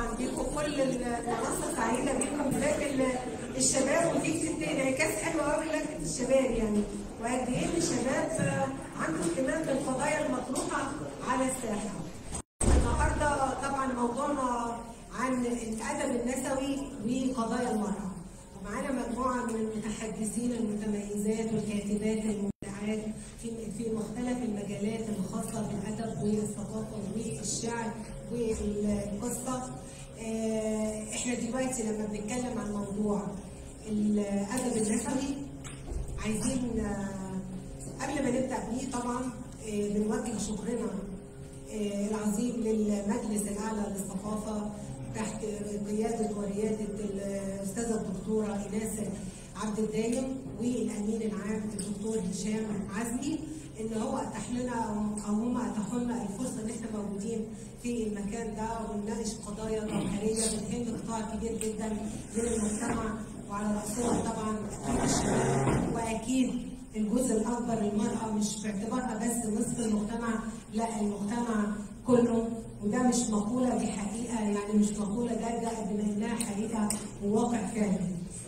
طبعا بيكم كل المنصه سعيده بيكم بالذات الشباب ودي انعكاس حلو قوي لجنه الشباب يعني وقد ايه الشباب عنده اهتمام بالقضايا المطروحه على الساحه. النهارده طبعا موضوعنا عن الادب النسوي وقضايا المراه. ومعانا مجموعه من المتحدثين المتميزات والكاتبات المبدعات في في مختلف المجالات الخاصه بالادب والثقافه والشعر والقصه. احنا دلوقتي لما بنتكلم عن موضوع الادب النسوي عايزين قبل ما نبدا بيه طبعا بنوجه شكرنا العظيم للمجلس الاعلى للثقافه تحت قياده ورياده الاستاذه الدكتوره ايناس عبد الدايم والامين العام الدكتور هشام عزمي ان هو اتاح لنا او هم اتاحوا لنا الفرصه ان احنا موجودين في المكان ده ونناقش قضايا جوهريه بتهم قطاع كبير جدا من المجتمع وعلى راسهم طبعا الشباب واكيد الجزء الاكبر للمراه مش باعتبارها بس نصف المجتمع لا المجتمع كله وده مش مقوله دي حقيقه يعني مش مقوله ده ده بما انها حقيقه وواقع فعلي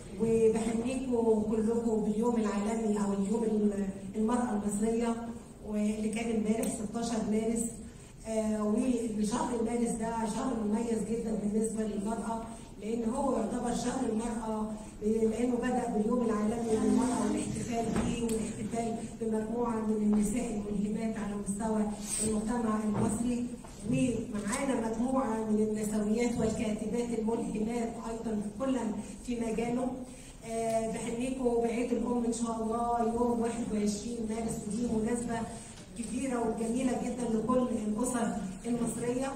وبهنيكم كلكم باليوم العالمي او اليوم المراه المصريه واللي كان امبارح 16 مارس آه وشهر مارس ده شهر مميز جدا بالنسبه للمراه لان هو يعتبر شهر المراه لانه بدا باليوم العالمي للمراه والاحتفال به والاحتفال بمجموعه من النساء الملهمات على مستوى المجتمع المصري ومعانا مجموعه من النسويات والكاتبات الملهمات ايضا كلا في مجاله أه بهنيكم بعيد الام ان شاء الله يوم 21 مارس ودي مناسبه كبيره وجميله جدا لكل الاسر المصريه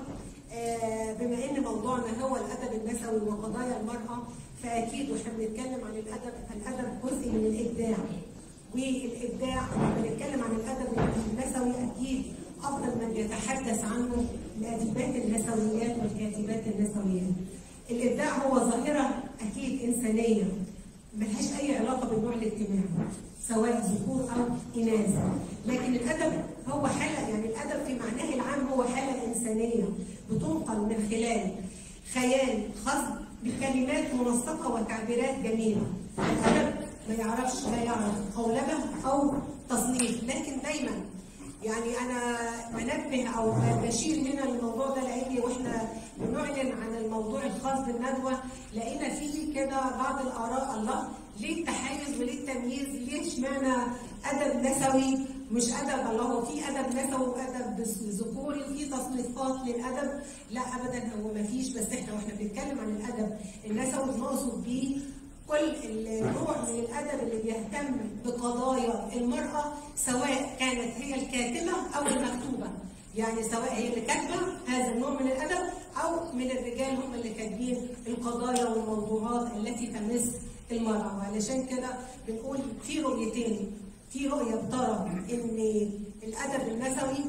أه بما ان موضوعنا هو الادب النسوي وقضايا المراه فاكيد واحنا بنتكلم عن الادب فالادب جزء من الابداع والابداع لما بنتكلم عن الادب النسوي اكيد افضل من يتحدث عنه الاديبات النسويات والكاتبات النسويات. الابداع هو ظاهره اكيد انسانيه ملهاش اي علاقه بالنوع الاجتماعي سواء ذكور او اناث لكن الادب هو حاله يعني الادب في معناه العام هو حاله انسانيه بتنقل من خلال خيال خاص بكلمات منسقه وتعبيرات جميله الادب ما يعرفش لا يعرف قولبه او تصنيف لكن دايما يعني انا بنبه او بشير هنا للموضوع ده لاني واحنا بنعلن عن الموضوع الخاص بالندوه لقينا فيه كده بعض الاراء الله ليه التحيز وليه التمييز؟ ليه اشمعنى ادب نسوي مش ادب الله هو في ادب نسوي وادب ذكوري وفي تصنيفات للادب لا ابدا هو ما فيش بس احنا واحنا بنتكلم عن الادب النسوي نقصد بيه كل النوع من الادب اللي بيهتم بقضايا المراه سواء كانت هي الكاتبه او المكتوبه يعني سواء هي اللي كاتبه هذا النوع من الادب او من الرجال هم اللي كاتبين القضايا والموضوعات التي تمس المراه وعلشان كده بنقول في رؤيتين في رؤيه بترى ان الادب النسوي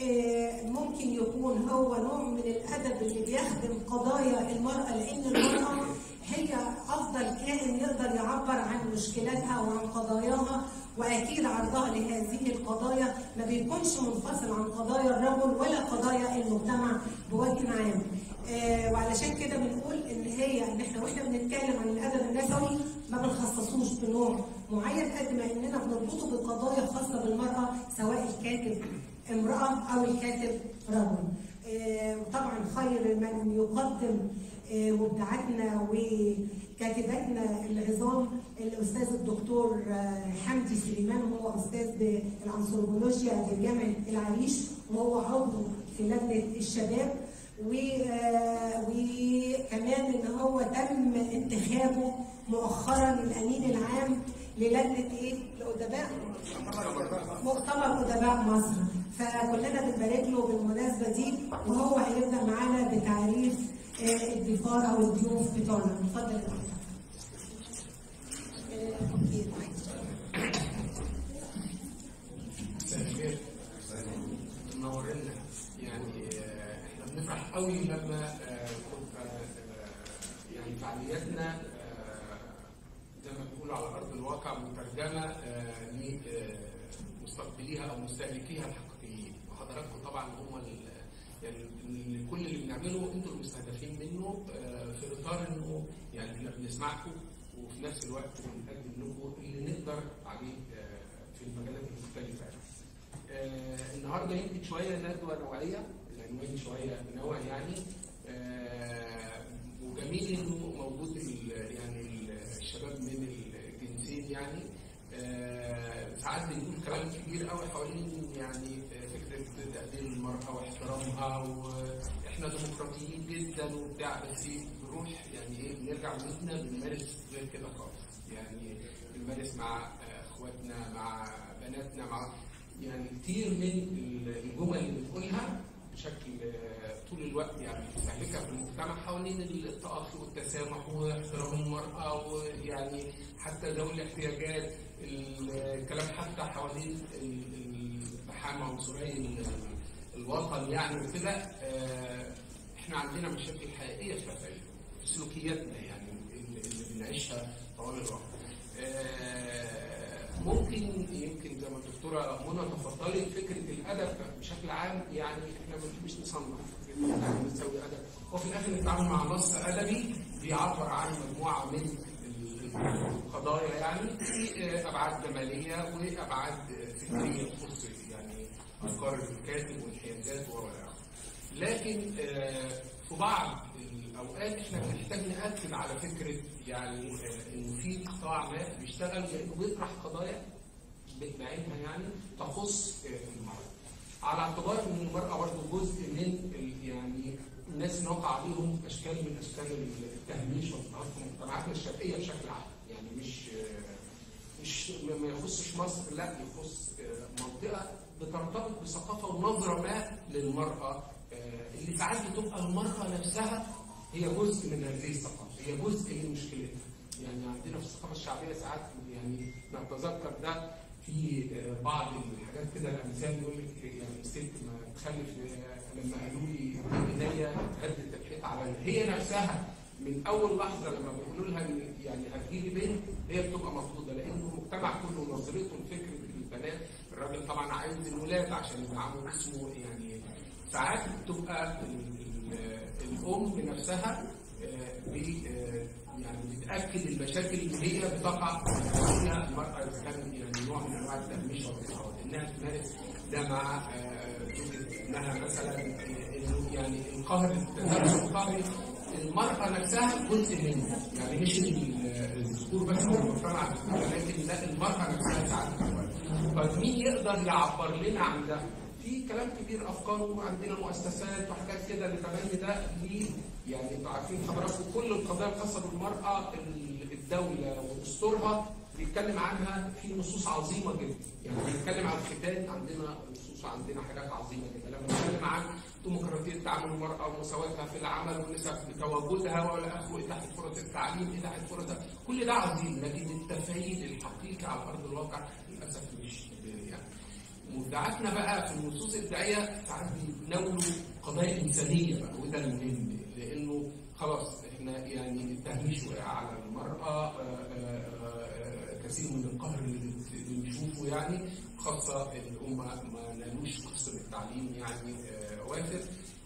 ممكن يكون هو نوع من الادب اللي بيخدم قضايا المراه لان المراه هي افضل كائن يقدر يعبر عن مشكلاتها وعن قضاياها واكيد عرضها لهذه القضايا ما بيكونش منفصل عن قضايا الرجل ولا قضايا المجتمع بوجه عام. آه وعلشان كده بنقول ان هي ان احنا واحنا بنتكلم عن الادب النسوي ما بنخصصوش بنوع معين قد ما اننا بنربطه بقضايا خاصه بالمراه سواء الكاتب امراه او الكاتب رجل. آه وطبعا خير من يقدم مبدعاتنا وكاتباتنا العظام الاستاذ الدكتور حمدي سليمان وهو استاذ بالانثروبولوجيا بجامعه العريش وهو عضو في لجنه الشباب وكمان ان هو تم انتخابه مؤخرا الامين العام للجنه ايه؟ الادباء مؤتمر ادباء مصر فكلنا بنبارك له بالمناسبه دي وهو هيبدا معانا بتعريف الضيفان او الضيوف بتوعنا اتفضل يا دكتور منورنا يعني احنا بنفرح قوي لما يعني فعالياتنا زي ما بيقولوا على ارض الواقع مترجمه لمستقبليها او مستهلكيها الحقيقيين وحضراتكم طبعا هم يعني كل اللي بنعمله انتوا المستهدفين منه آه، في اطار انه يعني احنا بنسمعكم وفي نفس الوقت بنقدم لكم اللي نقدر عليه آه، في المجالات المختلفه. آه، النهارده يمكن شويه ندوه نوعيه العنوان شويه نوعي يعني آه، وجميل انه موجود ال- يعني ال- الشباب من الجنسين يعني آه، ساعات بنقول كلام كبير قوي حوالين يعني آه، فكره تقدير المراه واحترامها واحنا ديمقراطيين جدا وبتاع بس بنروح يعني ايه بنرجع بيتنا بنمارس غير كده خالص يعني بنمارس مع آه، اخواتنا مع بناتنا مع يعني كتير من الجمل اللي بنقولها بشكل آه، طول الوقت يعني مستهلكه في المجتمع حوالين التأخي والتسامح واحترام المرأة ويعني حتى ذوي الاحتياجات الكلام حتى حوالين ال- التحامى عنصري ال- الوطن يعني وكده آه، احنا عندنا مشاكل حقيقيه في رفاهية في سلوكياتنا يعني اللي اللي بنعيشها طوال الوقت. آه، ممكن يمكن زي ما الدكتوره منى تفضلت فكره الادب بشكل عام يعني احنا ما بنحبش نصنف يعني بنسوي ادب وفي الاخر نتعامل مع نص ادبي بيعبر عن مجموعه من القضايا يعني في آه، ابعاد جماليه وابعاد آه، فكريه تخص يعني افكار الكاتب والحيازات والى اخره. لكن آه، في بعض الاوقات احنا بنحتاج ناكد على فكره يعني آه، انه في قطاع ما بيشتغل لانه بيطرح قضايا بعينها يعني تخص آه، المراه. على اعتبار ان المراه برضه جزء من ال- يعني الناس اللي وقع عليهم اشكال من اشكال التهميش والتعرف في مجتمعاتنا الشرقيه بشكل عام يعني مش آه، مش ما ما يخصش مصر لا يخص آه، منطقه بترتبط بثقافه ونظره ما للمراه آه، اللي ساعات بتبقى المراه نفسها هي جزء من هذه الثقافه هي جزء من مشكلتها يعني عندنا في الثقافه الشعبيه ساعات يعني نتذكر ده في آه، بعض الحاجات كده الامثال يقول لك يعني الست ما تخلف آه، لما قالوا لي بنايه هدت الحيط على هي نفسها من اول لحظه لما بيقولوا لها إن يعني هتجيبي بنت هي بتبقى مرفوضه لانه المجتمع كله نظرته لفكره البنات الراجل طبعا عايز الولاد عشان يدعموا اسمه يعني ساعات بتبقى ال- ال- الام نفسها آه، بي- آه، يعني بتاكد المشاكل اللي هي بتقع فيها المراه اذا كان يعني نوع من انواع التهميش والتصاعد انها تمارس ده مع آه، زوجة ابنها مثلا آه، انه يعني القهر التدرس القهري المرأة نفسها جزء منه يعني مش ال- الذكور بس هو المجتمع لكن لا المرأة نفسها ساعات بتبقى. طيب مين يقدر يعبر لنا عن ده؟ في كلام كبير افكار وعندنا مؤسسات وحاجات كده لتبني ده ليه يعني انتوا عارفين حضراتكم كل القضايا الخاصه بالمراه ال- الدوله ودستورها بيتكلم عنها في نصوص عظيمه جدا يعني بنتكلم عن الختان عندنا نصوص عندنا حاجات عظيمه جدا لما بنتكلم عن ديمقراطيه تعامل المراه ومساواتها في العمل والنساء بتواجدها ولا اخره اتاحه فرص التعليم اتاحه فرص كل ده عظيم لكن التفعيل الحقيقي على ارض الواقع للاسف مش يعني مبدعاتنا بقى في النصوص الداعيه ساعات بيتناولوا قضايا انسانيه بقى وده المهم لانه خلاص احنا يعني التهميش وقع على المراه آه، آه، آه، كثير من القهر اللي بت- بنشوفه يعني خاصه الامه ما نالوش قسط التعليم يعني آه، وافر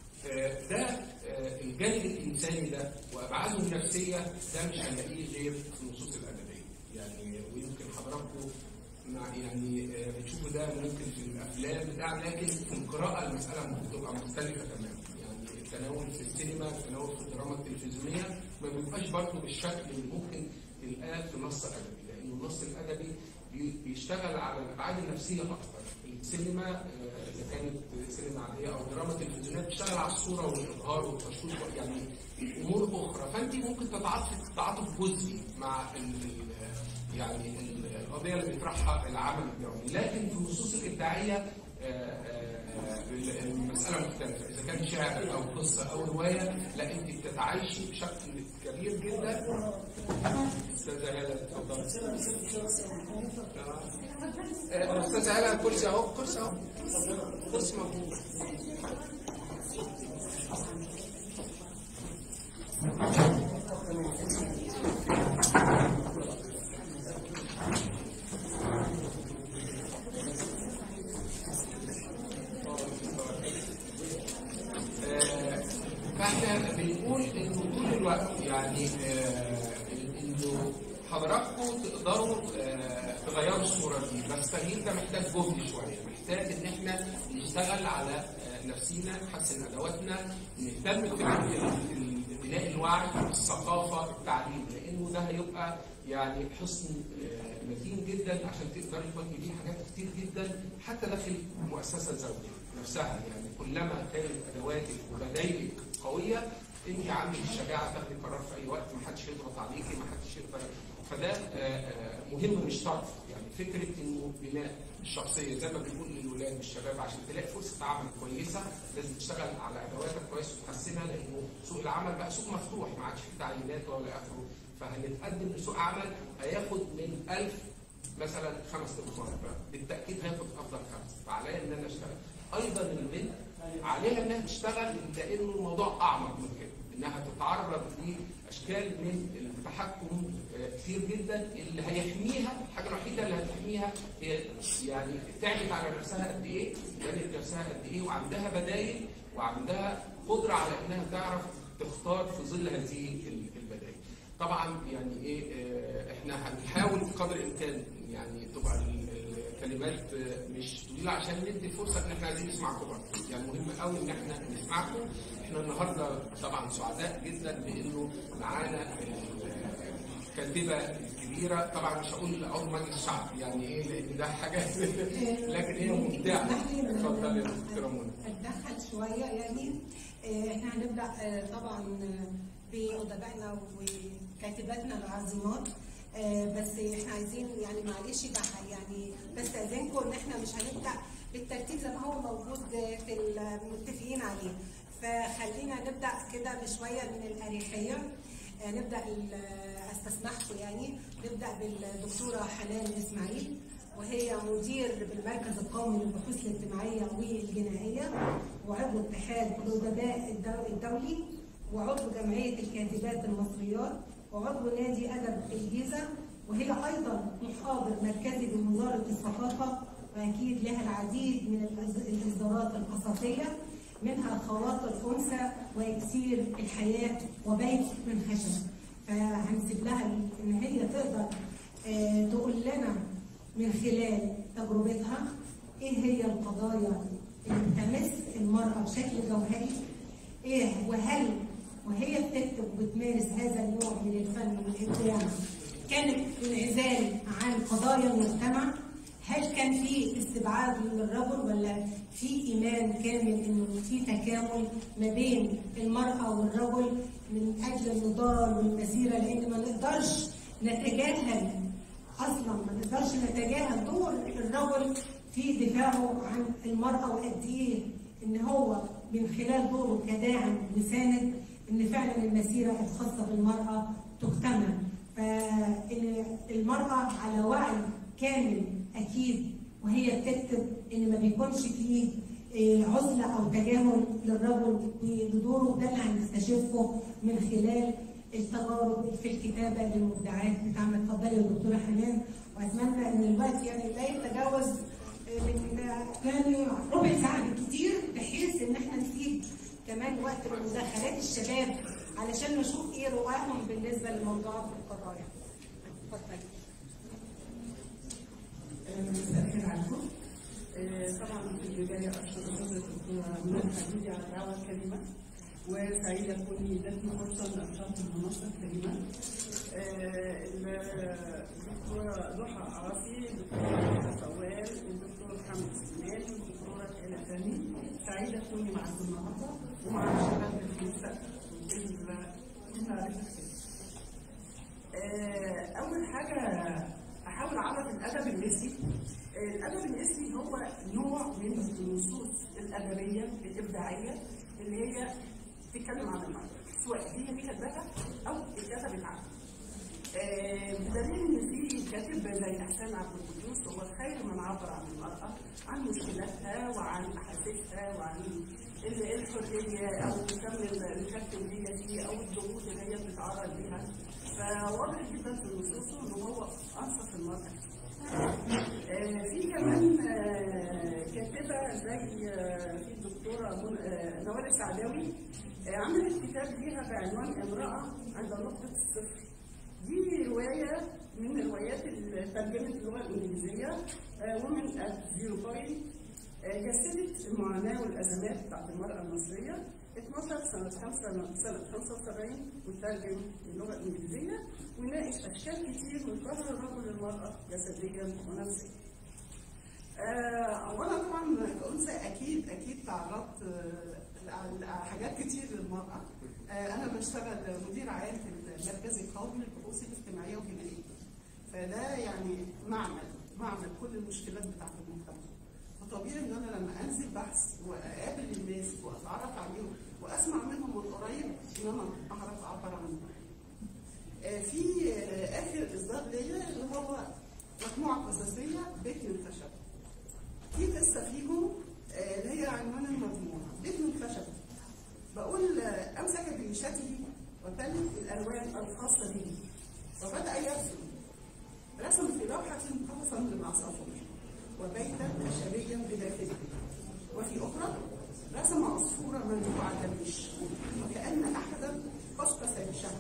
آه، ده آه، الجانب الانساني ده وابعاده النفسيه ده مش هنلاقيه غير في النصوص الادبيه يعني ويمكن حضراتكم مع يعني آه، بتشوفوا ده ممكن في الافلام بتاع لكن في القراءه المساله ممكن تبقى مختلفه تماما يعني التناول في السينما التناول في الدراما التلفزيونيه ما بيبقاش برضه بالشكل اللي ممكن تلقاه في النص الادبي لانه النص الادبي بي- بيشتغل على الابعاد النفسيه اكتر السينما آه، اذا كانت سينما عاديه او دراما تلفزيونيه بتشتغل على الصوره والاظهار والتشويق يعني امور اخرى فانت ممكن تتعاطفي تعاطف جزئي مع ال- ال- يعني ال- القضيه اللي بيطرحها العمل الدرامي لكن في النصوص الابداعيه آه، آه، آه، المساله مختلفه اذا كان شعر او قصه او روايه لا انت بتتعايشي بشكل كبير جدا استاذه هاله اتفضلي آه، استاذه هاله كرسي اهو كرسي اهو كرسي موجود آه، احنا بنقول انه طول الوقت يعني آه، انه حضراتكم تقدروا آه، تغيروا الصوره دي بس التغيير ده محتاج جهد شويه محتاج ان احنا نشتغل على آه، نفسينا نحسن ادواتنا نهتم بفكره ال- ال- بناء الوعي الثقافه التعليم لانه ده هيبقى يعني حصن آه، متين جدا عشان تقدري تواجهي بيه حاجات كتير جدا حتى داخل المؤسسه الزوجيه نفسها يعني كلما كانت ادواتك وبدايلك قويه انت عندك الشجاعه تاخدي قرار في اي وقت ما حدش يضغط عليكي ما حدش يقدر فده آه، آه، مهم مش شرط يعني فكره انه بناء الشخصيه زي ما بنقول للولاد والشباب عشان تلاقي فرصه عمل كويسه لازم تشتغل على ادواتك كويس وتحسنها لانه سوق العمل بقى سوق مفتوح ما عادش فيه تعيينات ولا اخره فهنتقدم لسوق عمل هياخد من 1000 مثلا خمس تنفار بالتاكيد هياخد افضل خمس فعليا ان انا اشتغل ايضا البنت عليها انها تشتغل لانه الموضوع اعمق من كده انها تتعرض لاشكال من التحكم آه، كتير جدا اللي هيحميها الحاجه الوحيده اللي هتحميها هي يعني تعبت على نفسها قد ايه جابت نفسها قد ايه وعندها بدايل وعندها قدره على انها تعرف تختار في ظل هذه ال- البدائل طبعا يعني ايه آه، احنا هنحاول بقدر الامكان يعني تبقى ال- الكلمات آه، مش طويله عشان ندي فرصه ان احنا عايزين نسمعكم برضه يعني مهم قوي ان احنا نسمعكم احنا النهارده طبعا سعداء جدا بانه معانا الكاتبه الكبيره طبعا مش هقول عضو مجلس الشعب يعني ايه لان ده حاجه لكن هي ممتعه اتفضل يا دكتوره منى اتدخل شويه يعني آه، احنا هنبدا آه، طبعا آه، بادبائنا وكاتباتنا العظيمات آه، بس احنا عايزين يعني معلش بقى يعني بستاذنكم ان احنا مش هنبدا بالترتيب زي ما هو موجود آه، في المتفقين عليه فخلينا نبدا كده بشويه من الاريحيه آه، نبدا ال- استسمحكم يعني نبدا بالدكتوره حنان اسماعيل وهي مدير بالمركز القومي للبحوث الاجتماعيه والجنائيه وعضو اتحاد الادباء الدو- الدولي وعضو جمعيه الكاتبات المصريات وعضو نادي ادب الجيزه وهي ايضا محاضر مركزي بوزاره الثقافه واكيد لها العديد من الإص- الاصدارات القصصيه منها خواطر انثى واكسير الحياه وبيت من خشب فهنسيب لها ان هي تقدر آه، تقول لنا من خلال تجربتها ايه هي القضايا اللي بتمس المراه بشكل جوهري ايه وهل وهي بتكتب وبتمارس هذا النوع من الفن والابداع كانت انعزال عن قضايا المجتمع هل كان في استبعاد للرجل ولا في ايمان كامل انه في تكامل ما بين المراه والرجل من اجل النضال والمسيره لان ما نقدرش نتجاهل اصلا ما نقدرش نتجاهل دور الرجل في دفاعه عن المراه وقد ايه ان هو من خلال دوره كداعم وساند ان فعلا المسيره الخاصه بالمراه تكتمل فان المراه على وعي كامل اكيد وهي بتكتب ان ما بيكونش فيه إيه، عزله او تجاهل للرجل بدوره ده اللي هنستشفه من خلال التجارب في الكتابه للمبدعات بتاعنا اتفضلي يا دكتوره حنان واتمنى ان الوقت يعني لا يتجاوز آه، من آه، يعني ربع ساعه بالكتير بحيث ان احنا نسيب كمان وقت لمداخلات الشباب علشان نشوف ايه رؤاهم بالنسبه لموضوعات القضايا. اتفضلي. مساء الخير عليكم. آه، طبعا في البدايه اشكر الاستاذه الدكتوره منى الحديدي على الدعوه الكريمه وسعيده كوني ادتني فرصه ان اشارك المنصه الكريمه. آه، الدكتوره ضحى عاصي، الدكتوره فوال، الدكتور محمد سليمان، الدكتوره هلا فهمي. سعيده كوني معكم النهارده ومع الشباب الخمسه باذن الله كلنا على خير. آه، أول حاجة أحاول أعرف الأدب النسبي. آه، الأدب النسبي هو نوع من النصوص الأدبية الإبداعية اللي هي بتتكلم عن المرأة، سواء هي دي كاتباها أو الكتب العام. آه، بدليل إن في كاتب زي إحسان عبد القدوس هو خير من عبر عن المرأة عن مشكلاتها وعن أحاسيسها وعن ال- الحرية أو كم الكتب اللي هي فيه أو الضغوط اللي هي بتتعرض ليها. فواضح جدا في نصوصه ان هو انصف المراه آه، في كمان آه، كاتبه زي آه، في الدكتوره من- آه، نوال السعداوي آه، عملت كتاب ليها بعنوان امرأة عند نقطة الصفر دي رواية من الروايات اللي ترجمت اللغة الإنجليزية ومن ات زيرو بوينت جسدت المعاناة والأزمات بتاعت المرأة المصرية 12 سنة 5 سنة 75 وترجم اللغة الإنجليزية وناقش أشكال كتير من قهر الرجل للمرأة جسديا ونفسيا. آه، وانا طبعا كأنثى اكيد اكيد تعرضت آه، لحاجات كتير للمراه آه، انا بشتغل مدير عام في المركز القومي للبحوث الاجتماعيه والجنائيه فده يعني معمل معمل كل المشكلات بتاعت المجتمع فطبيعي ان انا لما انزل بحث واقابل الناس واتعرف عليهم واسمع منهم من قريب ان انا اعرف اعبر عنهم آه، في آه، اخر اصدار ليا اللي هو مجموعه قصصيه بيت من الخشب في قصه فيهم آه، اللي هي عنوان المجموعه بيت من الخشب بقول آه، امسك بريشته وتلت الالوان الخاصه به وبدا يرسم رسم في لوحه قفصا للعصافير وبيتا خشبيا بداخله وفي اخرى رسم عصفورا منزوع الريش وكان احدا قصقص ريشه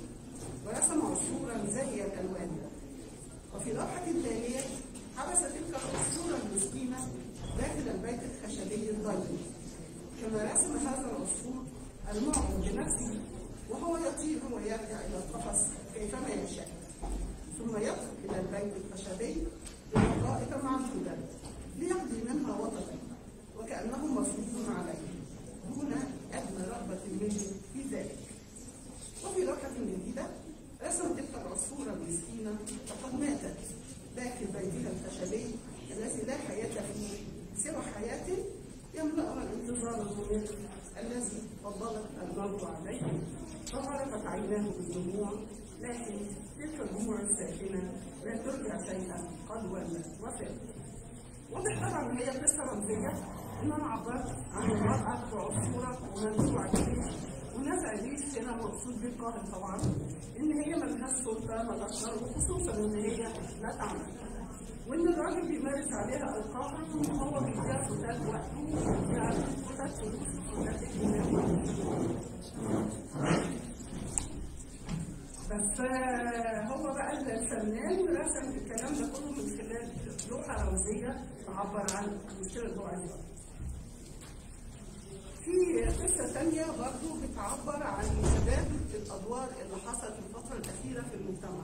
ورسم عصفورا زي الالوان وفي لوحه تاليه حبس تلك العصفوره المسكينه داخل البيت الخشبي الضيق كما رسم هذا العصفور المعجب بنفسه وهو يطير ويرجع الى القفص كيفما يشاء ثم يدخل الى البيت الخشبي بدقائق معدوده ليقضي منها وطنا وكانه مفروض عليه دون ادنى رغبه منه في ذلك وفي لوحه جديده رسم تلك العصفوره المسكينه وقد ماتت داخل بيتها الخشبي الذي لا حياه فيه سوى حياه يملأها الانتظار الممل الذي فضلت الموت عليه فغرقت عيناه بالدموع لكن تلك الدموع الساكنه لا ترجع شيئا قد ولت وفات واضح طبعا ان هي قصه رمزيه ان انا عبرت عن المراه وعصفوره ومنزوع الجيش ونزع الجيش هنا مقصود بالقاهر طبعا ان هي ملهاش سلطه ملهاش شر وخصوصا ان هي لا تعمل وان الراجل بيمارس عليها القهر وهو بيديها فتات وقته يعني فتات فلوس فتات اجتماعي بس آه، هو بقى الفنان رسم الكلام ده كله من خلال لوحه رمزيه تعبر عن المشكله اللي هو عايزها. في قصة تانية برضو بتعبر عن تبادل الأدوار اللي حصل في الفترة الأخيرة في المجتمع.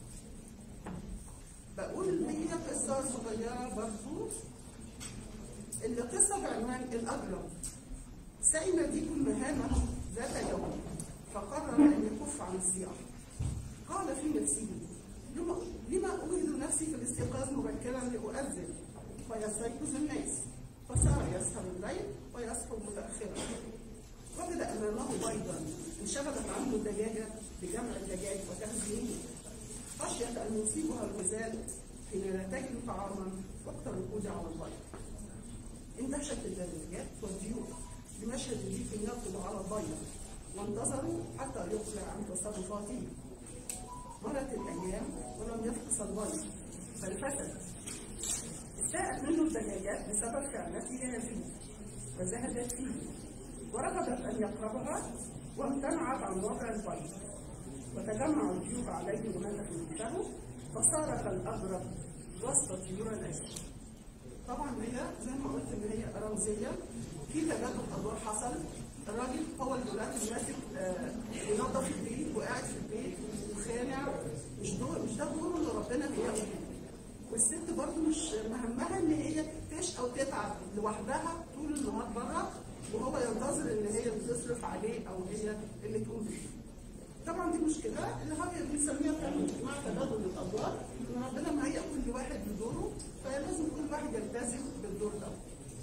بقول هي قصة صغيرة برضو اللي قصة بعنوان الأجرم. سئم ديك مهامه ذات يوم فقرر أن يكف عن الصياح. قال في نفسه لما لما أجهد نفسي في الاستيقاظ مبكرا لأؤذن فيستيقظ الناس فصار يسهر الليل ويصحو متأخرا وجد أمامه بيضا انشغلت عنه الدجاجة بجمع الدجاج وتخزينه خشية أن يصيبها الغزال حين لا تجد طعاما وقت الركود على البيض اندهشت الدجاجات والطيور بمشهد ديك يركض على البيض وانتظروا حتى يقلع عن تصرفاته مرت الأيام ولم يفقس البيض بل فسد استاءت منه الدجاجات بسبب خيانتها فيه وزهدت فيه ورفضت ان يقربها وامتنعت عن وضع البيض وتجمع الضيوف عليه وهتفوا له فصار كالاغرب وسط طيور العشق طبعا هي زي ما قلت ان هي رمزيه في تبادل ادوار حصل الراجل هو اللي دلوقتي ماسك آه، بينظف البيت وقاعد في البيت وخانع مش دور مش ده دوره اللي ربنا بيعمله والست برضه مش مهمها ان هي تشقى وتتعب لوحدها طول النهار بره وهو ينتظر ان هي اللي تصرف عليه او هي اللي تقوم بيه. طبعا دي مشكله اللي هي بنسميها كمان مع تبادل الادوار ان ربنا مهيئ كل واحد بدوره فلازم كل واحد يلتزم بالدور ده.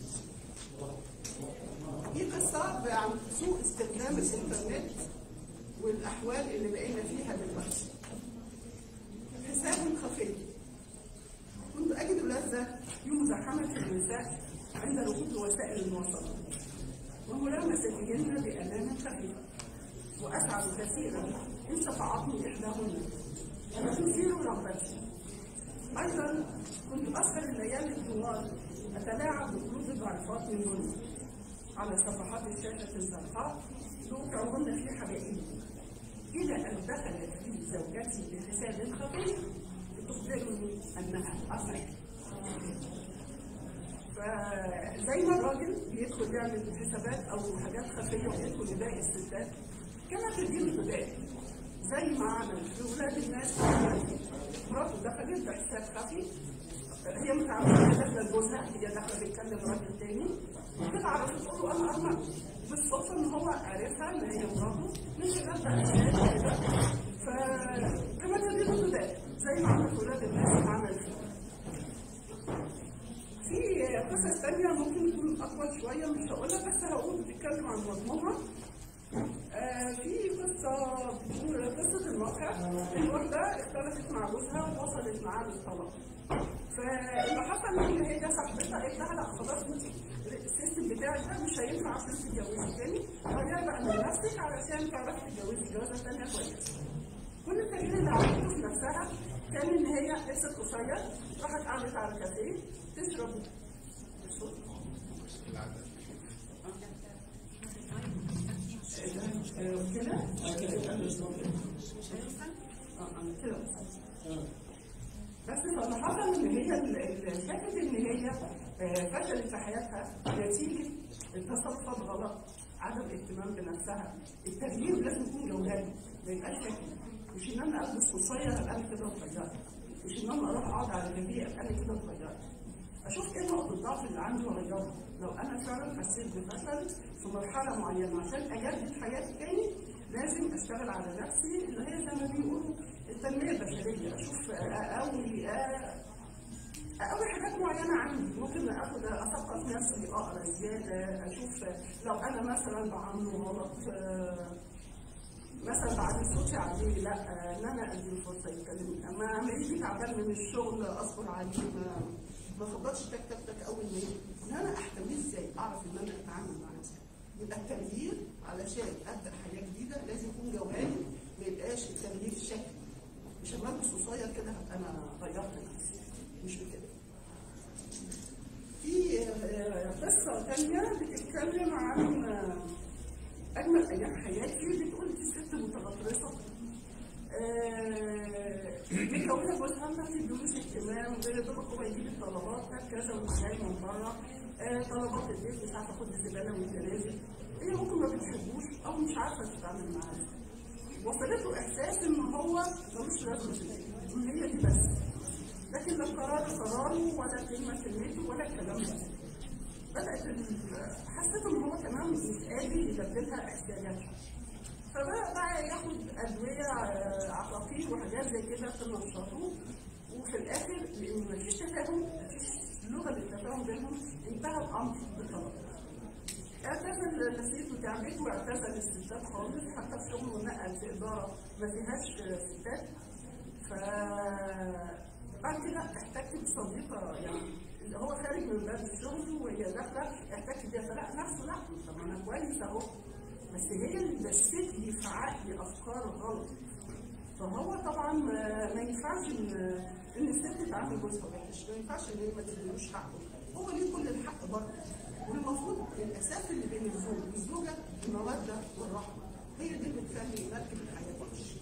دي قصه عن سوء استخدام الانترنت والاحوال اللي بقينا فيها دلوقتي. حساب خفي كنت أجد لذة في مزاحمة النساء عند ركوب وسائل المواصلات وملامستهن بأمان خفيفة وأسعد كثيرا إن شفعتني إحداهن وتثير رغبتي أيضا كنت أسهر الليالي الطوال أتلاعب بقلوب الضعيفات منهن على صفحات الشاشة الزرقاء توقعهن في حبائل إذا أن دخلت في زوجتي بحساب خفي تخبرني أنها أصعب فزي ما الراجل بيدخل يعمل حسابات او حاجات خفيه ويدخل يضايق الستات كما تدين تضايق زي ما عمل في ولاد الناس مراته دخلت بحساب خفي هي متعمده داخله لجوزها هي داخله بتكلم راجل تاني بتعرف تقول له انا ارمى بالصدفه ان هو عارفها ان هي مراته من خلال بقى كده فكما تدين تضايق زي ما عمل في ولاد الناس عمل فيه في قصص تانية ممكن تكون أطول شوية مش هقولها بس هقول بتتكلم عن مضمونها آه في قصة بتقول قصة الموقع الواحدة اختلفت مع جوزها ووصلت معاه للطلاق فاللي حصل ان هي صاحبتها قالت لها لا خلاص انت السيستم بتاعك ده مش هينفع عشان تتجوزي تاني غيري بقى من نفسك علشان تعرفي تتجوزي جوازة تانية كويسة كل التغيير اللي عملته في نفسها كان ان هي لبست قصير راحت قعدت على كافيه تشرب كده كده بس فاللي حصل ان هي فكره ان هي فشلت في حياتها نتيجه التصرفات غلط عدم اهتمام بنفسها التغيير لازم يكون جوهري ما يبقاش شكلي مش ان انا البس قصير ابقى انا كده اتغيرت مش ان انا اروح اقعد على جنبي ابقى انا كده اتغيرت اشوف ايه نقط الضعف اللي عندي واغيرها لو انا فعلا حسيت بفشل في مرحله معينه عشان اجدد حياتي تاني لازم اشتغل على نفسي اللي هي زي ما بيقولوا التنميه البشريه اشوف اقوي اقوي حاجات معينه عندي ممكن اخد اثقف نفسي اقرا زياده اشوف لو انا مثلا بعمله غلط مثلا بعد صوتي عليه لا ان انا ادي فرصه يتكلم اما اعمل تعبان من الشغل اصبر عليه ما ما افضلش تك تك تك اول ما يجي ان انا احتويه ازاي اعرف ان انا اتعامل مع نفسي يبقى التغيير علشان ابدا حياه جديده لازم يكون جوهري ما يبقاش التغيير الشكلي مش لما البس قصير كده هبقى انا غيرت نفسي مش بكده في قصه ثانيه بتتكلم عن اجمل ايام حياتي بتقول دي ست متغطرسه متجوزه جوزها ما بتدوش اهتمام غير دوبك هو يجيب الطلبات هات كذا وجاي من بره طلبات البيت مش عارفه خد الزباله وانت نازل هي ممكن ما بتحبوش او مش عارفه تتعامل معاه وصلته احساس ان هو ملوش لازمه في البيت ان هي دي بس لكن لا قرار قراره ولا كلمه كلمته ولا الكلام ده بدات حسيت ان هو كمان مش قادر يبدلها احتياجاتها فبدأ بقى ياخد أدوية عقاقير وحاجات زي كده تنشطه وفي الآخر لأن مفيش تفاهم مفيش لغة للتفاهم بينهم انتهى الأمر بالطلاق. اعتزل نفسيته تعبته واعتزل الستات خالص حتى في شغله نقل في إدارة ما فيهاش ستات ف بعد كده احتكت بصديقة يعني اللي هو خارج من باب الشغل وهي داخلة احتكت بيها فلا نفسه لا طب أنا كويس أهو بس هي اللي دست لي في عقلي افكار غلط فهو طبعا ما ينفعش ان ان الست تعامل جوزها وحش ما ينفعش ان هي ما تديلوش حقه هو ليه كل الحق برضه والمفروض الاساس اللي بين الزوج والزوجه الموده والرحمه هي دي اللي بتخلي مركب الحياه تمشي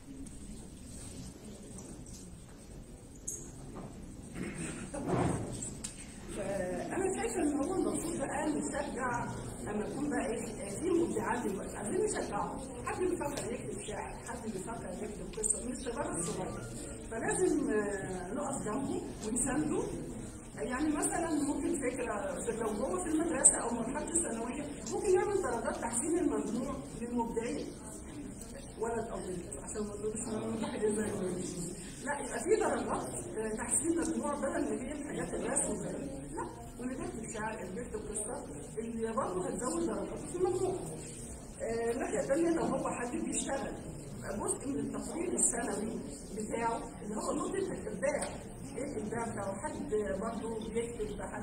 فانا شايفه ان هو المفروض بقى نشجع لما يكون بقى ايه في مبدعات دلوقتي عايزين نشجعهم حد بيفكر يكتب شعر حد بيفكر يكتب قصه من الشباب الصغير فلازم نقف جنبه ونسانده يعني مثلا ممكن فكره لو هو في المدرسه او مرحله الثانويه ممكن يعمل درجات تحسين الممنوع للمبدعين ولد او بنت عشان ما نقولش من واحد زي لا يبقى في درجات تحسين مجموع بدل ما هي الحاجات الرسم لا واللي بيكتب شعر اللي بيكتب قصه اللي برضه هتزود درجاته في المجموع. الناحيه الثانيه لو هو حد بيشتغل جزء من التقرير السنوي بتاعه اللي هو نقطه الابداع ايه الابداع بتاعه حد برضه بيكتب حد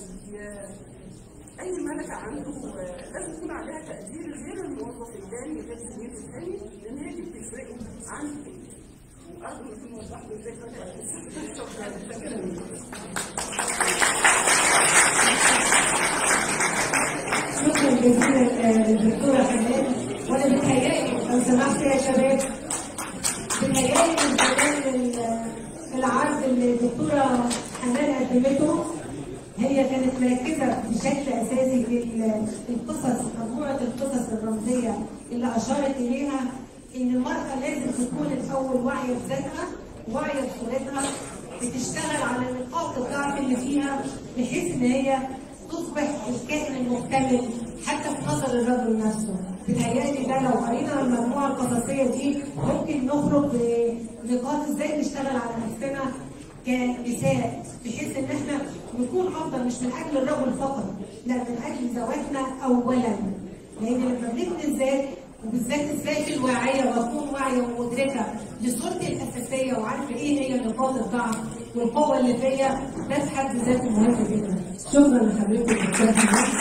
اي ملكه عنده لازم يكون عليها تقدير غير الموظف الثاني غير زميله الثاني لان هي دي بتفرقه عن التاني. وارجو ان يكون وضحت الفكره كويس شكرا شكرا جزيلا للدكتوره حنان وانا سمحت يا شباب بتهيألي من خلال ال- العرض اللي الدكتورة حنان قدمته هي كانت مركزة بشكل أساسي في ال- القصص مجموعة القصص الرمزية اللي أشارت إليها إن المرأة لازم تكون الأول واعية بذاتها واعية بصورتها بتشتغل على نقاط الضعف اللي فيها بحيث إن هي تصبح الكائن المكتمل حتى في نظر الرجل نفسه بتهيألي ده لو قرينا المجموعة القصصية دي ممكن نخرج بنقاط ازاي نشتغل على نفسنا كنساء بحيث ان احنا نكون افضل مش من اجل الرجل فقط لا من اجل ذواتنا اولا لان لما بنبني الذات وبالذات الذات الواعيه واكون واعيه ومدركه لصورتي الاساسيه وعارفه ايه هي نقاط الضعف والقوه اللي فيا ده في حد ذاته مهم جدا شكرا لحضرتك دكتور حنان.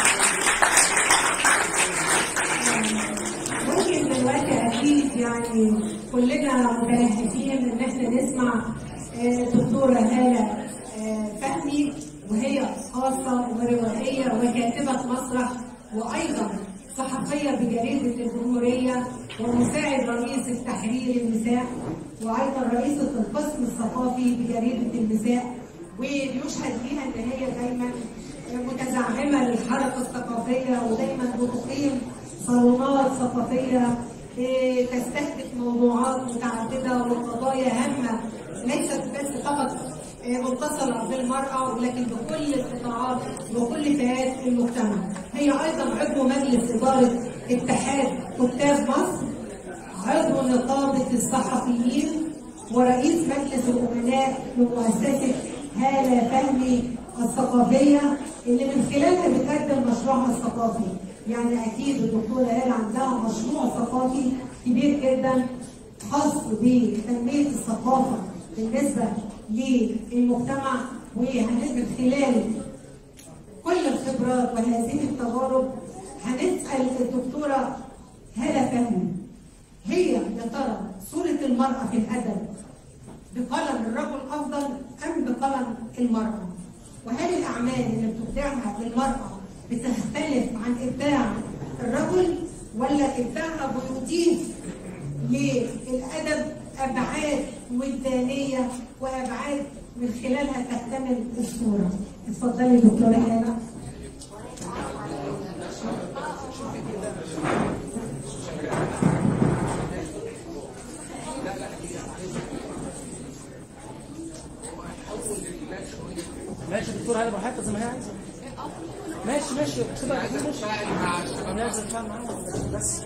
ممكن دلوقتي اكيد يعني كلنا متلهفين ان احنا نسمع آه، دكتوره هاله آه، فهمي وهي خاصه وروائيه وكاتبه مسرح وايضا صحفيه بجريده الجمهوريه ومساعد رئيس التحرير النساء وايضا رئيسه القسم الثقافي بجريده النساء ويشهد ليها ان هي دايما متزعمه للحركه الثقافيه ودايما بتقيم صالونات ثقافيه إيه، تستهدف موضوعات متعدده وقضايا هامه ليست بس فقط إيه، متصله بالمراه ولكن بكل القطاعات وكل فئات المجتمع. هي ايضا عضو مجلس اداره اتحاد كتاب مصر عضو نقابه الصحفيين ورئيس مجلس الامناء لمؤسسه هاله فهمي الثقافيه اللي من خلالها بتقدم مشروعها الثقافي يعني اكيد الدكتوره هاله عندها مشروع ثقافي كبير جدا خاص بتنميه الثقافه بالنسبه للمجتمع وهنبقى خلال كل الخبرات وهذه التجارب هنسال الدكتوره هاله فهمي هي يا ترى صوره المراه في الادب بقلم الرجل افضل ام بقلم المراه؟ وهل الاعمال اللي بتبدعها المراه بتختلف عن ابداع الرجل ولا ابداعها بيضيف للادب ابعاد وجدانيه وابعاد من خلالها تكتمل الصوره. اتفضلي دكتوره هاله. ماشي دكتور هاني براحتك زي ما هي عايزه ماشي ماشي سيبها كده ماشي تفاعل مع الشباب لازم نتفاهم معاهم بس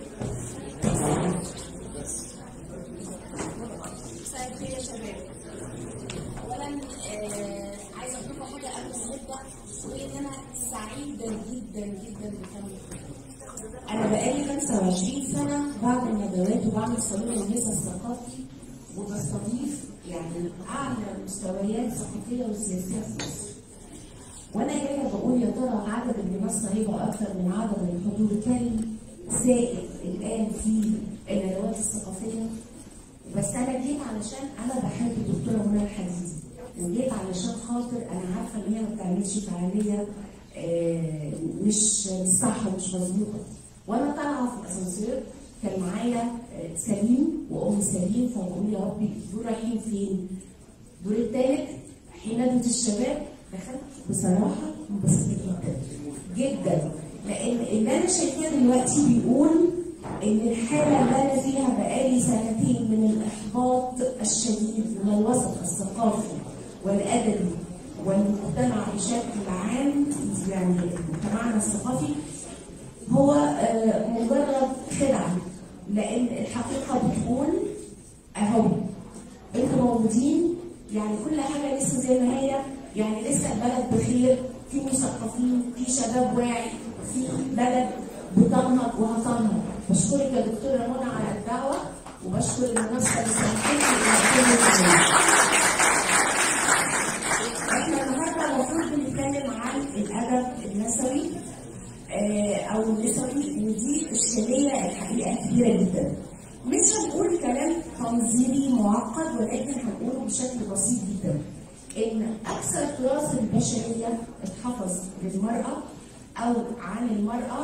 مساء الخير يا شباب اولا آه، عايزه اقول لكم حاجه قبل ما نبدا وهي ان انا سعيده جدا جدا بكم انا بقالي 25 سنه بعمل ندوات وبعمل صالون النساء الثقافي وبستضيف يعني اعلى مستويات ثقافيه وسياسيه في مصر وانا جايه بقول يا ترى عدد اللي مصر هيبقى اكثر من عدد الحضور كان زائد الان في الندوات الثقافيه بس انا جيت علشان انا بحب الدكتوره منى الحديدي وجيت علشان خاطر انا عارفه ان هي ما بتعملش فعاليه آه، مش مش صح ومش مظبوطه وانا طالعه في الاسانسير كان معايا آه، سليم وام سليم فبقول يا ربي دول رايحين فين؟ دور الثالث حين الشباب دخلت بصراحه انبسطت جدا جدا لان اللي انا شايفاه دلوقتي بيقول ان الحاله اللي انا فيها بقالي سنتين من الاحباط الشديد من الوسط الثقافي والادبي والمجتمع بشكل عام يعني مجتمعنا الثقافي هو آه، مجرد خدعه لان الحقيقه بتقول اهو انتوا موجودين يعني كل حاجه لسه زي ما هي يعني لسه البلد بخير في مثقفين في شباب واعي في بلد بتنهض وهتنهض بشكرك يا دكتوره منى على الدعوه وبشكر المناسبه اللي سمحتني ان اكون معاكم. احنا النهارده المفروض بنتكلم عن الادب النسوي آه، او النسوي ودي اشكاليه الحقيقه كبيره جدا. مش هنقول كلام تنظيمي معقد ولكن هنقوله بشكل بسيط جدا. ان اكثر تراث البشريه اتحفظ للمراه او عن المراه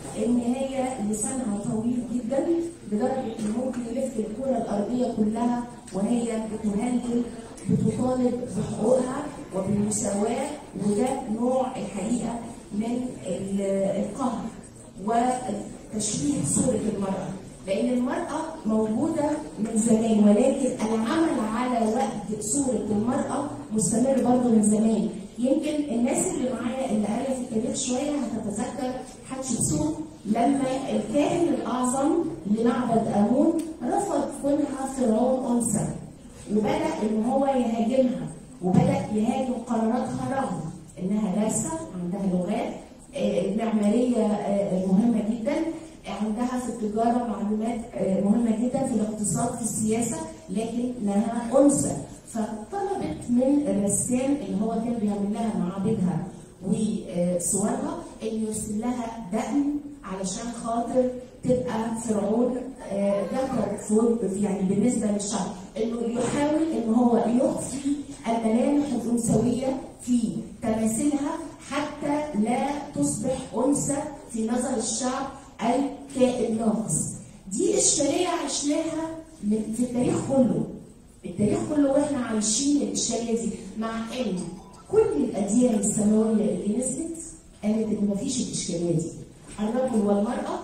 ان هي لسانها طويل جدا لدرجه ان ممكن يلف الكره الارضيه كلها وهي بتهلل بتطالب بحقوقها وبالمساواه وده نوع الحقيقه من ال- القهر وتشويه صوره المراه لان المراه موجوده من زمان ولكن العمل على وقت صوره المراه مستمر برضه من زمان يمكن الناس اللي معايا اللي قاريه في التاريخ شويه هتتذكر حتشبسوت لما الكاهن الاعظم لمعبد امون رفض كونها فرعون انثى وبدا ان هو يهاجمها وبدا يهاجم قراراتها رغم انها دارسه عندها لغات آه، معماريه آه، مهمه جدا عندها في التجاره معلومات آه، مهمه جدا في الاقتصاد في السياسه لكنها انثى فطلبت من الرسام اللي هو كان بيعمل لها معابدها وصورها انه يرسم لها دقن علشان خاطر تبقى فرعون آه، ذكر فوق يعني بالنسبه للشعب انه يحاول ان هو يخفي الملامح الانثويه في تماثيلها حتى لا تصبح انثى في نظر الشعب الكائن ناقص. دي اشكاليه عشناها من- في التاريخ كله. التاريخ كله واحنا عايشين الاشكاليه دي مع ان كل الاديان السماويه اللي نزلت قالت ان مفيش الاشكاليه دي. الرجل والمراه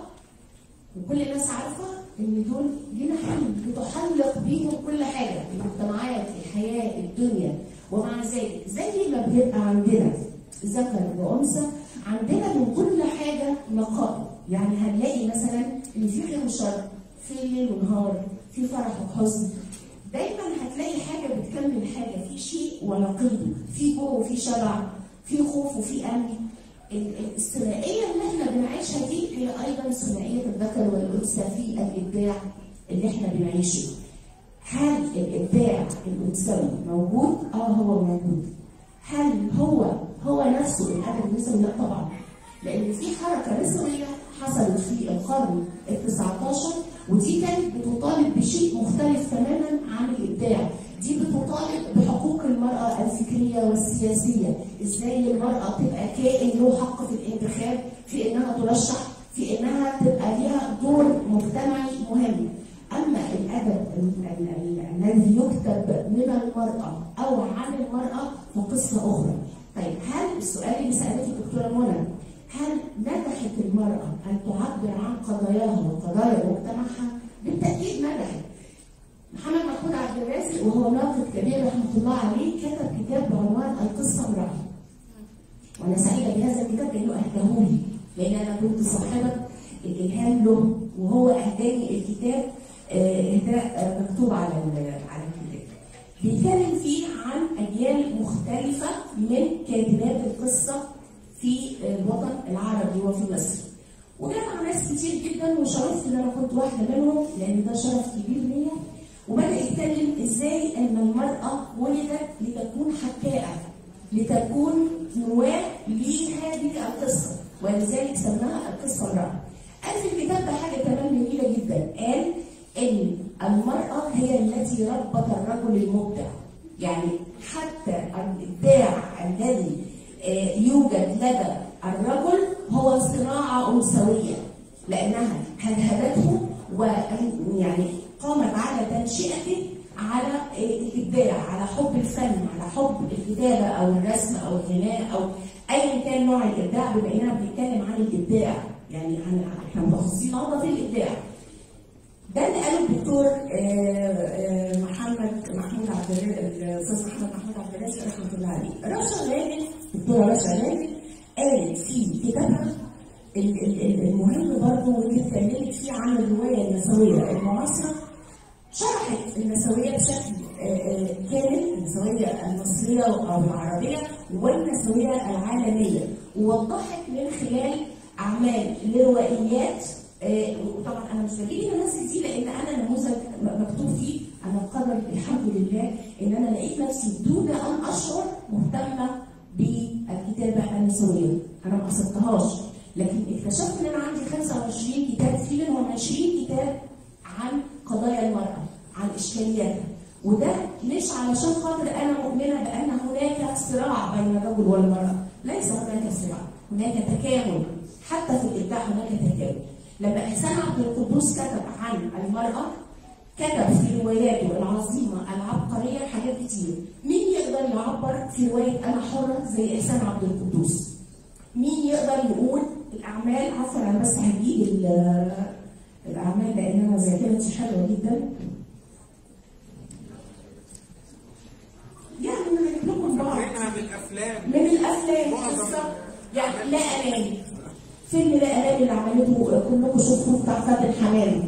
وكل الناس عارفه ان دول جناحين بتحلق بيهم كل حاجه المجتمعات الحياه الدنيا ومع ذلك زي ما بيبقى عندنا ذكر وانثى عندنا من كل حاجه نقاء يعني هنلاقي مثلا ان في خير وشر في ليل ونهار في فرح وحزن دايما هتلاقي حاجه بتكمل حاجه في شيء ونقيضه في جوع وفي شبع في خوف وفي امن ال- ال- الثنائيه اللي احنا بنعيشها دي هي ايضا ثنائيه الذكر والانثى في الابداع اللي احنا بنعيشه. هل الابداع الانثوي موجود؟ اه هو موجود. هل هو هو نفسه الادب النسوي؟ لا طبعا. لان في حركه نسويه حصلت في القرن ال 19 ودي كانت بتطالب بشيء مختلف تماما عن الابداع. دي بتطالب بحقوق المرأة الفكرية والسياسية إزاي المرأة تبقى كائن له حق في الانتخاب في إنها ترشح في إنها تبقى ليها دور مجتمعي مهم أما الأدب ال- ال- ال- الذي يكتب من المرأة أو عن المرأة فقصة أخرى طيب هل السؤال اللي سألته الدكتورة منى هل نجحت المرأة أن تعبر عن قضاياها وقضايا مجتمعها؟ بالتأكيد نجحت محمد محمود عبد الرازق وهو ناقد كبير رحمه الله عليه كتب كتاب بعنوان القصه امراه. وانا سعيده بهذا الكتاب لانه اهداه لي لان انا كنت صاحبه الالهام له وهو اهداني الكتاب آه، اهداء آه، مكتوب على ال- على الكتاب. بيتكلم فيه عن اجيال مختلفه من كاتبات القصه في الوطن العربي وفي مصر. وجمع ناس كتير جدا وشرفت ان انا كنت واحده منهم لان ده شرف كبير ليا وبدا يتكلم ازاي ان المراه ولدت لتكون حكاءه لتكون نواه لهذه القصه ولذلك سماها القصه امراه. قال في الكتاب ده حاجه كمان جميله جدا قال ان المراه هي التي ربت الرجل المبدع يعني حتى الابداع الذي آه، يوجد لدى الرجل هو صناعه انثويه لانها هدهدته ويعني قامت على تنشئته على الابداع على حب الفن على حب الكتابه او الرسم او الغناء او ايا كان نوع الابداع بما اننا بنتكلم عن الابداع يعني عن احنا متخصصين النهارده في الابداع ده اللي قاله الدكتور آه، آه، محمد محمود عبد الرازق الاستاذ محمد محمود عبد الرازق رحمه الله عليه رشا غالب الدكتوره رشا غالب قالت في كتابها ال- ال- ال- المهم برضه واللي اتكلمت فيه عن الروايه النسويه المعاصره شرحت النسويه بشكل آه، آه، كامل النسويه المصريه او العربيه والنسويه العالميه ووضحت من خلال اعمال لروائيات آه، وطبعا انا مش بجيب النماذج دي لان انا نموذج م- مكتوب فيه انا قدر الحمد لله ان انا لقيت نفسي دون ان اشعر مهتمه بالكتابه النسويه انا ما قصدتهاش لكن اكتشفت ان انا عندي 25 كتاب في منهم 20 كتاب عن قضايا المراه عن اشكالياتها وده مش علشان خاطر انا مؤمنه بان هناك صراع بين الرجل والمراه ليس هناك صراع هناك تكامل حتى في الابداع هناك تكامل لما احسان عبد القدوس كتب عن المراه كتب في رواياته العظيمه العبقريه حاجات كتير مين يقدر يعبر في روايه انا حره زي احسان عبد القدوس مين يقدر يقول الاعمال عفوا انا بس هجيب ال- الاعمال لان انا ذاكرتي حلوه جدا يعني انا هجيب لكم بعض فاكرينها من الافلام من الافلام معظم بالظبط يعني لا انام فيلم لا انام اللي عملته كلكم شفتوه بتاع فاتن حمامه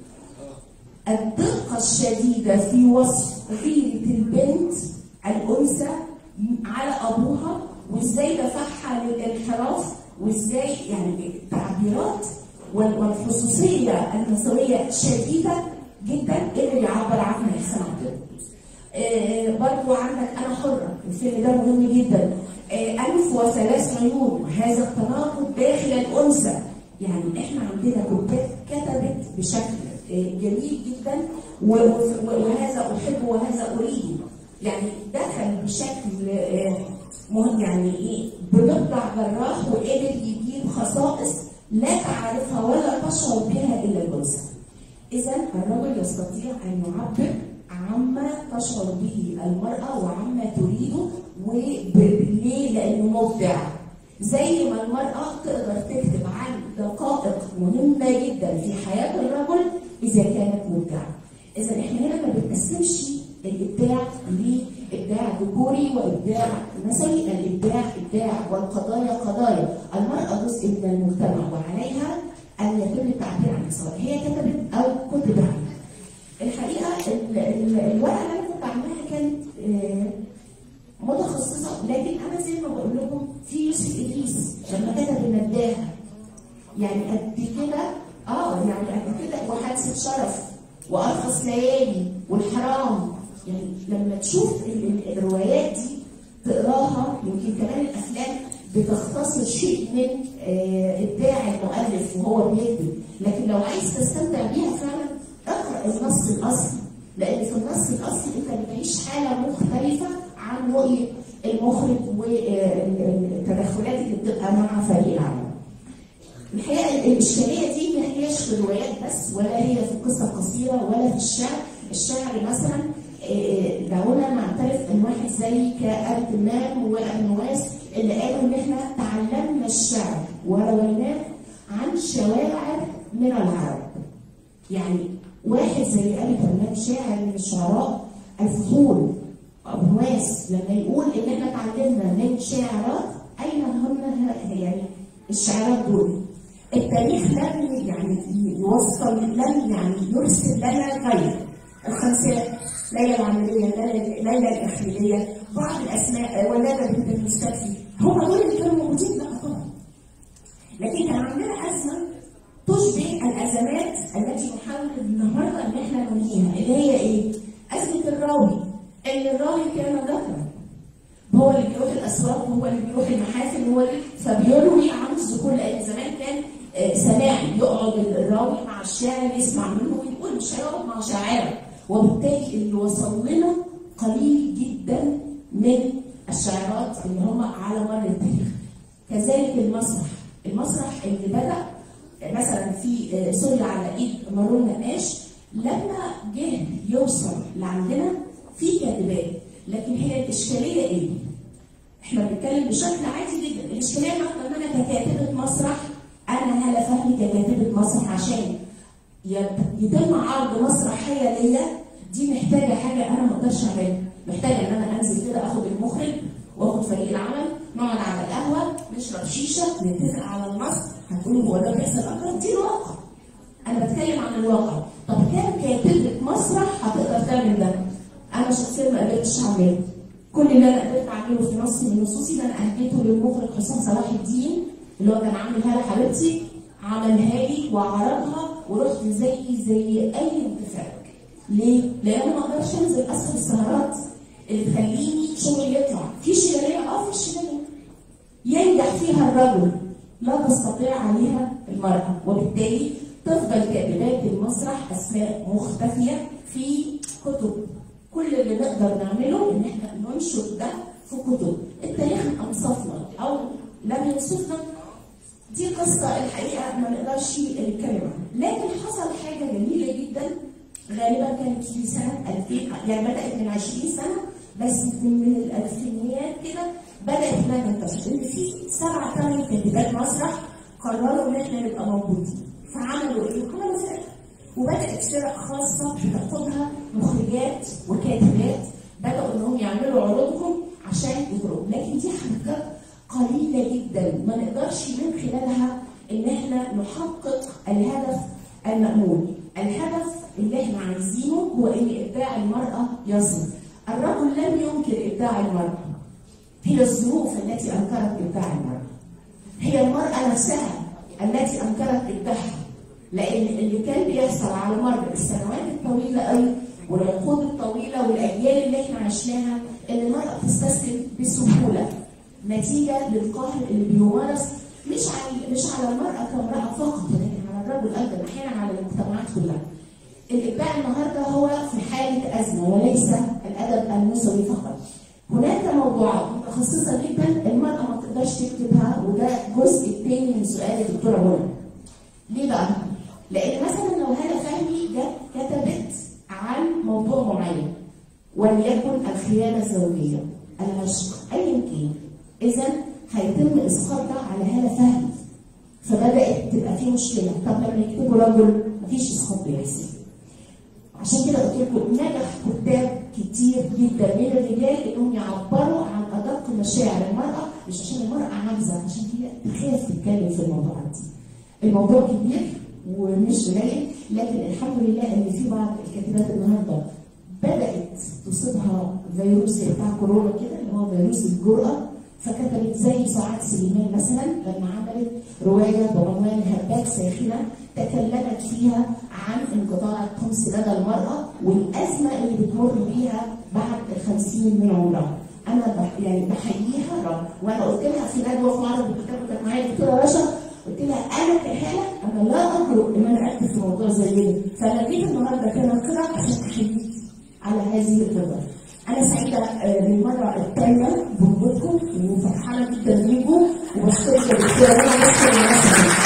الدقة الشديدة في وصف غيرة البنت الأنثى على أبوها وإزاي دفعها للانحراف وإزاي يعني التعبيرات وال- والخصوصية النسوية شديدة جدا اللي بيعبر عنها إحسان عبد القدوس. آه، برضو عندك أنا حرة الفيلم ده مهم جدا آه، أنف وثلاث عيون وهذا التناقض داخل الأنثى يعني إحنا عندنا كتاب كتبت بشكل آه، جميل جدا و- و- وهذا أحب وهذا أريد يعني دخل بشكل آه، مهم يعني إيه بمقطع جراح وقدر يجيب خصائص لا تعرفها ولا تشعر بها إلا الأنثى إذا الرجل يستطيع أن يعبر عما تشعر به المرأة وعما تريده وليه؟ لأنه مبدع. زي ما المرأة تقدر تكتب عن دقائق مهمة جدا في حياة الرجل إذا كانت مبدعة. إذا إحنا هنا ما بنقسمش الإبداع لإبداع ذكوري وإبداع نسوي، الإبداع إبداع والقضايا قضايا، المرأة جزء من المجتمع وعليها أن يتم التعبير عن سواء هي كتبت أو كتب عنها. الحقيقه ال- ال- الورقه اللي انا كنت عاملاها كانت آه، متخصصه لكن انا زي ما بقول لكم في يوسف ادريس لما كتب النداهه يعني قد كده اه يعني قد كده وحادثه شرف وارخص ليالي والحرام يعني لما تشوف ال- ال- الروايات دي تقراها يمكن كمان الافلام بتختصر شيء من آه، ابداع المؤلف وهو بيكتب لكن لو عايز تستمتع بيها فعلا اقرا النص الاصلي لان في النص الاصلي انت بتعيش حاله مختلفه عن رؤيه المخرج والتدخلات اللي بتبقى مع فريق العمل. الحقيقه الاشكاليه دي ما هياش في الروايات بس ولا هي في القصه القصيره ولا في الشعر، الشعر مثلا آه، دعونا نعترف ان واحد زي كآل تمام وأنواس اللي قالوا ان احنا تعلمنا الشعر ورويناه عن شواعر من العرب. يعني واحد زي أبي تمام شاعر من الشعراء الفضول أبو نواس لما يقول إن إحنا اتعلمنا من شعرات أين هم ه- يعني الشعرات دول؟ التاريخ لم يعني يوصل لم يعني يرسل لنا غير الخمسات ليلى العملية ليلى ليلى الإخليلية بعض الأسماء ولادة بنت المستكفي هم دول اللي كانوا موجودين لا طبعا لكن كان عندنا أزمة تشبه الأزمات التي نحاول النهارده إن احنا ننهيها اللي هي إيه؟ أزمة الراوي إن الراوي كان ذكرا هو اللي بيروح الأسواق وهو اللي بيروح المحافل هو اللي فبيروي عن الذكور لأن زمان كان آه، سماعي يقعد الراوي مع الشاعر يسمع منه ويقول مش هيقعد مع شاعره وبالتالي اللي وصل لنا قليل جدا من الشعرات اللي هم على مر التاريخ كذلك المسرح المسرح اللي بدأ مثلا في آه، سوريا على ايد مارون نقاش لما جه يوصل لعندنا في كاتبات لكن هي الاشكاليه ايه؟ احنا بنتكلم بشكل عادي جدا الاشكاليه مثلا ان انا ككاتبه مسرح انا هلا فهمي ككاتبه مسرح عشان يت- يتم عرض مسرحيه ليا دي محتاجه حاجه انا ما اقدرش اعملها محتاجه ان انا انزل كده اخد المخرج واخد فريق العمل نقعد على القهوه نشرب شيشه نتفق على النص هتقولوا هو ده بيحصل اكتر دي الواقع انا بتكلم عن الواقع طب كام كاتبه مسرح هتقدر تعمل ده انا شخصيا ما قدرتش اعمله كل اللي انا قدرت اعمله في نص من نصوصي اللي انا اهديته للمخرج حسام صلاح الدين اللي هو كان عامل هلا حبيبتي عملها لي وعرضها ورحت زي زي اي متفرج ليه؟ لان ما اقدرش انزل اسهر السهرات اللي تخليني شغلي يطلع في شلاليه اه في شلاليه ينجح فيها الرجل لا تستطيع عليها المرأة وبالتالي تفضل كاتبات المسرح أسماء مختفية في كتب كل اللي نقدر نعمله إن إحنا ننشر ده في كتب التاريخ أنصفنا أو لم ينصفنا دي قصة الحقيقة ما نقدرش نتكلم عنها لكن حصل حاجة جميلة جدا غالبا كانت في سنة 2000 يعني بدأت من 20 سنة بس من من الألفينيات كده بدأت إنها تنتشر إن في سبع ثمان كاتبات مسرح قرروا إن إحنا نبقى موجودين فعملوا إيه؟ عملوا فرق وبدأت فرق خاصة بتاخدها مخرجات وكاتبات بدأوا إنهم يعملوا عروضهم عشان يخرجوا لكن دي حاجات قليلة جدا ما نقدرش من خلالها إن إحنا نحقق الهدف المأمول الهدف اللي إحنا عايزينه هو إن إبداع المرأة يصل الرجل لم ينكر إبداع المرأة هي الظروف التي أنكرت إبداع المرأة هي المرأة نفسها التي أنكرت إبداعها لأن اللي كان بيحصل على مر السنوات الطويلة قوي والعقود الطويلة والأجيال اللي إحنا عشناها إن المرأة بتستسلم بسهولة نتيجة للقهر اللي بيمارس مش على مش على المرأة كامرأة فقط لكن على الرجل أيضا أحيانا على المجتمعات كلها. الإبداع النهارده هو في حالة أزمة وليس الأدب النسوي فقط. هناك موضوعات متخصصة جدا المرأة ما تقدرش تكتبها وده الجزء الثاني من سؤال الدكتورة منى. ليه بقى؟ لأن مثلا لو هالة فهمي جت كتبت عن موضوع معين وليكن الخيانة الزوجية العشق أيا كان إذا هيتم إسقاط ده على هالة فهمي فبدأت تبقى في مشكلة طب لما يكتبوا رجل مفيش إسقاط بيحصل عشان كده قلت لكم نجح كتاب كتير جدا من الرجال انهم يعبروا عن ادق مشاعر المراه مش عشان المراه عاجزه عشان هي تخاف تتكلم في الموضوعات دي. الموضوع كبير ومش قليل لكن الحمد لله ان في بعض الكاتبات النهارده بدات تصيبها فيروس بتاع كورونا كده اللي هو فيروس الجرأه فكتبت زي سعاد سليمان مثلا لما عملت روايه بعنوان هبات ساخنه تكلمت فيها عن انقطاع الطمس لدى المراه والازمه اللي بتمر بيها بعد الخمسين من عمرها. انا بح يعني بحييها رب وانا قلت لها في ندوه في معرض الكتاب كانت معايا الدكتوره رشا قلت لها انا كحاله انا لا اجرؤ ان انا اكتب في موضوع زي ده فانا جيت النهارده كناقره عشان احييك على هذه الخبره. انا سعيده آه، للمره الثانيه بوجودكم وفرحانه جدا بيكم وبشكرك يا دكتوره انا بشكر الناس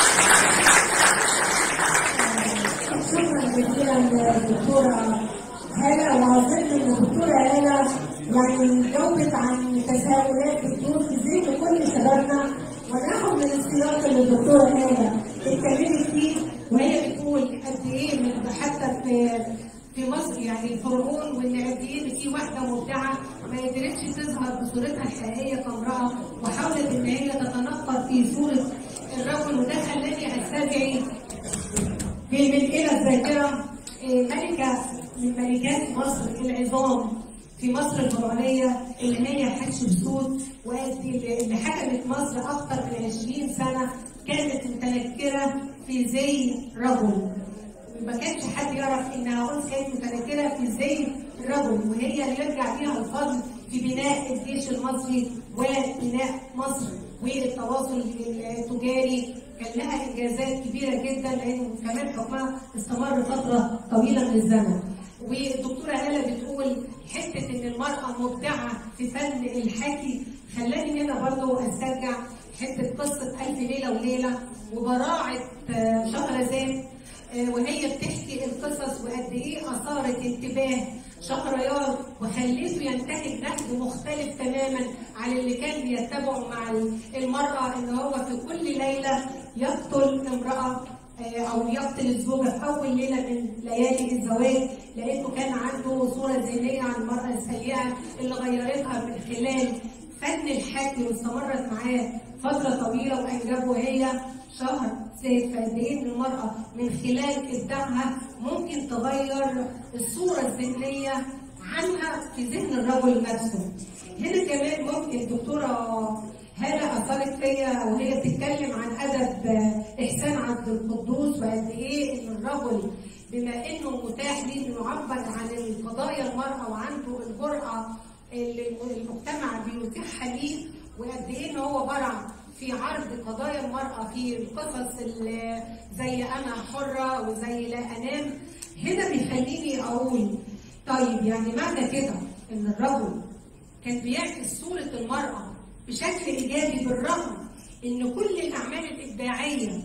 شكرا جزيلا للدكتورة هالة وأظن إن الدكتورة هالة يعني جاوبت عن تساؤلات بتدور في ذهن كل شبابنا وناخد من السياق اللي الدكتورة هالة اتكلمت فيه وهي بتقول قد إيه من حتى في في مصر يعني الهرمون وان قد ايه إن في واحده مبدعه ما قدرتش تظهر بصورتها الحقيقيه كامراه وحاولت ان هي تتنقل في صوره الرجل وده خلاني استدعي في ملئنا الذاكرة إيه، ملكة من ملكات مصر العظام في مصر الفرعونية اللي هي حتشبسوت وقت اللي اللي حكمت مصر أكثر من 20 سنة كانت متنكرة في زي رجل ما كانش حد يعرف انها انثى كانت متنكره في زي الرجل وهي اللي يرجع فيها الفضل في بناء الجيش المصري وبناء مصر والتواصل التجاري كان لها انجازات كبيره جدا لان كمان حكمها استمر فتره طويله من الزمن والدكتوره هاله بتقول حته ان المراه مبدعه في فن الحكي خلاني هنا برضه استرجع حته قصه الف ليله وليله وبراعه آه، شهرزاد آه، وهي بتحكي القصص وقد ايه اثارت انتباه شهريار وخليته ينتهج نهج مختلف تماما عن اللي كان بيتبعه مع المراه ان هو في كل ليله يقتل امراه آه، او يقتل الزوجه في اول ليله من ليالي الزواج لانه كان عنده صوره ذهنيه عن المراه السيئه اللي غيرتها من خلال فن الحكي واستمرت معاه فتره طويله وانجبه هي شهر زي فقد ايه إن المراه من خلال ابداعها ممكن تغير الصوره الذهنيه عنها في ذهن الرجل نفسه. هنا كمان ممكن الدكتوره هالة أثرت فيا وهي بتتكلم عن أدب إحسان عبد القدوس وقد إيه إن الرجل بما إنه متاح ليه إنه يعبر عن القضايا المرأة وعنده الجرأة اللي المجتمع بيتيحها ليه وقد إيه إن هو برع في عرض قضايا المرأة في القصص اللي زي أنا حرة وزي لا أنام هنا بيخليني أقول طيب يعني معنى كده إن الرجل كان بيعكس صورة المرأة بشكل ايجابي بالرغم ان كل الاعمال الابداعيه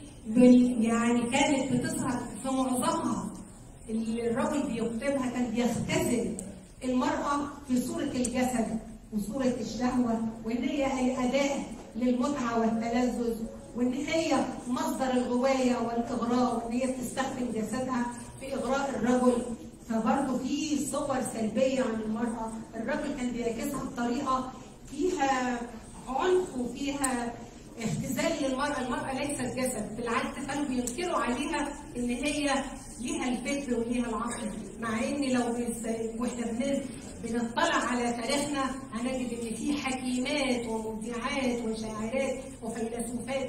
بال- يعني كانت بتظهر في معظمها اللي الراجل بيكتبها كان بيختزل المرأة في صورة الجسد وصورة الشهوة وإن هي أداة للمتعة والتلذذ وإن هي مصدر الغواية والإغراء وإن هي بتستخدم جسدها في إغراء الرجل فبرضه في صور سلبية عن المرأة الرجل كان بيعكسها بطريقة فيها عنف وفيها اختزال للمرأة المرأة ليست جسد بالعكس كانوا بينكروا عليها ان هي ليها الفكر وليها العقل مع ان لو بس- واحنا بن- بنطلع على تاريخنا هنجد ان في حكيمات ومبدعات وشاعرات وفيلسوفات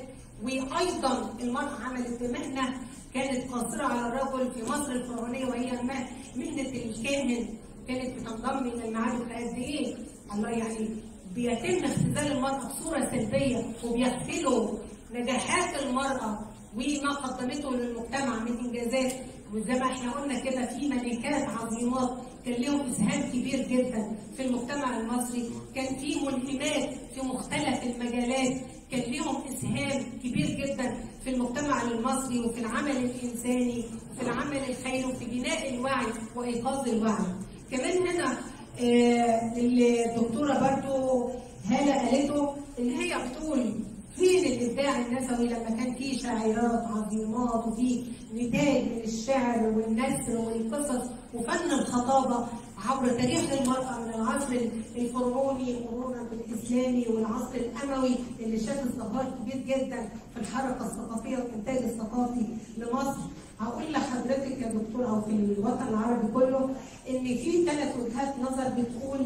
وايضا المرأة عملت بمهنة كانت قاصرة على الرجل في مصر الفرعونية وهي مه- مهنة الكاهن كانت بتنضم الى المعابد قد ايه الله يعني بيتم اختزال المرأة بصورة سلبية وبيغفلوا نجاحات المرأة وما قدمته للمجتمع من إنجازات وزي ما احنا قلنا كده في ملكات عظيمات كان لهم إسهام كبير جدا في المجتمع المصري كان في ملهمات في مختلف المجالات كان لهم إسهام كبير جدا في المجتمع المصري وفي العمل الإنساني وفي العمل الخيري وفي بناء الوعي وإيقاظ الوعي كمان هنا آه، الدكتوره برضو هاله قالته ان هي بتقول فين الابداع النسوي لما كان في شاعرات عظيمات وفي نتاج من الشعر والنثر والقصص وفن الخطابه عبر تاريخ المراه من العصر الفرعوني مرورا بالاسلامي والعصر الاموي اللي شاف ازدهار كبير جدا في الحركه الثقافيه والانتاج الثقافي لمصر هقول لحضرتك يا دكتور او في الوطن العربي كله ان في ثلاث وجهات نظر بتقول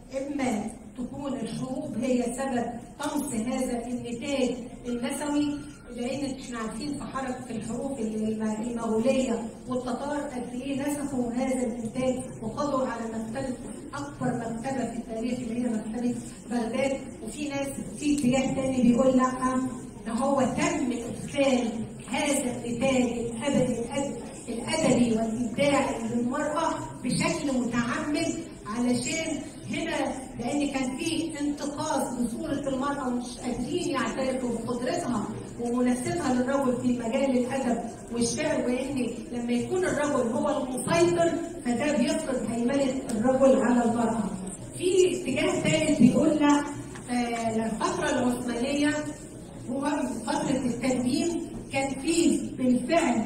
اما تكون الحروب هي سبب طمس هذا النتاج النسوي لان احنا عارفين في حركه الحروب الم- المغوليه والتتار قد ايه نسفوا هذا الانتاج وقضوا على مكتبه اكبر مكتبه في التاريخ اللي هي مكتبه بغداد وفي ناس في اتجاه تاني بيقول لا ده هو تم ادخال هذا النتاج الابدي الأد- الادبي والابداعي للمراه بشكل متعمد علشان هنا لان كان في انتقاص لصوره المراه ومش قادرين يعترفوا بقدرتها ومناسبها للرجل في مجال الادب والشعر وان لما يكون الرجل هو المسيطر فده بيفرض هيمنه الرجل على المراه. في اتجاه ثالث بيقول لا آه، الفتره العثمانيه هو فترة التدوين كان فيه بالفعل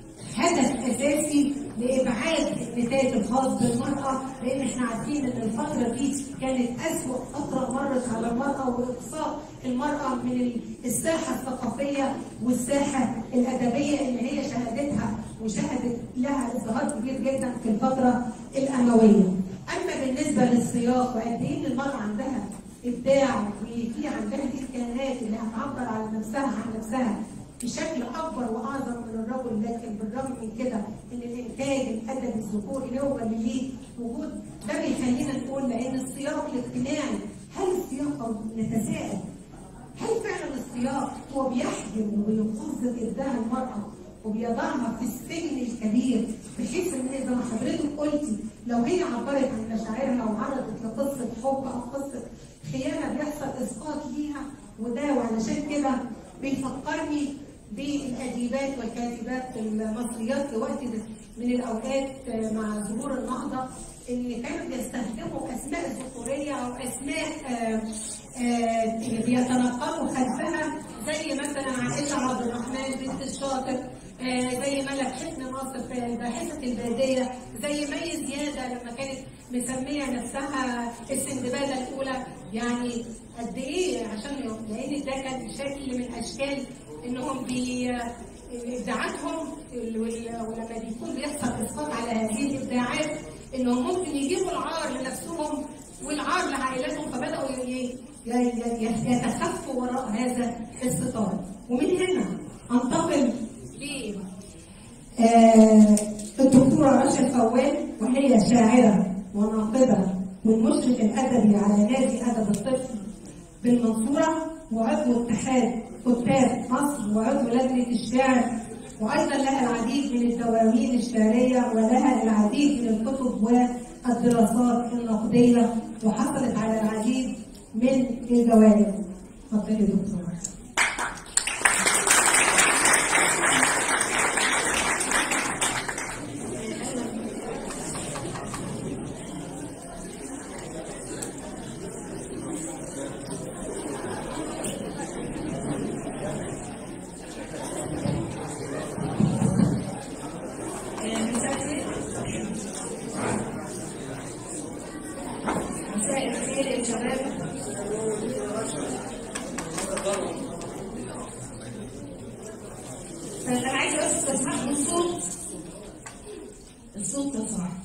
هدف أساسي لإبعاد النتاج الخاص بالمرأة لأن إحنا عارفين إن الفترة دي كانت أسوأ فترة مرت على المرأة وإقصاء المرأة من الساحة الثقافية والساحة الأدبية اللي هي شهدتها وشهدت لها ازدهار كبير جدا في الفترة الأموية. أما بالنسبة للسياق وقد إيه إن المرأة عندها ابداع وفي عندها امكانيات انها تعبر عن نفسها عن نفسها بشكل اكبر واعظم من الرجل لكن بالرغم من كده ان الانتاج الادبي الذكوري هو اللي ليه وجود ده بيخلينا نقول لان السياق الاجتماعي هل السياق او نتساءل هل فعلا السياق هو بيحجم وبيقصد ابداع المراه وبيضعها في السجن الكبير بحيث ان زي ما حضرتك قلتي لو هي عبرت عن مشاعرها وعرضت لقصه حب او قصه خيانه بيحصل اسقاط ليها وده وعلشان كده بيفكرني بالاديبات والكاتبات المصريات في وقت من الاوقات مع ظهور النهضه ان كانوا بيستخدموا اسماء ذكوريه او اسماء آه، آه، بيتنقلوا خلفها زي مثلا عائشه عبد الرحمن بنت الشاطر آه، زي ملك حسن ناصر في الباحثه الباديه زي مي زياده لما كانت مسميه نفسها السندباده الاولى يعني قد ايه عشان لان ده كان شكل من اشكال انهم بي ابداعاتهم ال- وال- ولما بيكون بيحصل اسقاط على هذه الابداعات انهم ممكن يجيبوا العار لنفسهم والعار لعائلاتهم فبداوا ي- ي- ي- يتخفوا وراء هذا الستار ومن هنا انتقل ل آه، الدكتورة رشا فوال وهي شاعرة وناقدة والمشرف الأدبي على نادي أدب الطفل بالمنصورة وعضو اتحاد كتاب مصر وعضو لجنة الشعر وأيضا لها العديد من الدواوين الشعرية ولها العديد من الكتب والدراسات النقدية وحصلت على العديد من الجوانب اتفضلي يا دكتور مساء الخير يا شباب طيب انا عايزه بس تسمعوا الصوت الصوت لو سمحت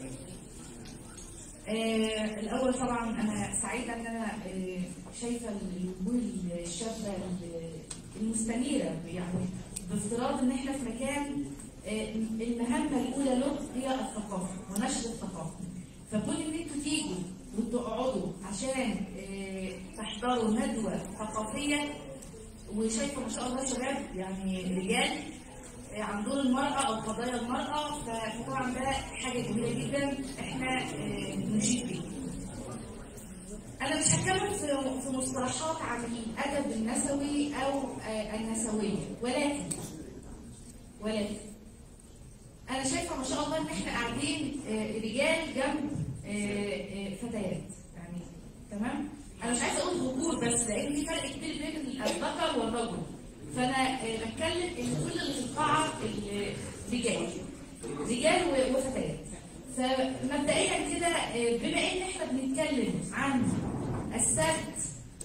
آه الاول طبعا انا سعيده ان انا آه شايفه الوجوه الشابه المستنيره يعني بافتراض ان احنا في مكان آه المهمه الاولى له هي الثقافه ونشر الثقافه فكون ان انتوا تيجوا وتقعدوا عشان آه، تحضروا ندوه ثقافيه وشايفه ما شاء الله شباب يعني رجال آه، عن دور المراه او قضايا المراه فطبعا ده حاجه جميله جدا احنا آه، نشيد بيها. انا مش هتكلم في في مصطلحات عن الادب النسوي او آه، النسويه ولكن ولكن انا شايفه ما شاء الله ان احنا قاعدين آه، رجال جنب آه، آه، فتيات يعني تمام انا مش عايزه اقول ذكور بس لان في فرق كبير بين الذكر والرجل فانا آه، بتكلم ان كل اللي في القاعه ال- رجال رجال و- وفتيات فمبدئيا كده آه، بما ان احنا بنتكلم عن السد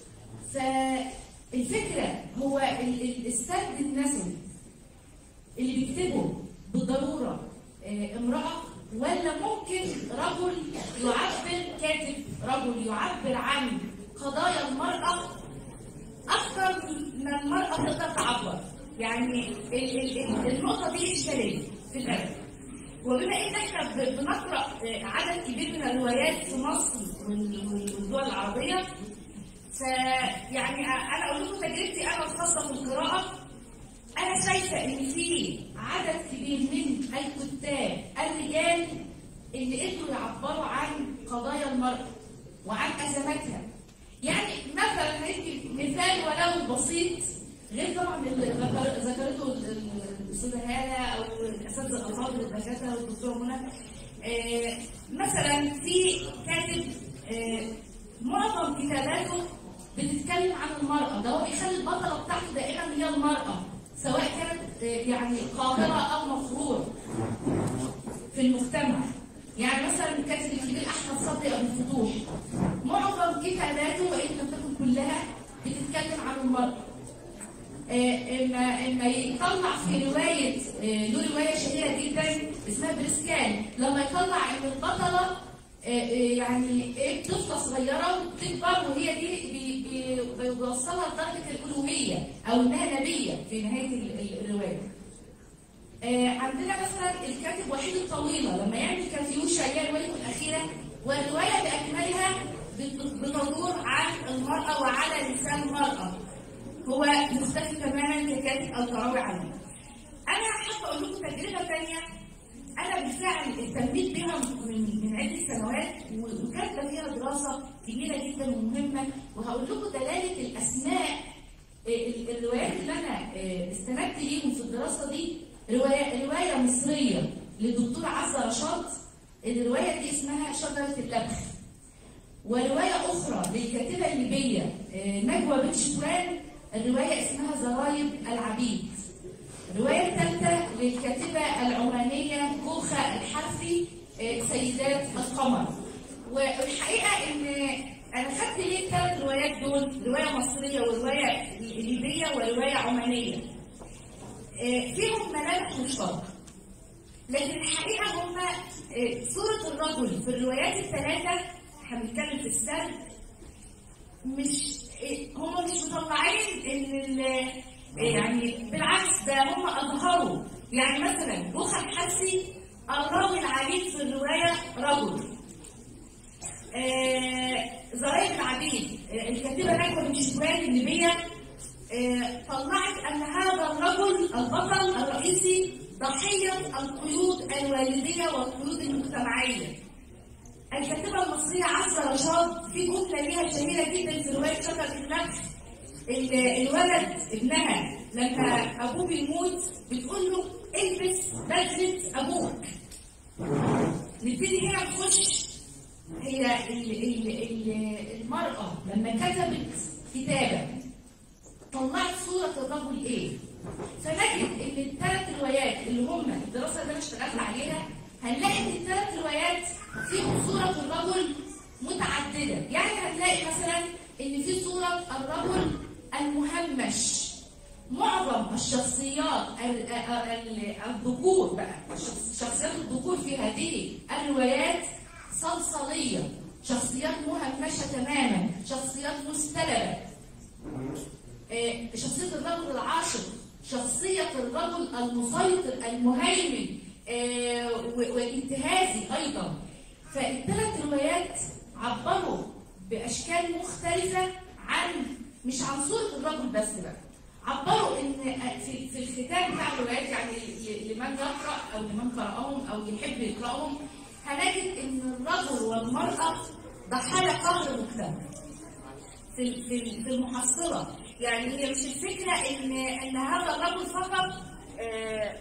فالفكره هو ال- ال- السد النسوي اللي بيكتبه بالضروره آه، امراه ولا ممكن رجل يعبر كاتب رجل يعبر عن قضايا المراه اكثر ما المراه تقدر تعبر يعني ال- ال- ال- النقطه دي اشكاليه في الادب وبما ان احنا ب- بنقرا آه، عدد كبير من الروايات في مصر وال- وال- والدول العربيه فيعني انا اقول لكم تجربتي انا الخاصه في القراءه انا شايفه ان في عدد كبير من الكتاب الرجال اللي قدروا يعبروا عن قضايا المراه وعن ازماتها يعني مثلا ندي مثال ولو بسيط غير طبعا اللي ذكر- ذكرته ال- ال- الاستاذه هاله او الاساتذه الافاضل الدكاتره والدكتور منى آه، مثلا في كاتب آه، معظم كتاباته بتتكلم عن المرأة ده هو بيخلي البطلة بتاعته دائما هي المرأة سواء كانت آه، يعني قاهرة أو مفروض في المجتمع يعني مثلا الكاتب الكبير أحمد صدري أبو الفتوح معظم كتاباته وإن لم تكن كلها بتتكلم عن المرأة آه، اما اما يطلع في روايه آه، له روايه شهيره جدا اسمها بريسكان لما يطلع ان البطله آه، آه، يعني ايه طفله صغيره وبتكبر وهي دي بي- بي- بيوصلها لدرجه الالوهيه او انها نبيه في نهايه ال- ال- الروايه. آه، عندنا مثلا الكاتب وحيد الطويله لما يعمل كاتيوشا هي روايته الاخيره والروايه باكملها بت- بتدور عن المراه وعلى لسان المراه. هو مختلف تماما ككاتب او كراوي عنه. انا حابه اقول لكم تجربه ثانيه انا بالفعل اهتميت بها من من عده سنوات و- وكانت فيها دراسه كبيره جدا ومهمه وهقول لكم دلاله الاسماء ال- الروايات اللي انا آه، استندت ليهم في الدراسه دي روايه روايه مصريه للدكتور عزه رشاد الروايه دي اسمها شجره اللبخ ورواية أخرى للكاتبة الليبية آه، نجوى بن شكران الرواية اسمها زرايب العبيد الرواية الثالثة للكاتبة العمانية كوخة الحرفي آه، سيدات القمر والحقيقة إن أنا خدت ليه الثلاث روايات دول رواية مصرية ورواية ليبية ورواية عمانية آه، فيهم ملامح مشتركة لكن الحقيقه هم آه، صوره الرجل في الروايات الثلاثه احنا بنتكلم في السرد مش آه، هم مش مطلعين ان ال- آه، يعني بالعكس ده هم اظهروا يعني مثلا بوخا الحسي الراوي العليم في الروايه رجل آه، زراير العبيد آه، الكاتبه نجوى بن شكوان الليبيه آه، طلعت ان هذا الرجل البطل الرئيسي ضحيه القيود الوالديه والقيود المجتمعيه. الكاتبه المصريه المصريه عزه رشاد في جمله ليها شهيره جدا في روايه شجره النخل ال- الولد ابنها لما ابوه بيموت بتقول له البس بدله ابوك نبتدي هنا نخش هي ال- ال- ال- المرأة لما كتبت كتابة طلعت صورة الرجل إيه؟ فنجد إن الثلاث روايات اللي هم الدراسة اللي أنا اشتغلت عليها هنلاقي إن الثلاث روايات فيهم صورة الرجل متعددة، يعني هنلاقي مثلا إن في صورة الرجل المهمش معظم الشخصيات ال- ال- الذكور بقى الشخص- شخصيات الذكور في هذه الروايات صلصلية شخصيات مهمشة تماما شخصيات مستلبة آه، شخصية الرجل العاشق شخصية الرجل المسيطر المهيمن آه، و- والانتهازي أيضا فالثلاث روايات عبروا بأشكال مختلفة عن مش عن صورة الرجل بس بقى عبروا ان في في الختام بتاع الروايات يعني ل- لمن يقرا او لمن قراهم او يحب يقراهم هنجد ان الرجل والمراه ضحايا قهر مجتمع في في في المحصله يعني هي مش الفكره ان ان هذا الرجل فقط آه،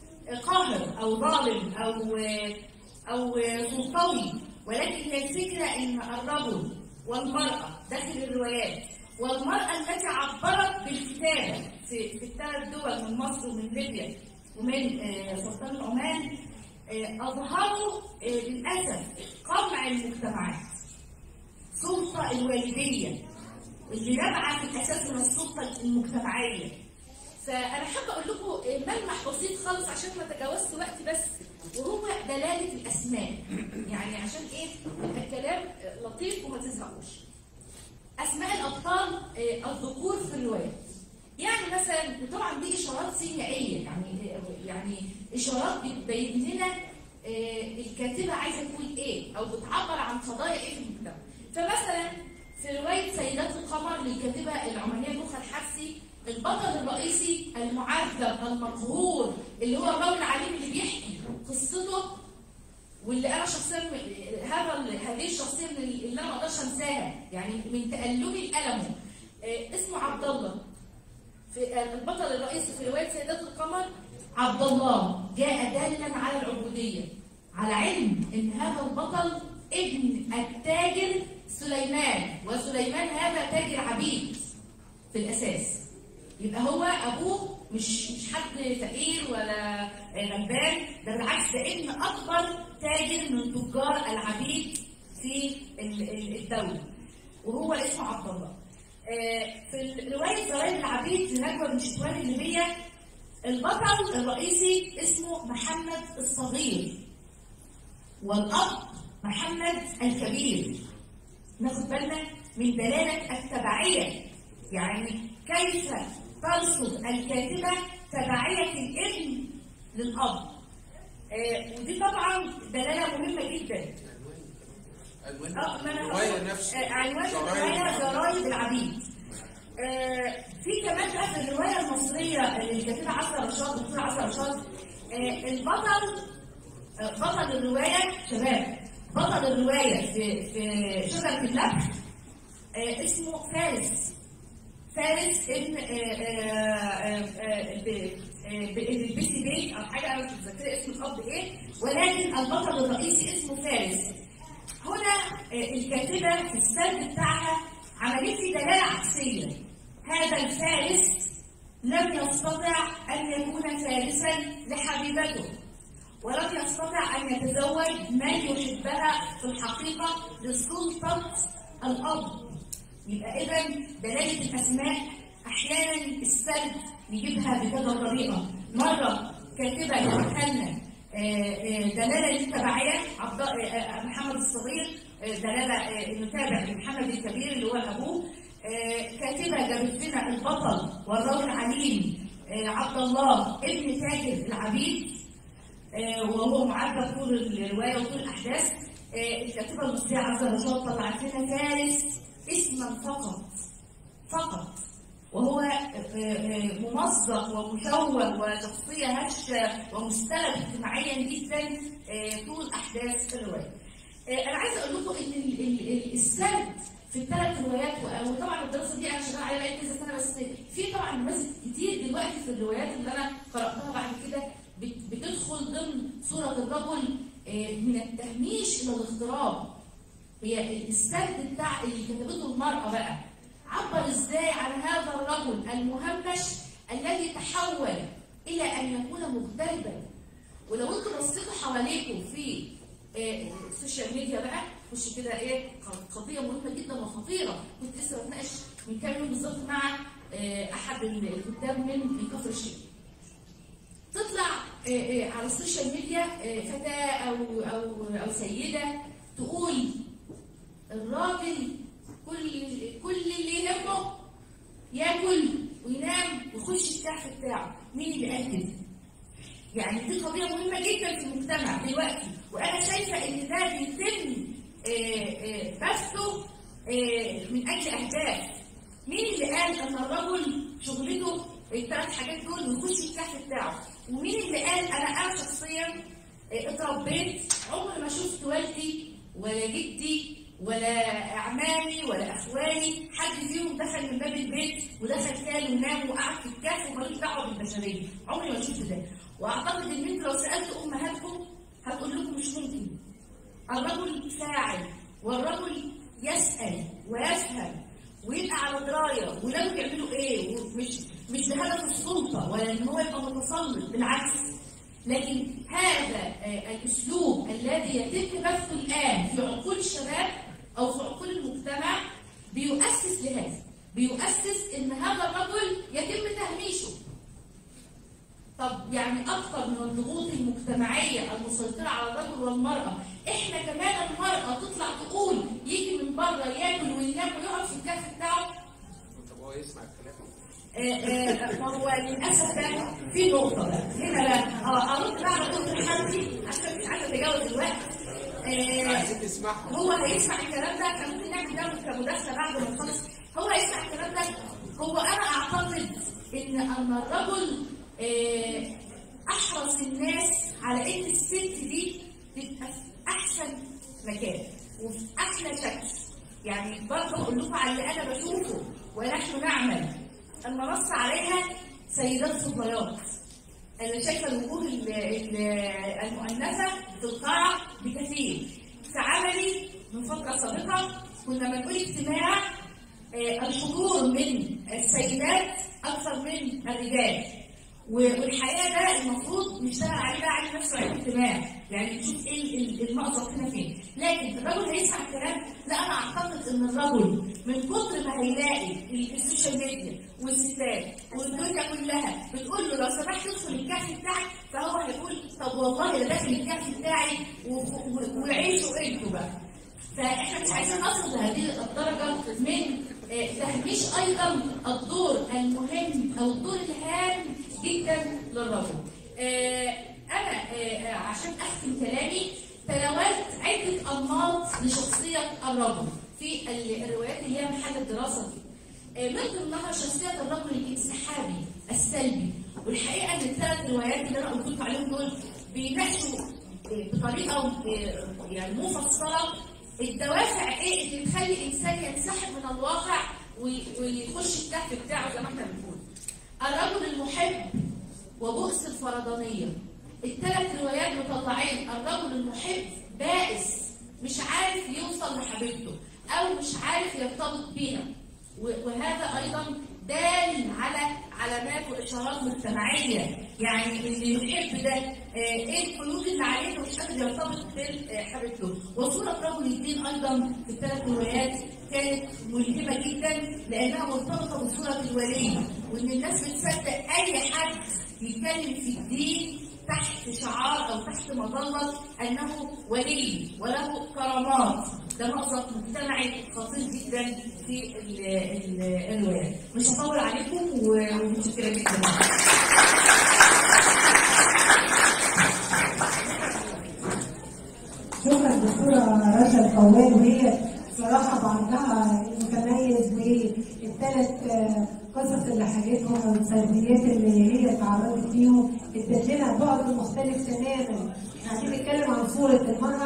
قاهر او ظالم او آه، او آه، سلطوي ولكن هي الفكره ان الرجل والمراه داخل الروايات والمراه التي عبرت بالكتابه في في الثلاث دول من مصر ومن ليبيا ومن آه، سلطنه عمان آه، اظهروا آه، للاسف قمع المجتمعات سلطة الوالدية اللي نابعة في الأساس من السلطة المجتمعية فأنا حابة أقول لكم ملمح بسيط خالص عشان ما تجاوزت وقتي بس وهو دلالة الأسماء يعني عشان إيه يبقى الكلام لطيف وما تزهقوش أسماء الأبطال آه، الذكور في الروايات يعني مثلا طبعا دي إشارات سينمائية يعني يعني إشارات بتبين لنا آه، الكاتبة عايزة تقول إيه أو بتعبر عن قضايا إيه في المجتمع فمثلا في رواية سيدات القمر للكاتبة العمانية نوخة الحفسي البطل الرئيسي المعذب المقهور اللي هو الراوي العليم اللي بيحكي قصته واللي انا شخصيا م- هذا ال- هذه الشخصيه من اللي انا ما اقدرش انساها يعني من تالمي لالمه آه، اسمه عبد الله في آه، البطل الرئيسي في روايه سيدات القمر عبد الله جاء دالا على العبوديه على علم ان هذا البطل ابن التاجر سليمان وسليمان هذا تاجر عبيد في الاساس يبقى هو ابوه مش مش حد فقير ولا غلبان ده بالعكس ده ابن اكبر تاجر من تجار العبيد في ال- ال- الدوله وهو اسمه عبد الله آه، في روايه زوايا العبيد لنجوى بن شتوان الليبيه البطل الرئيسي اسمه محمد الصغير والاب محمد الكبير ناخد بالنا من دلالة التبعية يعني كيف ترصد الكاتبة تبعية الابن للأب آه ودي طبعا دلالة مهمة جدا عنوان اه ما انا الرواية هقول- نفسه آه، عنوان جرايم الروايه العبيد. جرايد العبيد آه، في كمان بقى في الروايه المصريه اللي الكاتبه عزه رشاد الدكتوره عزه رشاد آه، البطل آه، بطل الروايه شباب بطل الروايه في في شجره اللبخ آه، اسمه فارس فارس ابن آه، آه، آه، ب- آه، ب- البيسي بيت او حاجه انا مش متذكره اسم الاب ايه ولكن البطل الرئيسي اسمه فارس هنا آه، الكاتبه في السرد بتاعها عملت لي دلاله عكسيه هذا الفارس لم يستطع ان يكون فارسا لحبيبته ولم يستطع ان يتزوج من يحبها في الحقيقه لسلطه الاب يبقى اذا دلاله الاسماء احيانا السرد نجيبها بكذا طريقه مره كاتبه جابتها لنا آه، آه، دلاله للتبعيه عبد آه، آه، محمد الصغير آه، دلاله آه، انه تابع لمحمد الكبير اللي هو ابوه آه، كاتبه جابت لنا البطل والراوي العليم آه، عبد الله ابن تاجر العبيد آه، وهو معذب طول الروايه وطول الاحداث آه، الكاتبه المصريه عزه رشاد طلعت لنا فارس اسما فقط فقط وهو آه، آه، ممزق ومشوه وشخصيه هشه ومستلب اجتماعيا جدا آه، طول احداث الروايه. آه، انا عايزه اقول لكم ان ال- ال- ال- السرد في الثلاث روايات و- وطبعا الدراسه دي انا شغاله عليها بقالي كذا سنه بس في طبعا نماذج كتير دلوقتي في الروايات اللي انا قراتها بعد كده بت- بتدخل ضمن صوره الرجل آه، من التهميش الى الاغتراب هي السرد بتاع اللي كتبته المرأة بقى عبر ازاي عن هذا الرجل المهمش الذي تحول إلى أن يكون مغتربا ولو انتوا بصيتوا حواليكم في آه، السوشيال ميديا بقى خش كده ايه قضيه مهمه جدا وخطيره كنت لسه بتناقش من كام يوم بالظبط مع آه، احد الكتاب من من كفر الشيخ تطلع آه، آه، على السوشيال ميديا آه، فتاة أو أو أو سيدة تقول الراجل كل كل اللي يهمه ياكل وينام ويخش الكهف بتاعه مين اللي قال كده؟ يعني دي قضية مهمة جدا في المجتمع دلوقتي وأنا شايفة إن ده بيتم آه، آه، بثه آه، من أجل أهداف مين اللي قال ان الرجل شغلته الثلاث حاجات دول ويخش الكهف بتاعه ومين اللي قال انا انا شخصيا اه، اتربيت عمري ما شفت والدي ولا جدي ولا اعمامي ولا اخواني حد فيهم دخل من باب البيت ودخل كان ونام وقعد في الكهف ومالوش دعوه بالبشريه عمري ما شفت ده واعتقد ان انتوا لو سالت امهاتكم هتقول لكم مش ممكن الرجل فاعل والرجل يسأل ويفهم ويبقى على دراية ولاده بيعملوا ايه ومش مش بهدف السلطة ولا ان هو يبقى متسلط بالعكس لكن هذا آه، الاسلوب الذي يتم بثه الان في عقول الشباب او في عقول المجتمع بيؤسس لهذا بيؤسس ان هذا الرجل يتم تهميشه طب يعني اكثر من الضغوط المجتمعيه المسيطره على الرجل والمراه احنا كمان المراه تطلع تقول يجي من بره ياكل وينام ويقعد في الكهف بتاعه طب هو يسمع الكلام آه، آه، ما هو للاسف ده في نقطه بقى هنا بقى اه ارد بقى على دكتور حمدي عشان مش عارفه اتجاوز الوقت آه، عايزين تسمعها هو هيسمع الكلام ده كان ممكن نعمل ده كمداخله بعد ما نخلص هو هيسمع الكلام ده هو انا اعتقد ان ان الرجل آه، احرص الناس على ان الست دي تبقى في احسن مكان وفي احلى شكل يعني برضه اقول لكم على اللي انا بشوفه ونحن نعمل المنصه عليها سيدات فضليات انا شايفه الوجوه ال- ال- المؤنثه في القاعه بكثير في عملي من فتره سابقه كنا بنقول اجتماع آه، الحضور من السيدات اكثر من الرجال و- والحقيقه ده المفروض نشتغل عليه بقى على نفسه علم اجتماع يعني نشوف ايه ال- ال- المأزق هنا فين لكن الرجل هيسمع الكلام لا انا اعتقد ان الرجل من كتر ما هيلاقي ال- السوشيال ميديا والستات والدنيا كلها بتقول له لو سمحت ادخل الكهف بتاعك فهو هيقول طب والله ده داخل الكهف بتاعي و- و- وعيشوا انتوا بقى فاحنا مش عايزين نصل لهذه الدرجه من آه، تهميش ايضا الدور المهم او الدور الهام جدا للرجل. آه، انا آه، آه، عشان اختم كلامي تناولت عده انماط لشخصيه الرجل في ال- الروايات اللي هي محل الدراسه دي. آه، من ضمنها شخصيه الرجل الانسحابي السلبي والحقيقه ان الثلاث روايات اللي انا قلت لكم عليهم دول بيناقشوا آه، بطريقه آه، يعني مفصله الدوافع ايه اللي تخلي الانسان ينسحب من الواقع وي- ويخش الكهف بتاعه زي ما احنا بنقول. الرجل المحب وبؤس الفردانيه. الثلاث روايات مطلعين الرجل المحب بائس مش عارف يوصل لحبيبته او مش عارف يرتبط بيها و- وهذا ايضا دال على علامات واشارات مجتمعيه يعني اللي يحب ده آه، ايه القيود اللي عليه مش قادر يرتبط بحبيبته وصوره رجل الدين ايضا في الثلاث روايات كانت ملهمه جدا لانها مرتبطه بصوره الولي وان الناس بتصدق اي حد يتكلم في الدين تحت شعار او تحت مظله انه ولي وله كرامات ده مأزق مجتمعي خطير جدا في ال- ال- الروايات مش هطول عليكم ومتشكره جدا شكرا دكتورة رشا القوال وهي صراحة بعضها متميز بالثلاث قصص اللي حكيتهم والسلبيات اللي هي تعرضت فيهم ادت لنا بعد مختلف تماما احنا عايزين نتكلم عن صورة المرأة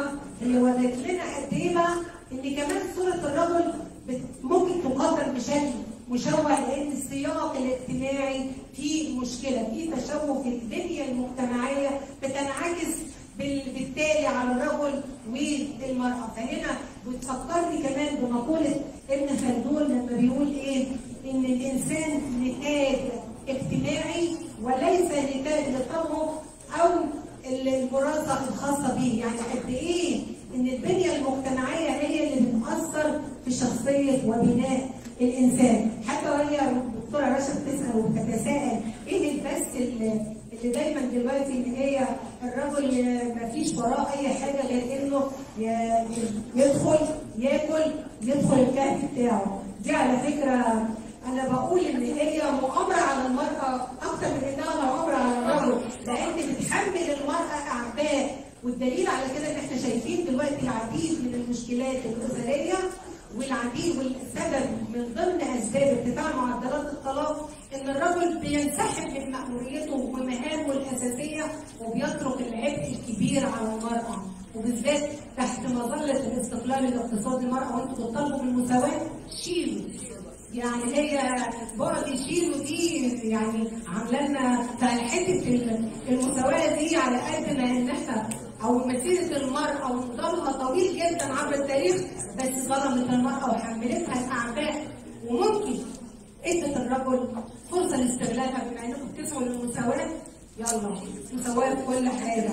اللي ورت لنا قد ايه بقى ان كمان صوره الرجل بت- ممكن تقدر بشكل مشوه لان السياق الاجتماعي فيه مشكله فيه تشوه في البنيه المجتمعيه بتنعكس بال- بالتالي على الرجل والمراه فهنا بتفكرني كمان بمقوله ابن خلدون لما بيقول ايه ان الانسان نتاج اجتماعي وليس نتاج لطبعه او الوراثه الخاصه به يعني قد ايه ان البنيه المجتمعيه هي اللي بتاثر في شخصيه وبناء الانسان حتى وهي الدكتوره رشا بتسال وبتتساءل ايه البث اللي اللي دايما دلوقتي ان هي الرجل ما فيش وراه اي حاجه غير انه ي- يدخل ياكل يدخل الكهف بتاعه دي على فكره انا بقول ان هي مؤامره على المراه اكتر من انها مؤامره على الرجل لان بتحمل المراه اعباء والدليل على كده ان احنا شايفين دلوقتي العديد من المشكلات الاسريه والعديد والسبب من ضمن اسباب ارتفاع معدلات الطلاق ان الرجل بينسحب من مأموريته ومهامه الاساسيه وبيترك العبء الكبير على المراه وبالذات تحت مظله الاستقلال الاقتصادي المراه وانتم بتطالبوا بالمساواه شيلوا يعني هي بعد شيلوا دي يعني عامله لنا حته المساواه دي على قد ما ان احنا او مسيره المراه ونضالها طويل جدا عبر التاريخ بس ظلمت المراه وحملتها الاعباء وممكن ادت الرجل فرصه لاستغلالها بما انكم بتسعوا للمساواه يلا مساواه في كل حاجه.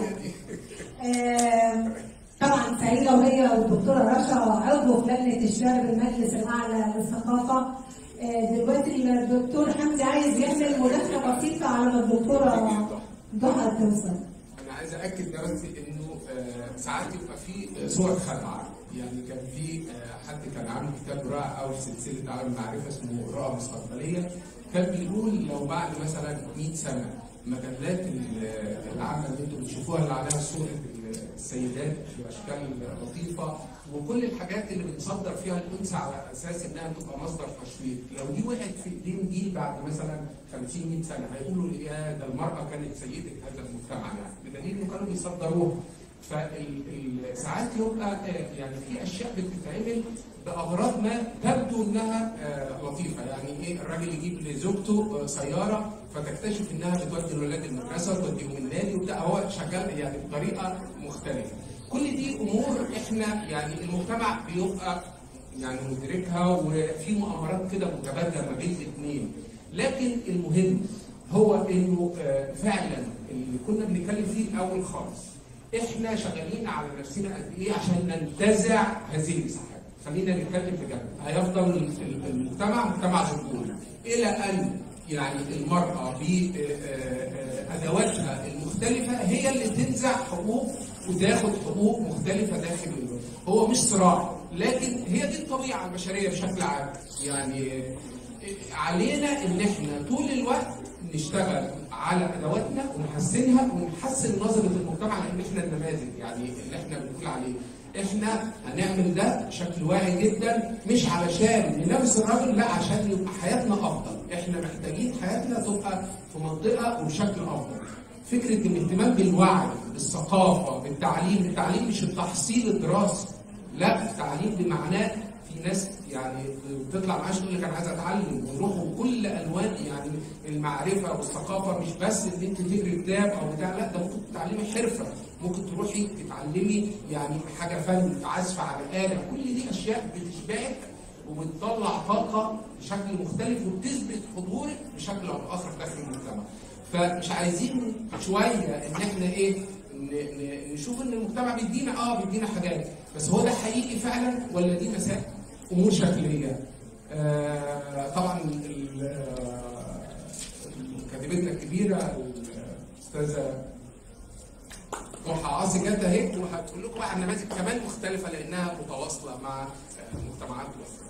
آم، طبعا سعيده وهي والدكتوره رشا عضو في لجنه الشباب المجلس الاعلى للثقافه آه، دلوقتي الدكتور حمدي عايز يعمل مداخله بسيطه على ما الدكتوره ضحى توصل. انا عايز اكد ده بس انه آه، ساعات يبقى في صور خدعه يعني كان في آه، حد كان عامل كتاب رائع قوي في سلسله عالم المعرفه اسمه رؤى مستقبليه كان بيقول لو بعد مثلا 100 سنه مجلات ال- العامه اللي انتم بتشوفوها اللي عليها صوره السيدات باشكال لطيفه وكل الحاجات اللي بتصدر فيها الانثى على اساس انها تبقى مصدر تشويق لو دي وقعت في ايدين جيل بعد مثلا 50 100 سنه هيقولوا يا ده المراه كانت سيده هذا المجتمع يعني بدليل انه كانوا بيصدروها فساعات يبقى آه، يعني في اشياء بتتعمل باغراض ما تبدو انها آه، لطيفه يعني ايه الراجل يجيب لزوجته آه، سياره فتكتشف انها بتودي الولاد المدرسه وتوديهم النادي وبتاع هو شغال يعني بطريقه مختلفه كل دي امور احنا يعني المجتمع بيبقى يعني مدركها وفي مؤامرات كده متبادله ما بين الاثنين لكن المهم هو انه آه، فعلا اللي كنا بنتكلم فيه الاول خالص احنا شغالين على نفسنا قد ايه عشان ننتزع هذه المساحات خلينا نتكلم بجد هيفضل ال- المجتمع مجتمع ذكوري الى ان يعني المراه بادواتها المختلفه هي اللي تنزع حقوق وتاخد حقوق مختلفه داخل الوطن. هو مش صراع لكن هي دي الطبيعه البشريه بشكل عام يعني علينا ان احنا طول الوقت نشتغل على ادواتنا ونحسنها ونحسن نظره المجتمع لان احنا النماذج يعني اللي احنا بنقول عليه احنا هنعمل ده بشكل واعي جدا مش علشان ننافس الراجل لا عشان يبقى حياتنا افضل احنا محتاجين حياتنا تبقى في منطقه وبشكل افضل فكره الاهتمام بالوعي بالثقافه بالتعليم التعليم مش التحصيل الدراسي لا التعليم بمعناه في ناس يعني بتطلع معاش تقول لك انا عايز اتعلم ويروحوا كل الوان يعني المعرفه والثقافه مش بس ان انت تقري كتاب او بتاع لا ده ممكن تتعلمي حرفه ممكن تروحي تتعلمي يعني حاجه فن عزف على اله كل دي اشياء بتشبعك وبتطلع طاقه بشكل مختلف وبتثبت حضورك بشكل او باخر داخل المجتمع فمش عايزين شويه ان احنا ايه ن- ن- نشوف ان المجتمع بيدينا اه بيدينا حاجات بس هو ده حقيقي فعلا ولا دي مسائل امور شكليه آه طبعا ال- آه، كاتبتنا الكبيره الاستاذه ضحى عاصي جت اهي وهتقول لكم بقى عن نماذج كمان مختلفه لانها متواصله مع آه، مجتمعات اخرى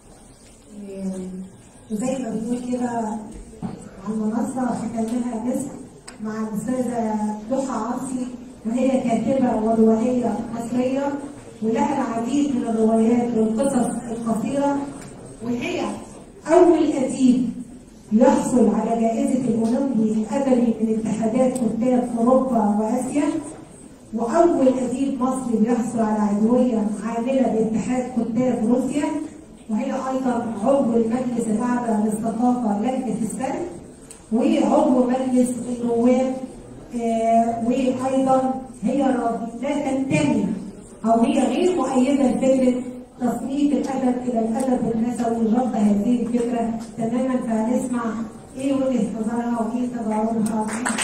وزي ما بنقول كده على المنصة حكيناها مسك مع الأستاذة ضحى عاصي وهي كاتبة وروائية مصرية ولها العديد من الروايات والقصص القصيرة وهي أول أديب يحصل على جائزة الأولمبي الأدبي من اتحادات كتاب أوروبا وآسيا واول اديب مصري بيحصل على عضويه عامله باتحاد كتاب روسيا وهي ايضا عضو المجلس الاعلى للثقافه لجنه السرد وعضو مجلس النواب آه، وايضا هي راضي- لا تنتمي او هي غير مؤيده لفكره تصنيف الادب الى الادب النسوي رفض هذه الفكره تماما فهنسمع ايه وجهه نظرها وايه تجاربها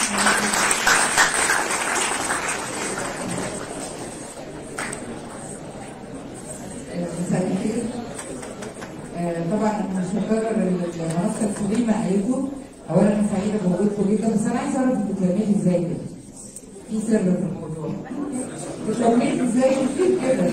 مساء الخير آه، طبعا انا مش هكرر المنصه الكريمه عليكم اولا انا سعيده بوجودكم جدا بس انا عايزه اعرف بتتكلمي ازاي كده في سر في الموضوع بتتكلمي ازاي كده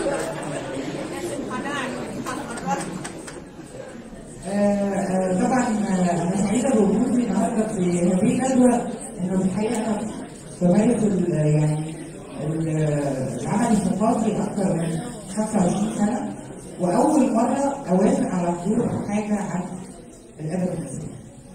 آه، آه، طبعا آه، انا سعيده بوجودي النهارده في هذه الندوه انه في الحقيقه انا بمارس ال- يعني ال- العمل الثقافي اكثر من 25 سنه واول مره اوافق على حضور حاجه عن الادب المصري.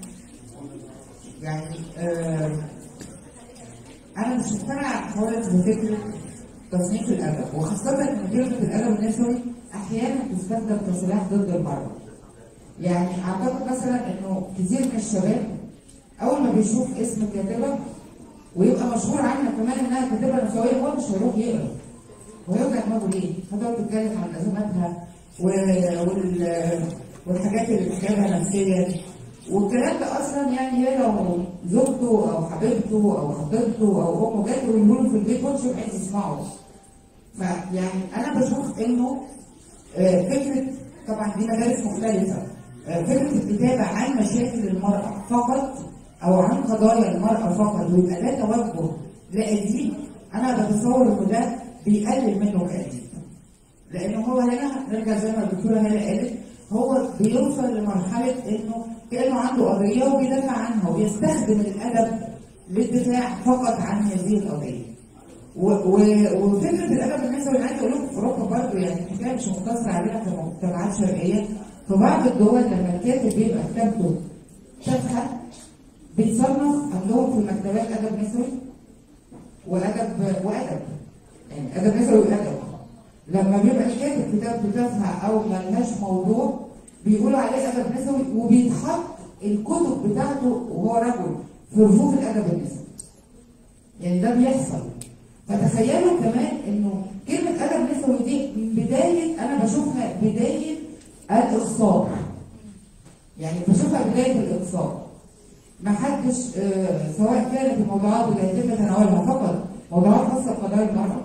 يعني آه، انا مش مقتنعه خالص بفكره تصنيف الادب وخاصه ان كلمه الادب النسوي احيانا تستخدم كسلاح ضد المراه. يعني اعتقد مثلا انه كتير من الشباب اول ما بيشوف اسم كاتبه ويبقى مشهور عنها كمان انها كاتبه نسويه هو مش هيروح يقرا ويوجع دماغه ليه؟ هتقعد تتكلم عن ازماتها و- وال- والحاجات اللي بتتعبها نفسيا والكلام ده اصلا يعني هي لو زوجته او حبيبته او خطيبته او امه جت ويقولوا في البيت ومش عايز يسمعه فيعني انا بشوف انه آه، فكره طبعا دي مدارس مختلفه آه، فكره الكتابه عن مشاكل المراه فقط او عن قضايا المراه فقط ويبقى لا توجه لاديب انا بتصور انه ده بيقلل منه كاديب لانه هو هنا نرجع زي ما الدكتوره هنا قالت هو بيوصل لمرحله انه كانه عنده قضيه وبيدافع عنها وبيستخدم الادب للدفاع فقط عن هذه القضيه. و- و- وفكره الادب النسوي انا عايزه اقول لكم في اوروبا برضه يعني الحكايه مش مقتصره علينا في مجتمعات شرقيه في بعض الدول لما الكاتب بيبقى كتابته تافهه بيتصنف عندهم في المكتبات ادب نسوي وادب وادب يعني ادب نسوي وادب لما بيبقى الكاتب كتاب تافهه او ملهاش موضوع بيقولوا عليه ادب نسوي وبيتحط الكتب بتاعته وهو رجل في رفوف الادب النسوي يعني ده بيحصل فتخيلوا كمان انه كلمة أدب نسوي دي من بداية أنا بشوفها بداية الإقصاء يعني بشوفها بداية الإقصاء ما حدش آه، سواء كانت الموضوعات اللي هيتم تناولها فقط موضوعات خاصة بقضايا المرأة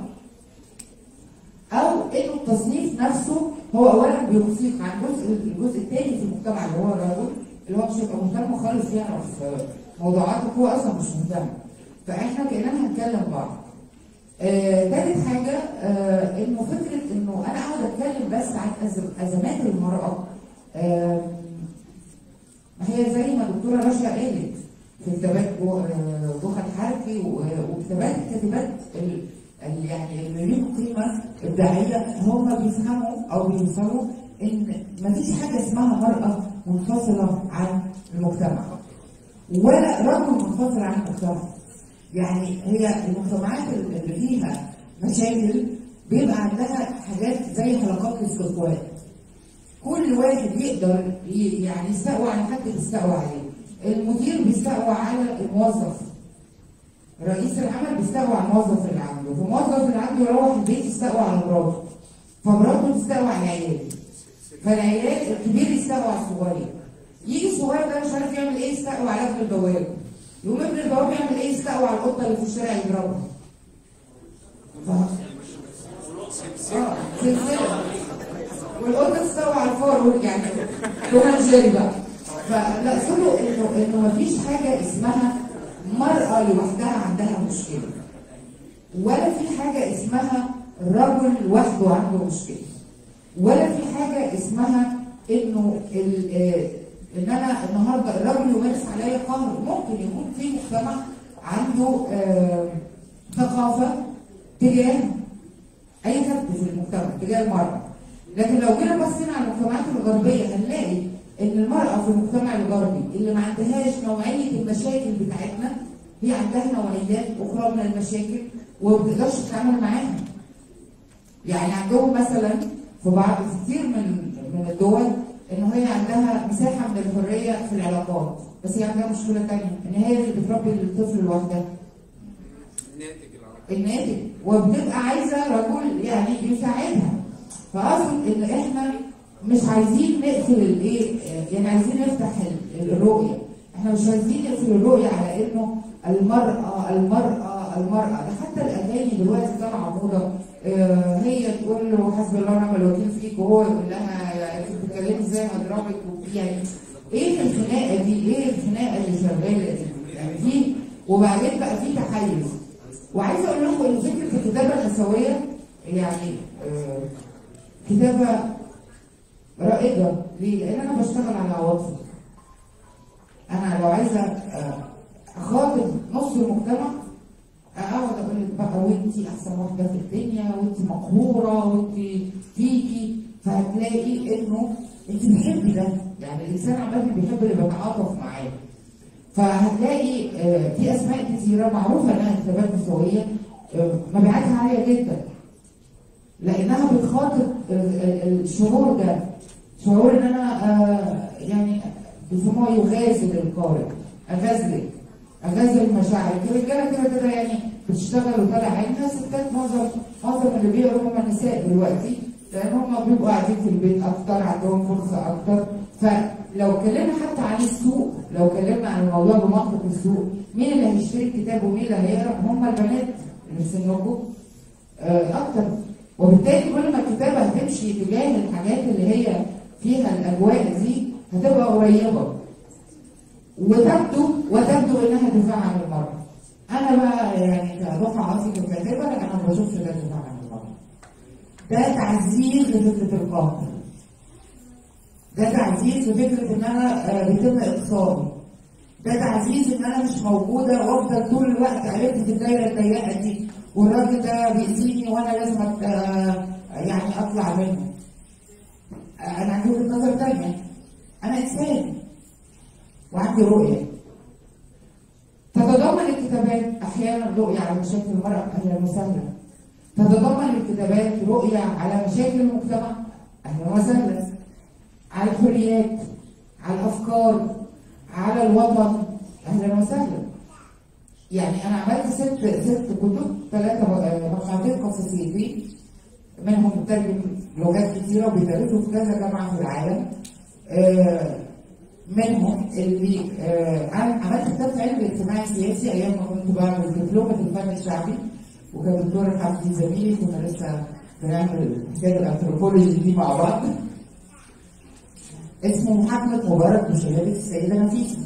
أو إنه التصنيف نفسه هو أولا بيوصيك عن جزء الجزء الثاني في المجتمع اللي هو الرجل اللي هو مش هيبقى مهتم خالص يعرف آه، موضوعاتك هو أصلا مش مهتم فإحنا كأننا هنتكلم بعض آه، تالت حاجة آه، إنه فكرة إنه أنا أقعد أتكلم بس عن أز- أزمات المرأة آم، ما هي زي ما الدكتورة رشا قالت في كتابات جو- آه، جوخة حركي و- وكتابات الكاتبات ال- ال- يعني اللي ليهم قيمة إبداعية هم بيفهموا أو بيوصلوا إن مفيش حاجة اسمها مرأة منفصلة عن المجتمع ولا رجل منفصل عن المجتمع يعني هي المجتمعات اللي فيها مشاكل بيبقى عندها حاجات زي حلقات الاستقوال كل واحد يقدر ي- يعني يستقوى على حد بيستقوى عليه المدير بيستقوى على الموظف رئيس العمل بيستقوى على الموظف اللي عنده فالموظف اللي عنده يروح البيت يستقوى على مراته فمراته تستقوى على العيال فالعيال الكبير يستقوى على الصغير يجي الصغير ده مش عارف يعمل ايه يستقوى على ابن البواب يقوم ابن البواب يعمل ايه يستقوى على القطه اللي في الشارع يضربها ف- اه سلسله والقطه تستوى على الفار يعني توم اند جيري بقى فلا اقصده انه انه مفيش حاجه اسمها مرأة لوحدها عندها مشكله ولا في حاجه اسمها رجل لوحده عنده مشكله ولا في حاجه اسمها انه ال- آه، ان انا النهارده الرجل يمارس عليا قهر ممكن يكون في مجتمع عنده آه، ثقافه تجاه اي فرد في المجتمع تجاه المراه لكن لو جينا بصينا على المجتمعات الغربيه هنلاقي ان المراه في المجتمع الغربي اللي ما عندهاش نوعيه المشاكل بتاعتنا هي عندها نوعيات اخرى من المشاكل وما بتقدرش تتعامل معاها يعني عندهم مثلا في بعض كتير من من الدول ان هي عندها مساحه من الحريه في العلاقات بس هي عندها مشكله ثانيه ان هي اللي بتربي الطفل لوحدها الناتج العربي الناتج وبتبقى عايزه رجل يعني يساعدها فاقصد ان احنا مش عايزين نقفل الايه يعني عايزين نفتح ال- الرؤيه احنا مش عايزين نقفل الرؤيه على انه المراه المراه المراه ده حتى الاغاني دلوقتي طالعه موضه آه، هي تقول له حسبي الله ونعم الوكيل فيك وهو يقول لها يا انت بتتكلمي ازاي هضربك يعني ايه الخناقه دي؟ ايه الخناقه اللي شغاله دي؟ يعني في وبعدين بقى في تحيز وعايزه اقول لكم ان فكره الكتابه النسويه يعني آه، كتابه رائجه ليه؟ لان انا بشتغل على عواطفي انا لو عايزه آه، اخاطب نص المجتمع اقعد اقول لك بقى وانتي احسن واحده في الدنيا وانتي مقهوره وانتي فيكي فهتلاقي انه انت بتحبي ده يعني الانسان عامه بيحب اللي بيتعاطف معاه فهتلاقي آه، في اسماء كثيره معروفه انها كتابات نسويه آه، مبيعاتها عاليه جدا لانها بتخاطب ال- ال- الشعور ده شعور ان انا آه، يعني بيسموها يغازل القارئ اغازلك اغازل مشاعرك الرجاله كده كده يعني بتشتغل وطالع عينها ستات معظم معظم اللي بيقروا هم النساء دلوقتي لان هم بيبقوا قاعدين في البيت اكتر عندهم فرصه اكتر فلو اتكلمنا حتى عن السوق لو اتكلمنا عن الموضوع بمنطق السوق مين اللي هيشتري الكتاب ومين اللي هيقرا هم البنات اللي في سنكم آه، اكتر وبالتالي كل ما الكتابه هتمشي تجاه الحاجات اللي هي فيها الاجواء دي هتبقى قريبه وتبدو وتبدو انها دفاع عن المراه. انا بقى يعني كدفعه عاصي ككاتبه لا انا ما بشوفش ده دفاع عن المراه. ده تعزيز لفكره القهر. ده تعزيز لفكره ان انا آه، بيتم اقصائي. ده تعزيز ان انا مش موجوده وافضل طول الوقت عرفت في الدايره الضيقه دي والراجل ده بيأذيني وانا لازم أت- آه، يعني اطلع منه. آه، انا عندي وجهه نظر تانيه. انا انسان وعندي رؤيه. تتضمن الكتابات احيانا رؤيه على مشاكل المراه اهلا وسهلا. تتضمن الكتابات رؤيه على مشاكل المجتمع اهلا وسهلا. على الحريات على الافكار على الوطن اهلا وسهلا يعني انا عملت ست ست كتب ثلاثه مقاطع قصصيتين منهم مترجم لغات كثيره وبيدرسوا في كذا جامعه في العالم آه، منهم اللي آه، عم- عملت كتاب في علم الاجتماع السياسي ايام ما كنت بعمل دبلومه الفن الشعبي وكان الدكتور حمدي زميلي كنا لسه بنعمل حكايه الانثروبولوجي دي مع بعض اسمه محاكمة مبارك بشهادة السيدة نفيسة.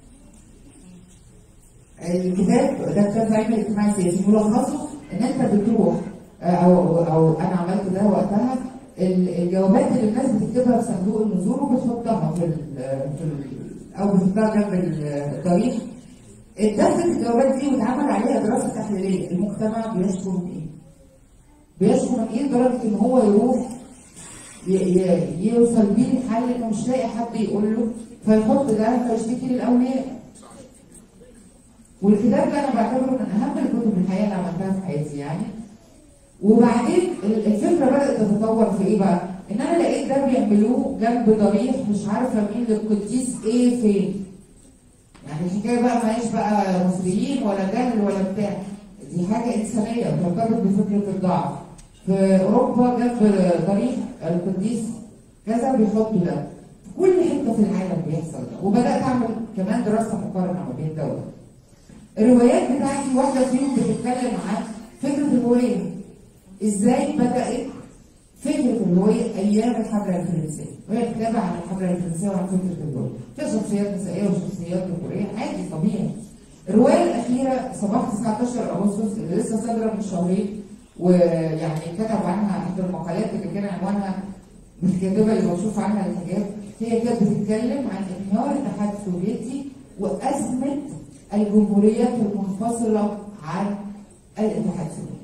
الكتاب ده كتاب علم الاجتماع السياسي ملخصه ان انت بتروح او او انا عملت ده وقتها ال- الجوابات اللي الناس بتكتبها في صندوق النزول وبتحطها في ال في ال او بتحطها جنب ال- الطريق اتدخلت الجوابات دي واتعمل عليها دراسه تحليليه المجتمع بيشكو من ايه؟ بيشكو من ايه لدرجه ان هو يروح ي- ي- يوصل بيه الحل انه مش لاقي حد يقول له فيحط ده فيشتكي للاولياء والكتاب ده انا بعتبره من اهم الكتب الحقيقه اللي عملتها في حياتي يعني وبعدين ال- الفكره بدات تتطور في ايه بقى؟ ان انا لقيت ده بيعملوه جنب ضريح مش عارفه مين للقديس ايه فين يعني الحكايه بقى ماهيش بقى مصريين ولا جهل ولا بتاع دي حاجه انسانيه ترتبط بفكره الضعف في اوروبا جنب ضريح القديس كذا بيحطوا ده في كل حته في العالم بيحصل ده وبدات اعمل كمان دراسه مقارنه ما بين دوله الروايات بتاعتي واحده فيهم بتتكلم عن فكره الهويه ازاي بدات فكره الهويه ايام الحمله الفرنسيه وهي كتابه عن الحمله الفرنسيه وعن فكره الهويه في شخصيات نسائيه وشخصيات ذكوريه عادي طبيعي الروايه الاخيره صباح 19 اغسطس اللي لسه صادره من شهرين ويعني كتب عنها احدى المقالات اللي كان عنوانها الكاتبه اللي بشوف عنها الحاجات هي كانت بتتكلم عن انهيار الاتحاد السوفيتي وازمه الجمهوريات المنفصله عن الاتحاد السوفيتي.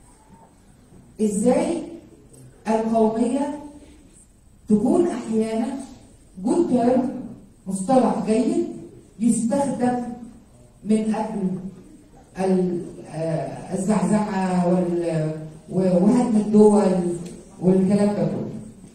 ازاي القوميه تكون احيانا جود تيرم مصطلح جيد يستخدم من اجل ال- آه، الزعزعه وال- وهدم الدول والكلام ده كله.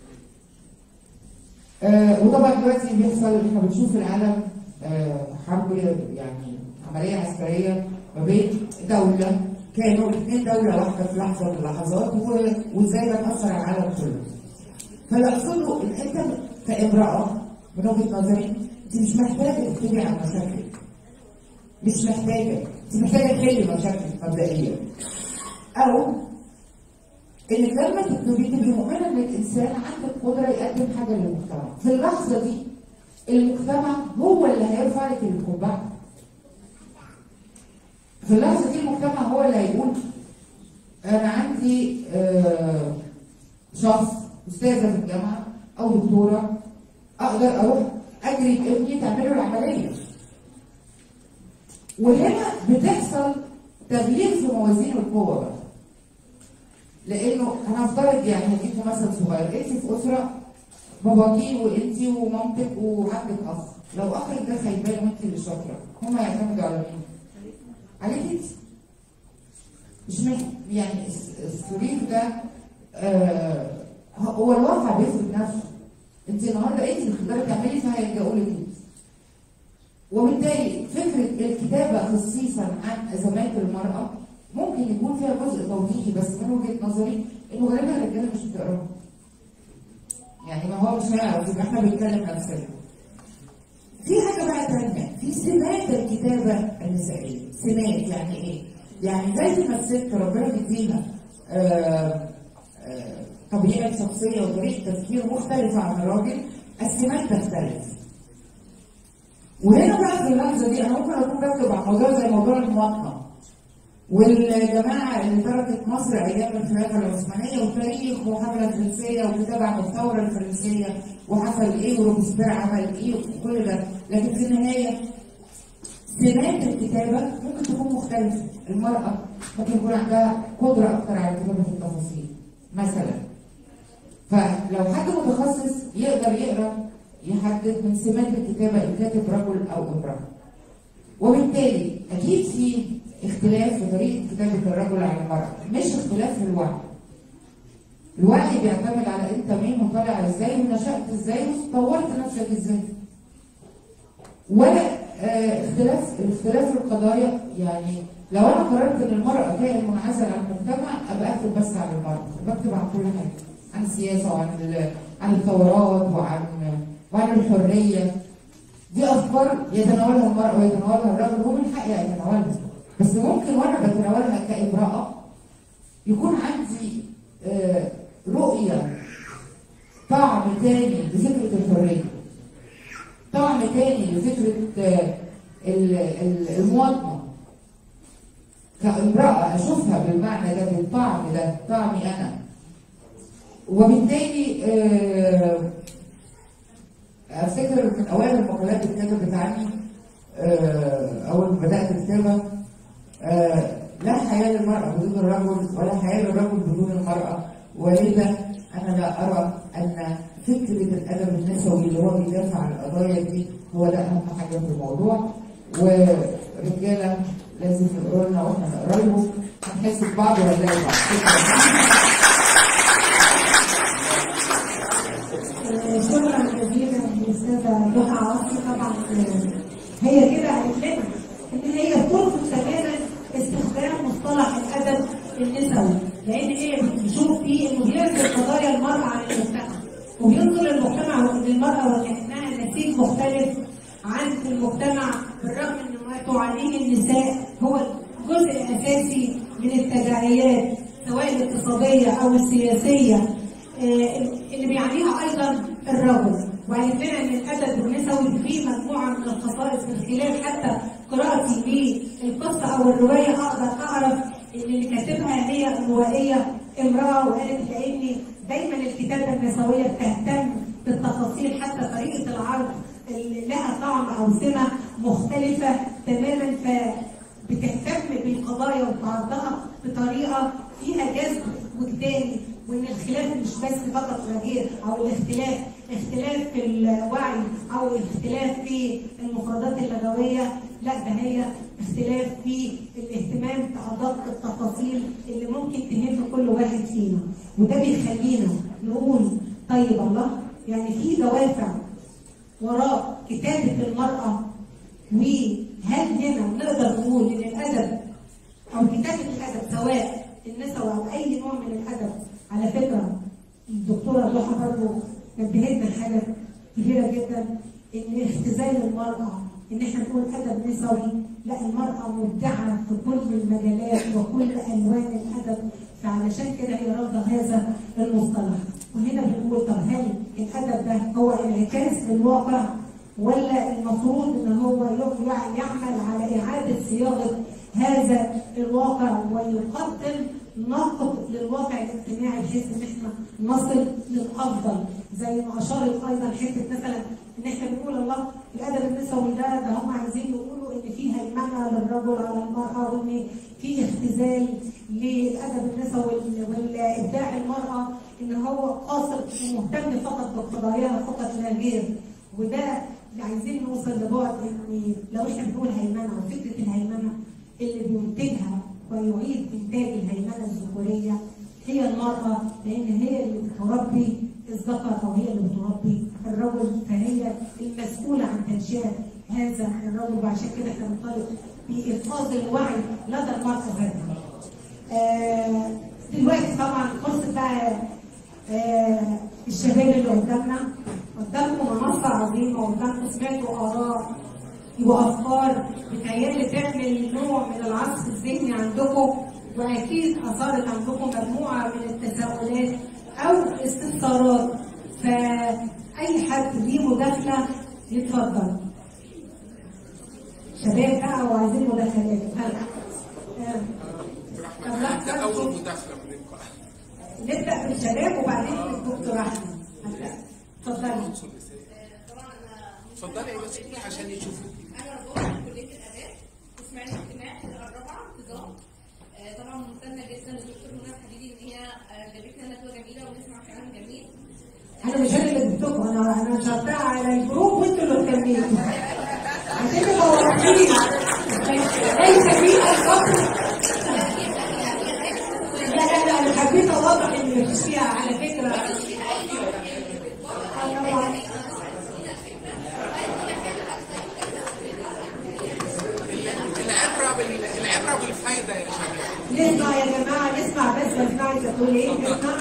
آه، وطبعا دلوقتي بيحصل احنا بنشوف في العالم آه، حرب يعني عمليه عسكريه ما بين دوله كانوا الاثنين دوله واحده في لحظه من اللحظات و- وازاي ده اثر على العالم كله. فاللي اقصده ان انت كامراه من وجهه نظري انت مش محتاجه تكتبي عن مشاكلك. مش محتاجه، انت محتاجه تحلي مشاكلك مبدئيا. او انك لما تكتبي تبقي مؤمنه ان الانسان عنده القدره يقدم حاجه للمجتمع. في اللحظه دي المجتمع هو اللي هيرفع لك القبعه. في اللحظه دي المجتمع هو اللي هيقول انا عندي آه، شخص استاذه في الجامعه او دكتوره اقدر اروح اجري بابني تعمله العمليه. وهنا بتحصل تغيير في موازين القوه بقى. لانه انا افترض يعني هديكم مثل صغير انت في اسره باباكي وانت ومامتك وعندك اخ لو اخرك ده خيبان وانت اللي شاطره هم يعتمدوا على مين؟ عليك انت مش مح... يعني الس- السرير ده آه هو الواقع بيثبت نفسه انت النهارده انت اللي تقدري تعملي فهيلجأوا لك انت وبالتالي فكره الكتابه خصيصا عن ازمات المراه ممكن يكون فيها جزء توضيحي بس من وجهه نظري انه غالبا الرجاله مش بتقراها. يعني ما هو مش هيعرف يبقى احنا بنتكلم نفسنا. في حاجه بقى تانية في سمات الكتابه النسائيه، سمات يعني ايه؟ يعني زي ما الست ربنا بيديها آه، آه، طبيعه شخصيه وطريقه تفكير مختلفه عن الراجل السمات تختلف. وهنا بقى في اللحظه دي انا ممكن اكون بكتب عن موضوع زي موضوع المواطنه والجماعه اللي تركت مصر ايام الخلافه العثمانيه وتاريخ وحمله فرنسيه وكتاب عن الثوره الفرنسيه وحصل ايه وروبسبير عمل ايه وكل ده لكن في النهايه سمات الكتابه ممكن تكون مختلفه المراه ممكن يكون عندها قدره اكثر على كتابه التفاصيل مثلا فلو حد متخصص يقدر يقرا يحدد من سمات الكتابه الكاتب رجل او امراه وبالتالي اكيد في اختلاف في طريقه كتابه الرجل عن المراه مش اختلاف في الوعي الوعي بيعتمد على انت مين وطالع ازاي ونشأت ازاي وطورت نفسك ازاي ولا آه، اختلاف الاختلاف في القضايا يعني لو انا قررت ان المراه كائن منعزل عن المجتمع ابقى اكتب بس عن المراه بكتب عن كل حاجه عن السياسه وعن ال- عن الثورات وعن وعن الحريه دي افكار يتناولها المراه ويتناولها الرجل ومن حقي اتناولها بس ممكن وانا بتناولها كامراه يكون عندي آه، رؤيه طعم تاني لفكره الحريه طعم تاني لفكره آه، ال- ال- المواطنه كامراه اشوفها بالمعنى ده بالطعم ده طعمي انا وبالتالي آه، افتكر من اوائل المقالات اللي اتكتبت عني آه، اول ما بدات اكتبها آه، لا حياه للمراه بدون الرجل ولا حياه للرجل بدون المراه ولذا انا لا ارى ان فكره الادب النسوي اللي هو بيدافع عن القضايا دي هو ده اهم حاجه في الموضوع ورجاله لازم يقروا لنا واحنا نقرا لهم هنحس ببعض ونلاقي بعض شكرا جزيلا للاستاذه ضحى عاصي طبعا هي كده قالت لنا ان هي ترفض تماما استخدام مصطلح الادب النسوي لان هي بتشوف فيه انه بينزل قضايا المراه عن المجتمع وبينظر المجتمع للمراه وكانها نسيج مختلف عن المجتمع بالرغم ان ما تعانيه النساء هو جزء اساسي من التداعيات سواء الاقتصاديه او السياسيه آه، اللي بيعنيها ايضا الرجل وقالت لنا ان الادب النسوي فيه مجموعه من الخصائص من خلال حتى قراءتي للقصه او الروايه اقدر اعرف ان اللي كاتبها هي روائيه امراه وقالت لاني دايما الكتابه النسويه بتهتم بالتفاصيل حتى طريقه العرض اللي لها طعم او سمه مختلفه تماما ف بتهتم بالقضايا وتعرضها بطريقه فيها جذب وجداني وان الخلاف مش بس فقط وغير او الاختلاف اختلاف في الوعي او اختلاف في المفردات اللغويه لا ده هي اختلاف في الاهتمام بأدق التفاصيل اللي ممكن تهم كل واحد فينا وده بيخلينا نقول طيب الله يعني في دوافع وراء كتابة المرأة وهل هنا نقدر نقول إن الأدب أو كتابة الأدب سواء النسوي أو أي نوع من الأدب على فكرة الدكتورة ضحى برضه نبهتنا حاجة كبيرة جدا إن اختزال المرأة إن إحنا نقول أدب نسوي لا المرأة مبدعة في كل المجالات وكل ألوان الأدب فعلشان كده هي رافضة هذا المصطلح وهنا بنقول طب هل الأدب ده هو انعكاس للواقع ولا المفروض ان هو يعني يعمل على اعاده صياغه هذا الواقع ويقدم نقد للواقع الاجتماعي بحيث ان احنا نصل للافضل زي ما اشارت ايضا حته مثلا ان احنا بنقول الله الادب النسوي ده ده هم عايزين يقولوا ان في هيمنه للرجل على المراه وان في اختزال للادب النسوي والابداع المراه ان هو قاصر ومهتم فقط بقضاياها فقط لا غير وده عايزين نوصل لبعد ان لو احنا بنقول هيمنه وفكره الهيمنه اللي بينتجها ويعيد انتاج الهيمنه الذكوريه هي المراه لان هي اللي بتربي الذكر او هي اللي بتربي الرجل فهي المسؤوله عن تنشئه هذا الرجل وعشان كده احنا بنطالب بايقاظ الوعي لدى المراه ذاتها. آه دلوقتي طبعا فرصه بقى آه الشباب اللي قدامنا قدامكم منصه عظيمه وقدامكم سمعتوا اراء وافكار بتهيألي تعمل نوع من العصف الذهني عندكم واكيد اثارت عندكم مجموعه من التساؤلات او استفسارات فاي حد ليه مداخله يتفضل شباب بقى وعايزين مداخلات ها. دكتور احمد ده اول مداخله من اللقاء نبدا بالشباب وبعدين بالدكتور احمد هبدأ. اتفضلي طبعا انا اتفضلي يا بس عشان يشوفوك انا رجوع من كليه الاداب وسمعنا اجتماع الرابعه انتظام آه، طبعا ممتنه جدا للدكتور منى الحديدي ان هي آه، جابت لنا ندوه جميله ونسمع كلام جميل انا مش انا اللي جبتكم انا انا شرطها على الجروب وانتوا اللي كملتوا عشان تبقوا واضحين ليس في الفصل لا لا لا انا حبيت اوضح ان مفيش فيها على فكره العبره بال... العبره بالفايده يا شباب نسمع يا جماعه نسمع بس بسمع عايزه تقول ايه نسمع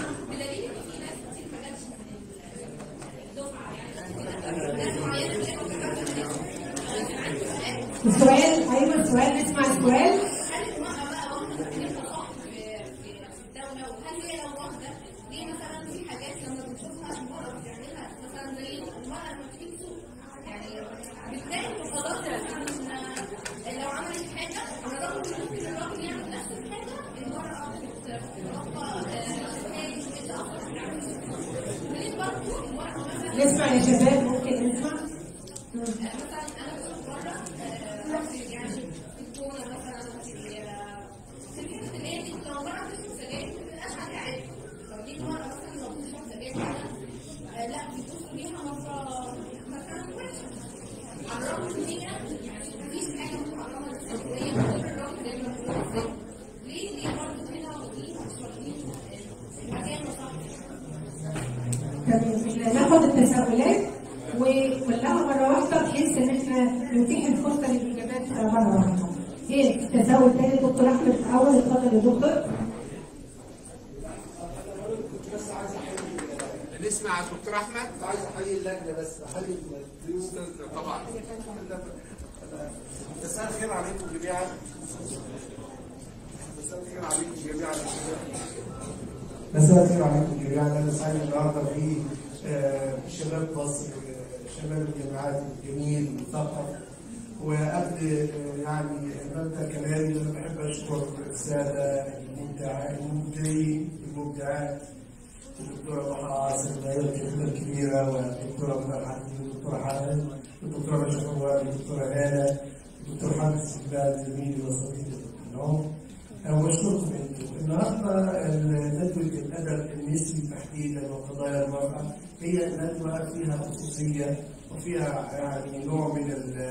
السؤال ايوه السؤال نسمع السؤال هل المرأة بقى واخدة في النظام في في الدولة وهل هي لو واخدة ليه مثلا في حاجات لما بنشوفها المرأة بتعملها مثلا زي المرأة لما بتيجي تسوق يعني بتلاقي انتقادات إن لو عملت حاجة على الرغم ان ممكن الراجل يعمل نفس الحاجة المرأة بتتوقع ازاي بتتأخر في العمل وليه برضه المرأة مثلا نسمع يا شباب ممكن نسمع مثلا انا بشوف بره آه، يعني في الكوره مثلا في في الحته اللي هي دي لو مره بتشرب سجاير ما بتبقاش عليها عيب لو جيت مره مثلا لو بتشرب سجاير كده آه، لا بيبصوا ليها نظره مثلا وحشه على الرغم ان هي يعني مفيش حاجه محرمه للسجاير غير الراجل زي ما بيقولوا ليه ليه برضه هنا ودي مش واخدين المكان صح تمام ناخد التساؤلات وكلها مره واحده بحيث ان احنا نتيح الفرصه للاجابات مره واحده. ايه التساؤل الثاني دكتور احمد الاول اتفضل يا دكتور. نسمع دكتور احمد عايز احيي اللجنه بس احيي الضيوف طبعا مساء الخير عليكم جميعا مساء الخير عليكم جميعا مساء الخير عليكم جميعا انا سعيد النهارده في آه، شباب مصر آه، شباب الجامعات الجميل المثقف وقبل آه، يعني مبدا كلامي انا بحب اشكر الساده المبدعين المبدعين المبدعات الدكتوره ضحى عاصم هي الكلمه الكبيره والدكتوره منى الحديد والدكتوره حامد والدكتوره مشا فواد والدكتوره هاله والدكتور حامد السباد زميلي وصديقي اليوم واشكركم انتم النهارده ندوه الادب النسبي تحديدا وقضايا المراه هي ندوه فيها خصوصيه وفيها يعني نوع من ال-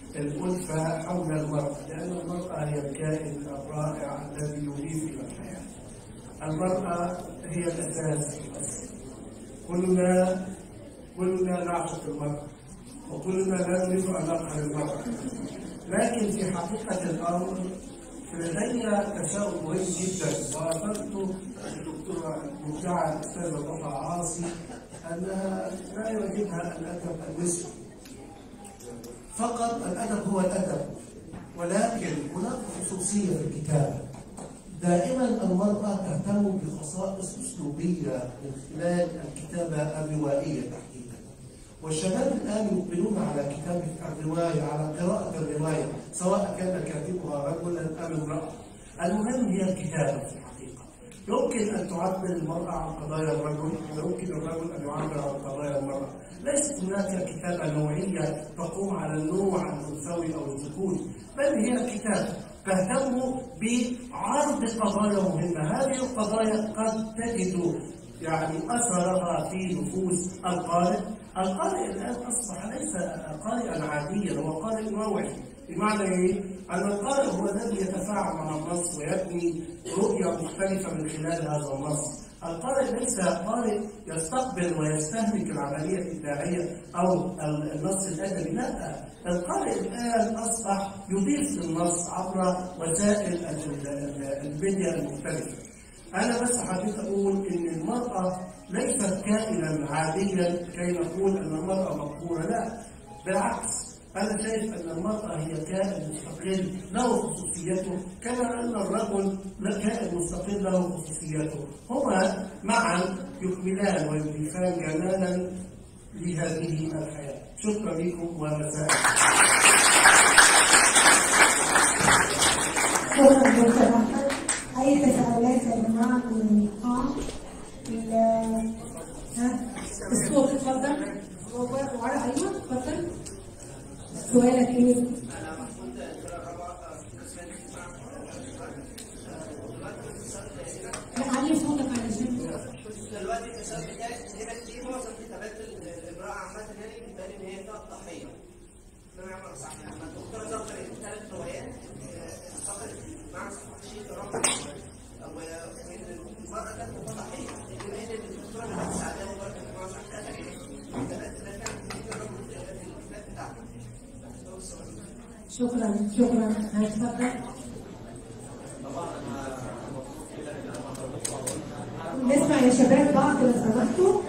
الألفة حول المرأة لأن المرأة هي الكائن الرائع الذي يضيف إلى الحياة المرأة هي الأساس كلنا كلنا نعشق المرأة وكلنا لا نريد أن نقهر المرأة لكن في حقيقة الأمر لدي تساؤل مهم جدا وأثرت الدكتورة المبدعة الأستاذة ضحى عاصي أنها لا يعجبها الأدب النسوي فقط الأدب هو الأدب ولكن هناك خصوصية في الكتابة دائما المرأة تهتم بخصائص أسلوبية من خلال الكتابة الروائية تحديدا والشباب الآن يقبلون على كتابة الرواية على قراءة الرواية سواء كان كاتبها رجلا أم امرأة المهم هي الكتابة في الحقيقة يمكن أن تعبر المرأة عن قضايا الرجل ويمكن الرجل أن يعبر عن قضايا المرأة ليست هناك كتابة نوعية تقوم على النوع الأنثوي أو الذكوري بل هي الكتابة تهتم بعرض قضايا مهمة هذه القضايا قد تجد يعني أثرها في نفوس القارئ القارئ الآن أصبح ليس قارئا عاديا هو قارئ نوعي بمعنى ايه؟ ان القارئ هو الذي يتفاعل مع النص ويبني رؤيه مختلفه من خلال هذا النص. القارئ ليس قارئ يستقبل ويستهلك العمليه الابداعيه او النص الادبي، لا القارئ الان اصبح يضيف للنص عبر وسائل الميديا المختلفه. انا بس حبيت اقول ان المراه ليست كائنا عاديا كي نقول ان المراه مقهوره، لا بالعكس أنا شايف أن المرأة هي كائن مستقل له خصوصيته كما أن الرجل كائن مستقل له خصوصيته هما معا يكملان ويضيفان جمالا لهذه الحياة شكرا لكم ومساء شكرا دكتور احمد اي تساؤلات يا جماعه من النقاش ال- ها الصوت اتفضل ورا ايوه اتفضل سؤالك ايه؟ لا علي صوتك علشان دلوقتي الكتاب بتاعي هنا في معظم كتابات الامرأة عامة يعني بتبان إن هي كانت ضحية. ده معنى صح يعني لما الدكتورة ذكرت ثلاث روايات فقط مع شيء رقم وإن المرأة كانت ضحية بما إن الدكتورة كانت سعداء وبركة في معظم كتابات ده كان في الرقم في الكتاب بتاعها. شكرا شكرا هتفضل نسمع يا شباب بعض لو سمحتوا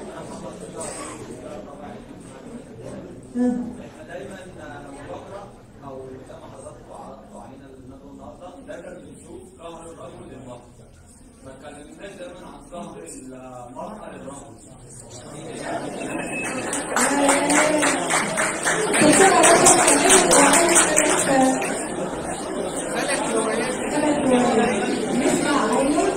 ها. دايما لما بقرا او كما حضراتكم عرضتوا علينا الندوه النهارده دايما بنشوف قهر الرجل للمراه ما اتكلمناش دايما عن قهر المراه للرجل نسمع ايوه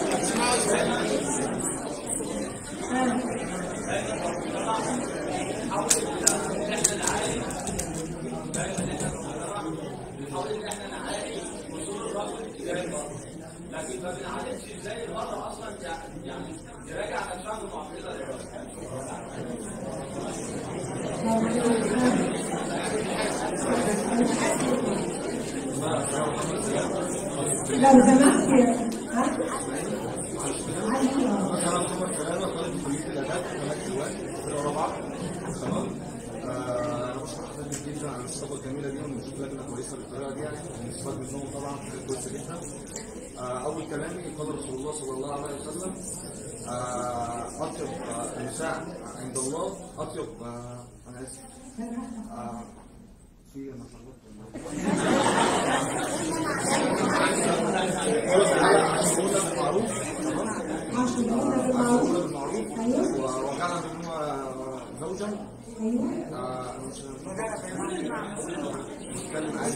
بنحاول ان احنا نعالج وصول الرجل تجاه المراه لكن ما بنعالجش ازاي المراه اصلا يعني تراجع نفسها بمعاملتها للرجل لو سمحت ها علي انا محمد كلامه طالب كليه الاداب في جامعه الوقت في الرابعه تمام آه، انا بشكر حضرتك جدا على الصحبه الجميله دي ونشوف لجنه كويسه بالطريقه دي يعني ونستفاد منهم طبعا حاجات كويسه جدا آه، اول كلامي قال رسول الله صلى الله عليه وسلم آه، اطيب آه، النساء عند الله اطيب آه، انا اسف آه، في انا بالمعروف عشرين بالمعروف بالمعروف ايوه وكان منهما زوجا ايوه آه، أنا مش بتكلم عادي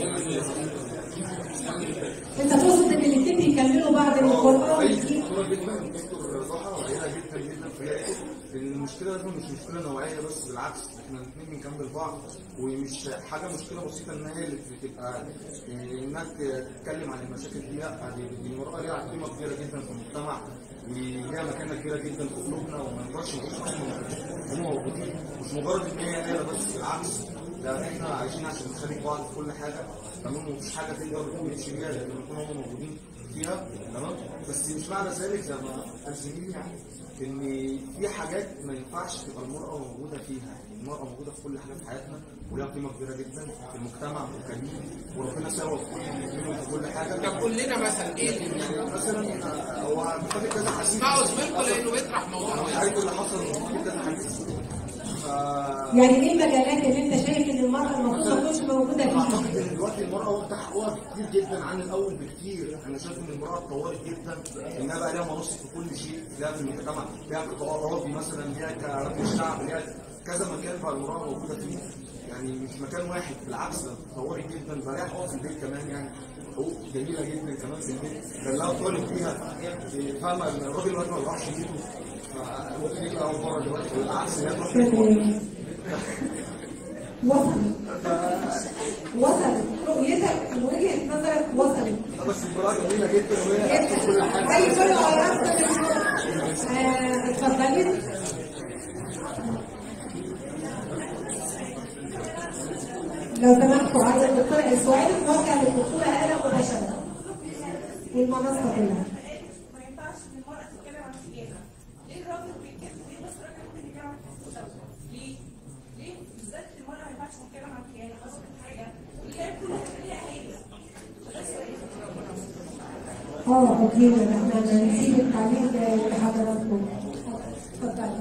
انت تقصد ان الاثنين بيكملوا بعض القران اي دكتوره جدا دكتور ضحى قليله جدا جدا في العلاج لان المشكله دي مش مشكله نوعيه بس بالعكس احنا الاثنين بنكمل بعض ومش حاجه مشكله بسيطه ان هي اللي بتبقى إيه، انك تتكلم عن المشاكل دي لا دي دي المراه ليها قيمه كبيره جدا في المجتمع وليها مكانه كبيره جدا في قلوبنا وما نقدرش نقول هم موجودين مش مجرد ان هي آلة بس بالعكس لا احنا عايشين عشان نشارك بعض في كل حاجه تمام ومفيش حاجه تقدر تمشي بيها لان نكون هم موجودين فيها تمام بس مش معنى ذلك زي ما قال زميلي يعني ان في حاجات ما ينفعش تبقى المراه موجوده فيها يعني المراه موجوده في كل حاجه في حياتنا ولها قيمه كبيره جدا في المجتمع والكريم وربنا سوا في كل في كل حاجه طب قول لنا مثلا ايه اللي يعني مثلا آه، هو محتاج كذا حديث اسمعوا زميلكم لانه بيطرح موضوع مش عارف اللي حصل في كذا حديث ف يعني ايه المجالات اللي انت شايف ان المراه المفروض ما تكونش موجوده فيها؟ اعتقد ان دلوقتي المراه واخده حقها كتير جدا عن الاول بكتير انا شايف ان المراه اتطورت جدا انها بقى لها مناصب في كل شيء لها في المجتمع لها قطاع راضي مثلا لها كرجل الشعب لها كذا مكان بقى المراه موجوده فيه يعني مش مكان واحد بالعكس ده اتطورت جدا بقى لها حقوق في البيت كمان يعني حقوق جميله جدا كمان في البيت كان لها طالب فيها فاهمه ان الراجل دلوقتي ما بيروحش بيته فممكن يجي اول مره دلوقتي بالعكس هي تروح بيته. وصل وصل رؤيتك وجهه نظرك وصلت بس المراه جميله جدا وهي في كل حاجه اي كل عرفت آه، اتفضلي لو سمحتوا عايز الدكتوره السؤال موجه للدكتوره هاله مباشره والمنصه كلها ما ينفعش ان المرأة تتكلم عن سياسة. ليه الراجل بيتكلم؟ ليه بس الراجل ممكن يتكلم عن الفلوس؟ ليه؟ ليه بالذات المرأة ما ينفعش تتكلم عن خيانة خاصة حاجة وليه كل حاجة ليها حاجة. بس اه اوكي احنا هنسيب التعليق لحضراتكم اتفضلي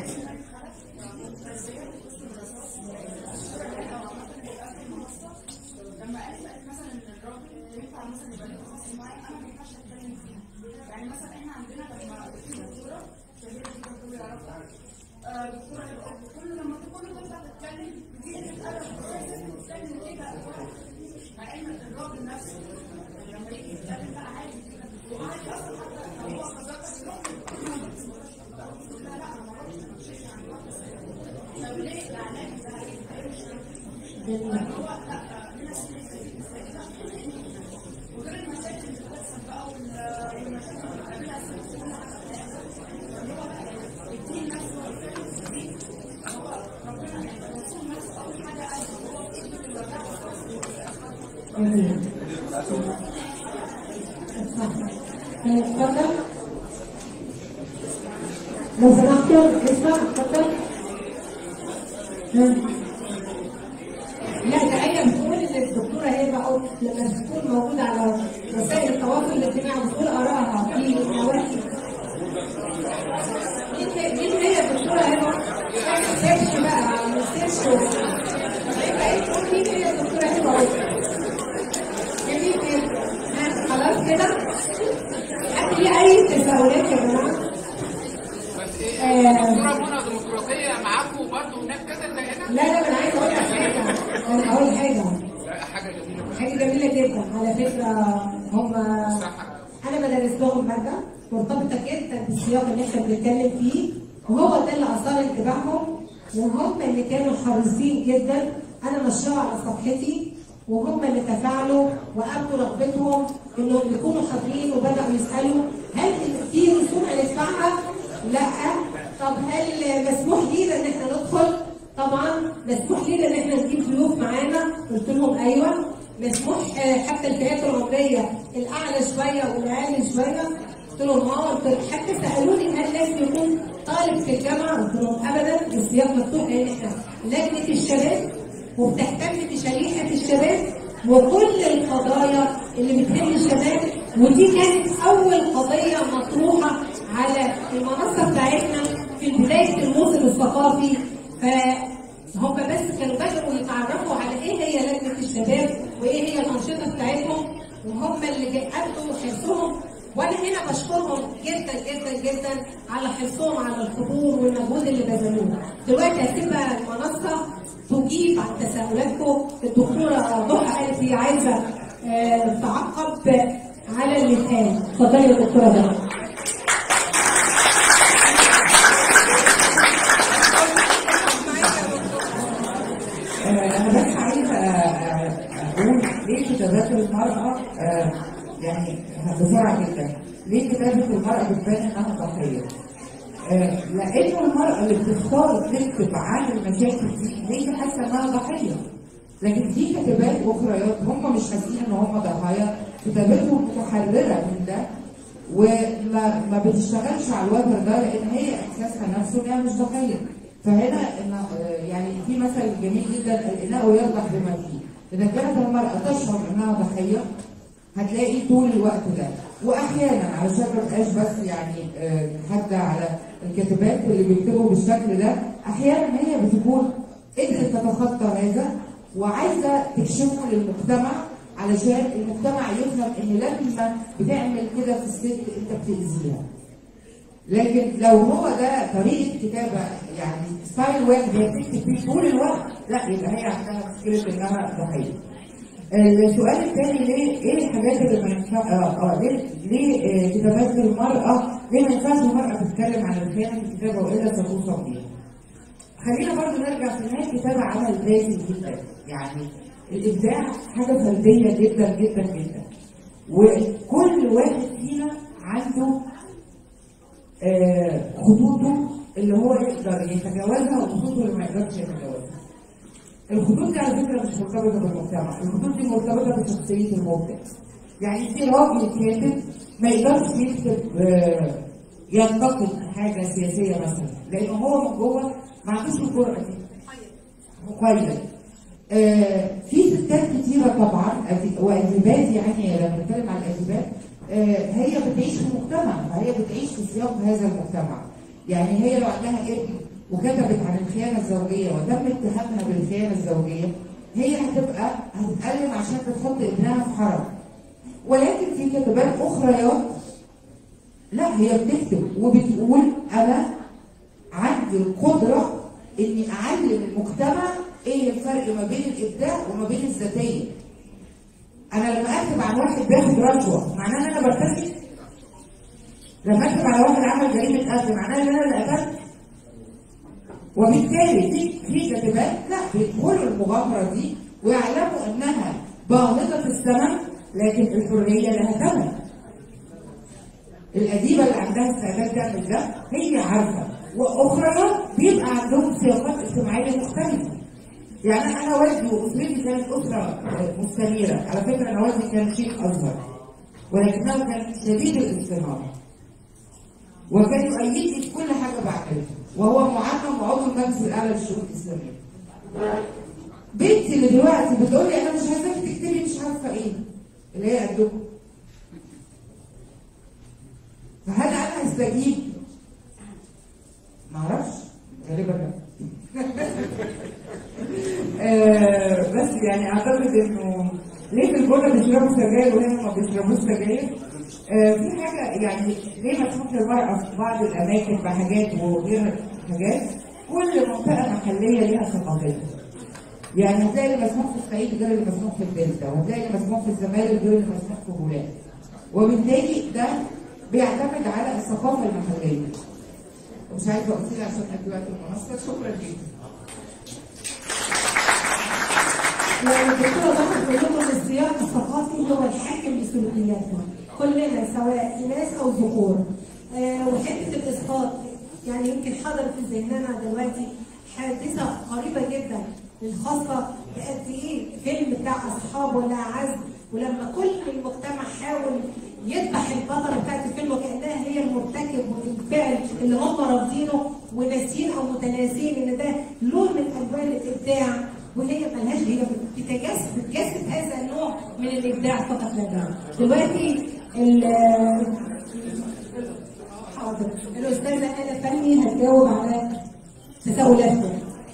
لما قالت مثلا ان الراجل ينفع مثلا يبقى له تخصص معين انا ما ينفعش اتكلم فيه. يعني مثلا احنا عندنا لما في دكتوره شهيره جدا كل يعرفها آه، دكتوره هبه كل لما كل تطلع تتكلم بتيجي تتقلب تتكلم كده مع ان الراجل نفسه لما يجي يتكلم بقى عادي كده وعادي اصلا حتى لو هو قدرت لا لا انا ما اعرفش انا مش عن طب ليه الاعلام ده هيمشي هو لا من وغير المشاكل اللي بتحصل بقى وال- والمشاكل اللي بتقابلها الست في كل حاجه في حياتها اللي هو بقى الدين نفسه دي هو ربنا يعني الرسول نفسه اول حاجه قال هو في ايده الوداع جميل اتفضل لو سمحتوا اسمع اتفضل ها. لا ده هي بتقول ان الدكتوره هبه او لما تكون موجوده على وسائل التواصل الاجتماعي بتقول ارائها في نواحي مين هي- مين هي الدكتوره هبه؟ اعمل سيرش بقى اعمل سيرش يبقى انت تقول مين هي الدكتوره هبه جميل جدا ها، خلاص كده حد ليه اي تساؤلات يا جماعه؟ بس ايه آه. الدكتوره منى ديمقراطيه معاكم برضه هناك كده زي هنا لا لا انا عايزه اقول لك حاجه انا هقول حاجه لا حاجه جميله حاجه جميله جدا على فكره هم انا بدرس لهم ماده مرتبطه جدا بالسياق اللي احنا بنتكلم فيه وهو ده اللي اثار انتباههم وهم اللي كانوا حريصين جدا انا نشرها على صفحتي وهم اللي تفاعلوا وابدوا رغبتهم انهم يكونوا حاضرين وبداوا يسالوا هل في رسوم هندفعها؟ لا طب هل مسموح لينا ان احنا ندخل؟ طبعا مسموح لينا ان احنا نجيب ضيوف معانا قلت لهم ايوه مسموح آه، حتى الفئات العمريه الاعلى شويه والاقل شويه قلت لهم اه قلت لهم حتى سالوني هل لازم يكون طالب في الجامعه قلت لهم ابدا السياق مفتوح لان احنا لجنه الشباب وبتهتم بشريحه الشباب وكل القضايا اللي بتهم الشباب ودي كانت اول قضيه مطروحه على المنصه بتاعتنا في بدايه الموسم الثقافي فهم بس كانوا بدأوا يتعرفوا على ايه هي لجنه الشباب وايه هي الانشطه بتاعتهم وهم اللي جا- ادوا حرصهم وانا هنا بشكرهم جدا جدا جدا على حرصهم على الحضور والمجهود اللي بذلوه. دلوقتي هسيب بقى المنصه تجيب عن تساؤلاتكم الدكتوره ضحى قالت هي عايزه آه، تعقب على اللي اتقال. اتفضلي يا دكتوره ضحى. آه، أنا بس عايزة آه، أقول ليه كتابات المرأة آه، يعني بسرعة جدا ليه كتابة المرأة بتبان إنها ضحية؟ آه، لأن المرأة اللي بتختار تكتب عن المشاكل دي ليه حاسة إنها ضحية؟ لكن في كاتبات اخريات هم مش حاسين ان هم ضحايا كتابتهم متحرره من ده وما ما بتشتغلش على الوتر ده لان هي احساسها نفسه انها مش ضحيه فهنا إن آه، يعني في مثل جميل جدا الاناء يوضح بما فيه اذا كانت المراه تشعر انها ضحيه هتلاقي طول الوقت ده واحيانا علشان ما تبقاش بس يعني آه، حتى على الكاتبات اللي بيكتبوا بالشكل ده احيانا هي بتكون قدرت تتخطى هذا وعايزه تكشفه للمجتمع علشان المجتمع يفهم ان لما بتعمل كده في الست انت بتاذيها لكن لو هو ده طريقه كتابه يعني ستايل واحد هي بتكتب فيه طول الوقت لا يبقى هي عندها مشكله انها ضحيه. السؤال الثاني ليه ايه الحاجات اللي ما ينفع اه اه ليه ليه آه، كتابات المراه ليه ما ينفعش المراه تتكلم عن الخيانه في الكتابه والا ستوصف بيها؟ خلينا برضو نرجع في النهايه الكتابه عمل ذاتي جدا يعني الابداع حاجه فرديه جدا جدا جدا وكل واحد فينا عنده آه، خطوطه اللي هو يقدر يتجاوزها وخطوطه اللي ما يقدرش يتجاوزها. الخطوط دي على فكره مش مرتبطه بالمجتمع، الخطوط دي مرتبطه بشخصيه المبدع. يعني في راجل كاتب ما يقدرش يكتب آه، ينتقد حاجه سياسيه مثلا، لان هو من جوه ما عندوش الجرأه دي. مقيد. آه، في ستات كتيرة طبعا أدي- وأديبات يعني لما بنتكلم عن الأديبات آه، هي بتعيش في مجتمع فهي بتعيش في سياق هذا المجتمع يعني هي لو عندها ابن وكتبت عن الخيانة الزوجية وتم اتهامها بالخيانة الزوجية هي هتبقى هتتألم عشان بتحط ابنها في حرج ولكن في كتابات أخريات لا هي بتكتب وبتقول أنا عندي القدرة إني أعلم المجتمع إيه الفرق ما بين الإبداع وما بين الذاتية. أنا لما أكتب عن واحد بياخد رشوة معناه إن أنا برتكب؟ لما أكتب على واحد عمل جريمة قتل معناه إن أنا اللي قتلت؟ وبالتالي في في كاتبات لا بيدخلوا المغامرة دي ويعلموا إنها باهظة الثمن لكن الحرية لها ثمن. الأديبة اللي عندها استعداد تعمل ده هي عارفة وأخرى بيبقى عندهم سياقات اجتماعية مختلفة. يعني أنا والدي وأسرتي كانت أسرة آه، مستنيرة، على فكرة أنا والدي كان شيخ أزهر ولكنه كان شديد الاستنارة. وكان يؤيدني في كل حاجة بعملها وهو معلم وعضو المجلس الأعلى للشؤون الإسلامية. بنتي اللي دلوقتي بتقول لي أنا مش عايزاك تكتبي مش عارفة إيه اللي هي قدكم. فهل انا هستجيب؟ معرفش غالبا لا آه، بس يعني اعتقد انه ليه في الجنة بيشربوا سجاير وهنا ما بيشربوش سجاير؟ آه، في حاجة يعني ليه مسموح للمرأة في بعض الأماكن بحاجات وغير حاجات؟ كل منطقة محلية ليها ثقافتها. يعني هتلاقي اللي مسموح في الصعيد غير اللي مسموح في الدلتا، وهتلاقي اللي مسموح في الزمالك غير اللي مسموح في بولاد. وبالتالي ده بيعتمد على الثقافة المحلية. ومش عايزة أقول عشان أدي وقت المنصة، شكرا جدا. يعني الدكتورة ضحت بتقول لكم السياق الثقافي هو الحاكم لسلوكياتنا كلنا سواء إناث أو ذكور آه وحتة الإسقاط يعني يمكن حضر في ذهننا دلوقتي حادثة قريبة جدا الخاصة بقد إيه فيلم بتاع أصحاب ولا أعز ولما كل المجتمع حاول يذبح البطلة بتاعت الفيلم وكأنها هي المرتكب والفعل اللي هم رافضينه وناسين أو متناسين إن ده لون من ألوان الإبداع وهي ملهاش هي بتجسد بتجسد هذا النوع من الابداع فقط لا غير. دلوقتي ال- حاضر الاستاذه انا فني هتجاوب على تساؤلاتكم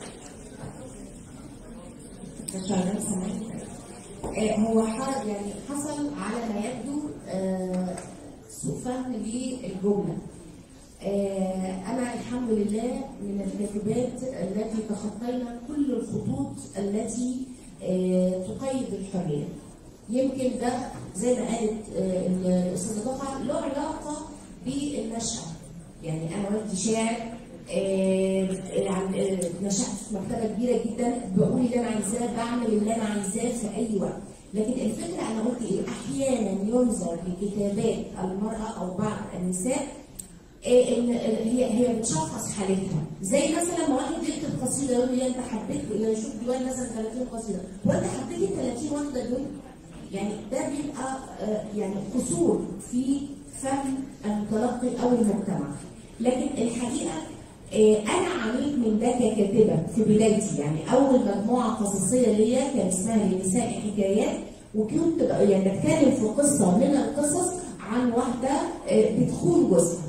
شغال سامعني آه، هو حرج يعني حصل على ما يبدو آه، سوء فهم للجمله آه، انا الحمد لله من الكاتبات التي تخطينا كل الخطوط التي آه، تقيد الحريه يمكن ده زي ما قالت آه، الاستاذه ضحى له علاقه بالنشأة يعني انا والدي شاعر آه، يعني آه، نشأت في مكتبة كبيرة جدا بقول اللي أنا عايزاه بعمل اللي أنا عايزاه في أي وقت لكن الفكرة أنا قلت إيه أحيانا ينظر لكتابات المرأة أو بعض النساء إيه ان هي هي بتشخص حالتها زي مثلا ما واحد يكتب قصيده يقول لي انت حبيت يشوف ديوان مثلا 30 قصيده هو انت حبيت ال 30 واحده دول؟ يعني ده بيبقى آه، يعني قصور في فهم المتلقي او المجتمع لكن الحقيقه آه، انا عانيت من ده ككاتبه في بدايتي يعني اول مجموعه قصصيه ليا كان اسمها لنساء حكايات وكنت بقى- يعني بتكلم في قصه من القصص عن واحده آه، بتخون جوزها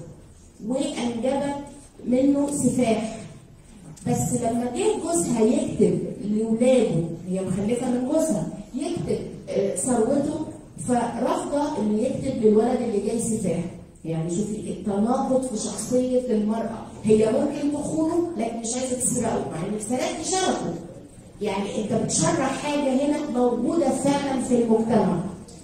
وانجبت منه سفاح بس لما جه جوزها يكتب لاولاده هي مخلفه من جوزها يكتب آه، ثروته فرافضه انه يكتب للولد اللي جاي سفاح يعني شوفي التناقض في شخصيه المراه هي ممكن تخونه لكن مش عايزه تسرقه مع انك سرقت شرفه يعني انت بتشرح حاجه هنا موجوده فعلا في المجتمع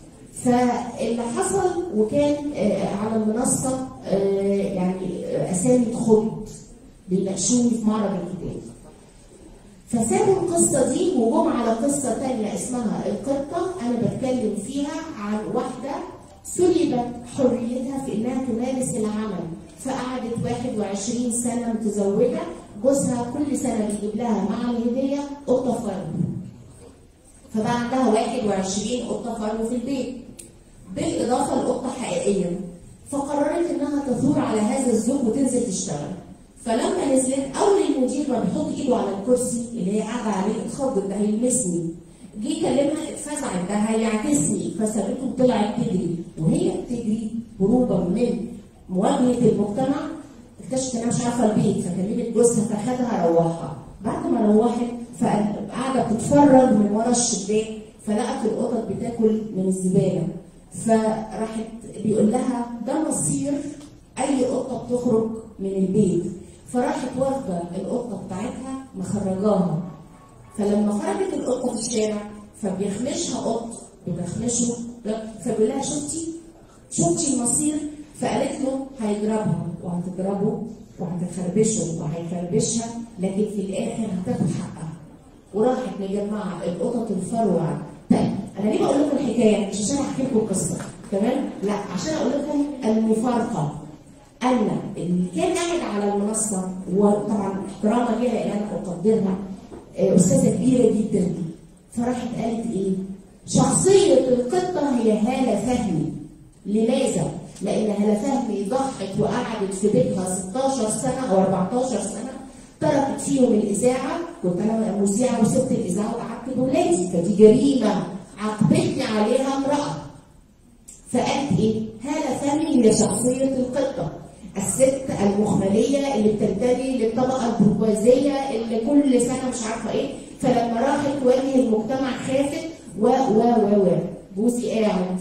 فاللي حصل وكان آه، على المنصه آه، يعني آه، اسامي خلد بيناقشوني في معرض الكتاب فسابوا القصة دي وجم على قصة تانية اسمها القطة أنا بتكلم فيها عن واحدة سلبت حريتها في إنها تمارس العمل فقعدت 21 سنة متزوجة جوزها كل سنة بيجيب لها مع الهدية قطة فرو فبقى عندها 21 قطة فرو في البيت بالإضافة لقطة حقيقية فقررت إنها تثور على هذا الزوج وتنزل تشتغل فلما نزلت اول المدير ما بيحط ايده على الكرسي اللي هي قاعده عليه اتخضت ده هيلمسني جه يكلمها اتفزعت ده هيعكسني فسابته وطلعت تجري وهي بتجري هروبا من مواجهه المجتمع اكتشفت انها مش عارفه البيت فكلمت جوزها فخدها روحها بعد ما روحت فقاعده بتتفرج من ورا الشباك فلقت القطط بتاكل من الزباله فراحت بيقول لها ده مصير اي قطه بتخرج من البيت فراحت واخده القطه بتاعتها مخرجاها فلما خرجت القطه في الشارع فبيخمشها قط بتخمشه فبيقول لها شفتي شفتي المصير فقالت له هيضربها وهتضربه وهتخربشه وهيخربشها لكن في الاخر هتاخد حقها وراحت مجمعه القطط الفروع طيب انا ليه بقول لكم الحكايه مش عشان احكي لكم قصه تمام لا عشان اقول لكم المفارقه ان اللي كان قاعد على المنصه وطبعا احتراما ليها لان انا اقدرها آه، استاذه كبيره جدا فراحت قالت ايه؟ شخصيه القطه هي هاله فهمي لماذا؟ لان هاله فهمي ضحت وقعدت في بيتها 16 سنه او 14 سنه تركت فيهم الاذاعه كنت انا مذيعه وسبت الاذاعه وقعدت بولادي فدي جريمه عاقبتني عليها امراه فقالت ايه؟ هاله فهمي هي شخصيه القطه الست المخمليه اللي بتنتمي للطبقه البرجوازيه اللي كل سنه مش عارفه ايه فلما راحت تواجه المجتمع خافت و و و و جوزي قاعد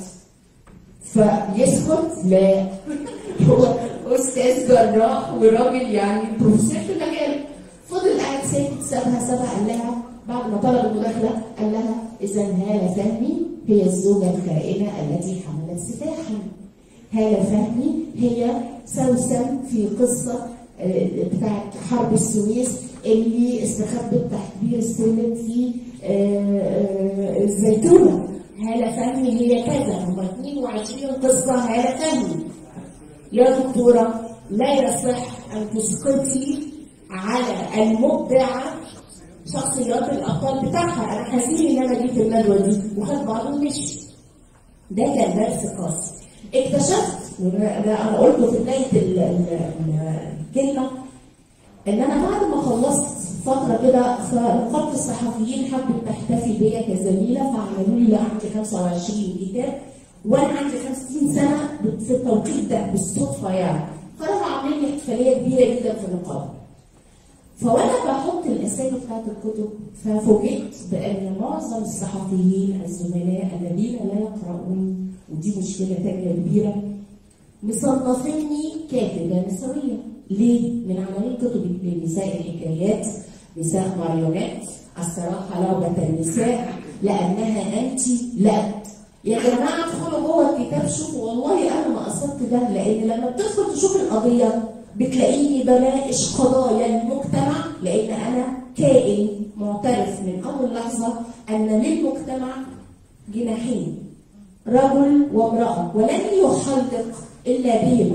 فيسكت لا هو استاذ جراح وراجل يعني بروفيسور في مجاله فضل قاعد ساكت سابها سابها قال لها بعد ما طلب المداخله قال لها اذا هاله فهمي هي الزوجه الخائنه التي حملت سفاحا هاله فهمي هي سوسن في قصه آه، بتاعت حرب السويس اللي استخبت تحت بير السلم في آه، آه، الزيتونه هاله فهمي هي كذا هم 22 قصه هاله فهمي يا دكتورة لا يصح أن تسقطي على المبدعة شخصيات الأبطال بتاعها أنا حزين إن أنا جيت الندوة دي وخد بعضه ومشي ده كان درس قاسي اكتشفت وده ده أنا قلته في بداية ال- ال- ال- الكلمة ان انا بعد ما خلصت فتره كده فنقابه الصحفيين حبت تحتفي بيا كزميله فعملوا لي عندي 25 كتاب وانا عندي 50 سنه في التوقيت ده بالصدفه يعني فراحوا عاملين لي احتفاليه كبيره جدا في النقابه فوانا بحط الاسامي بتاعت الكتب ففوجئت بان معظم الصحفيين الزملاء الذين لا يقرؤون ودي مشكله تانيه كبيره مصنفيني كاتبه نسويه ليه؟ من عناوين كتبي لنساء الحكايات نساء ماريونات الصراحه لعبه النساء لانها انت لا يا جماعه ادخلوا جوه الكتاب شوفوا والله انا ما قصدت ده لان لما بتدخل تشوف القضيه بتلاقيني بناقش قضايا المجتمع لان انا كائن معترف من اول لحظه ان للمجتمع جناحين رجل وامراه ولن يحلق الا بهما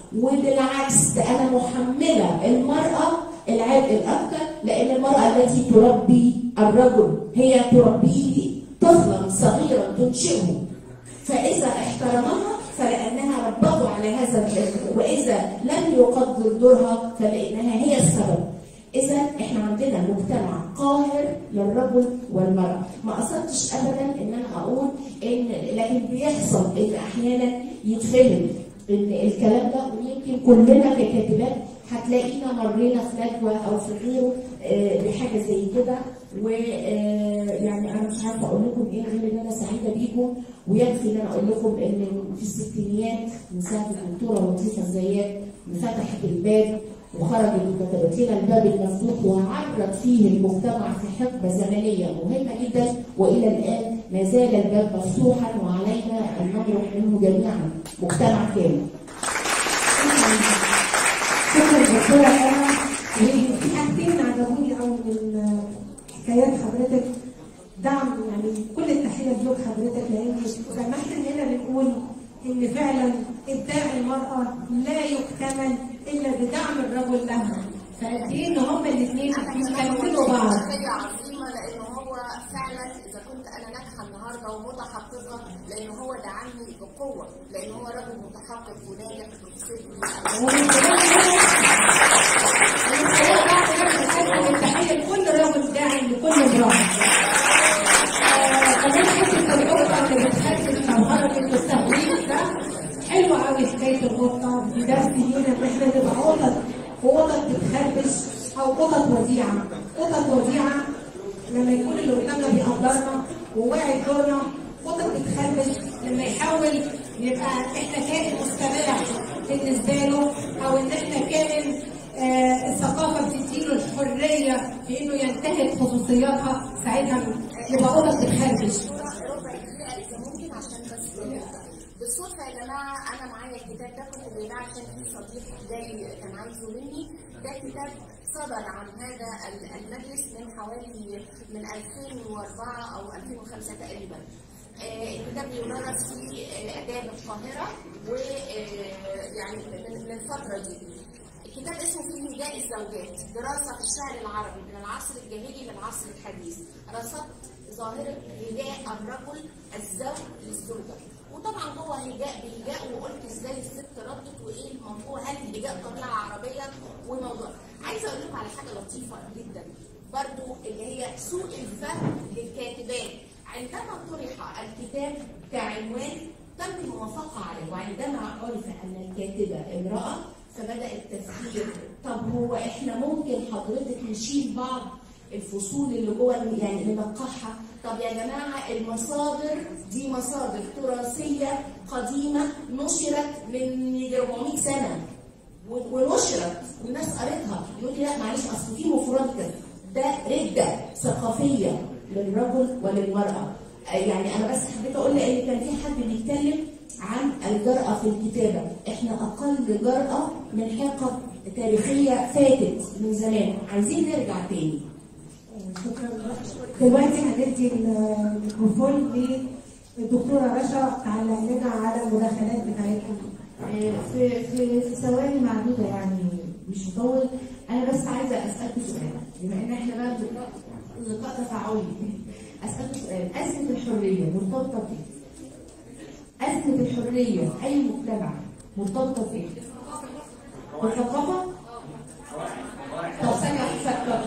وبالعكس ده انا محمله المراه العبء الاكثر لان المراه التي تربي الرجل هي تربيه طفلا صغيرا تنشئه فاذا احترمها فلانها ربته على هذا ال- واذا لم يقدر دورها فلانها هي السبب اذا احنا عندنا مجتمع قاهر للرجل والمراه ما قصدتش ابدا ان انا اقول ان لكن بيحصل ان احيانا يتفهم ان الكلام ده ويمكن كلنا ككاتبات هتلاقينا مرينا في ندوه او في غيره آه، بحاجه زي كده ويعني انا مش عارفه اقول لكم ايه غير ان انا سعيده بيكم ويكفي ان انا اقول لكم ان في الستينيات من ساعه الدكتوره لطيفه الزيات فتحت الباب وخرجت وكتبت لنا الباب المفتوح وعرت فيه المجتمع في حقبه زمنيه مهمه جدا والى الان ما زال الباب مفتوحا وعلينا ان نمرق منه جميعا مجتمع كامل. شكرا دكتورة أنا في حاجتين عجبوني قوي من حكايات حضرتك دعم يعني كل التحية لذوق حضرتك لأن سمحت إننا بنقول إن فعلا إبداع المرأة لا يكتمل إلا بدعم الرجل لها فقد إيه إن هما الاثنين بيكملوا بعض هي عظيمه لان هو فعلا اذا كنت انا ناجحه النهارده ومتحققه لان هو دعمني بقوه لان هو رجل متحقق وناجح التحية لكل رجل داعم لكل امرأة. كمان حتة القطة اللي بتحدد موهبة المستخدمين ده حلوة قوي حكاية القطة دي درس لينا إن إحنا نبقى قطط وقطط بتخربش أو قطط وديعة. قطط وديعة لما يكون اللي قدامنا بيقدرنا وواعي دورنا قطط بتخربش لما يحاول يبقى احنا كائن مستباح بالنسبة له أو إن احنا كائن آه، الثقافه بتديله الحريه في انه ينتهك خصوصياتها ساعتها يبقى قطط بتخربش ربع دقيقه اذا ممكن عشان بس بالصدفه يا جماعه انا معايا الكتاب ده كنت جايباه عشان في صديق جاي كان عايزه مني ده كتاب صدر عن هذا ال- المجلس من حوالي من 2004 او 2005 تقريبا آه، الكتاب بيدرس في آه، اداب القاهره ويعني من من الفتره دي الكتاب اسمه في نداء الزوجات دراسة في الشعر العربي من العصر الجاهلي للعصر الحديث رصدت ظاهرة هجاء الرجل الزوج للزوجة وطبعا جوه هجاء بهجاء وقلت ازاي الست ردت وايه الموضوع هل الهجاء طبيعة عربية وموضوع عايزة اقول لكم على حاجة لطيفة جدا برضو اللي هي سوء الفهم للكاتبات عندما طرح الكتاب كعنوان تم الموافقة عليه وعندما عرف أن الكاتبة امرأة فبدأ التفكير طب هو احنا ممكن حضرتك نشيل بعض الفصول اللي جوه يعني ننقحها طب يا جماعة المصادر دي مصادر تراثية قديمة نشرت من 400 سنة و- ونشرت والناس قريتها يقول لي لا معلش اصل في مفردات كده ده ردة ثقافية للرجل وللمرأة آه يعني انا بس حبيت اقول لان كان في حد بيتكلم عن الجرأة في الكتابة احنا اقل جرأة من حقب تاريخية فاتت من زمان عايزين نرجع تاني شكرا دلوقتي هندي الميكروفون للدكتوره رشا تعلق لنا على المداخلات بتاعتكم في في في ثواني معدوده يعني مش هطول انا بس عايزه اسالكم سؤال بما ان احنا بقى لقاء لقاء تفاعلي اسالكم سؤال ازمه الحريه مرتبطه بايه؟ ازمه الحريه في اي مجتمع مرتبطه بايه؟ بالثقافه؟ طب ثانيه واحده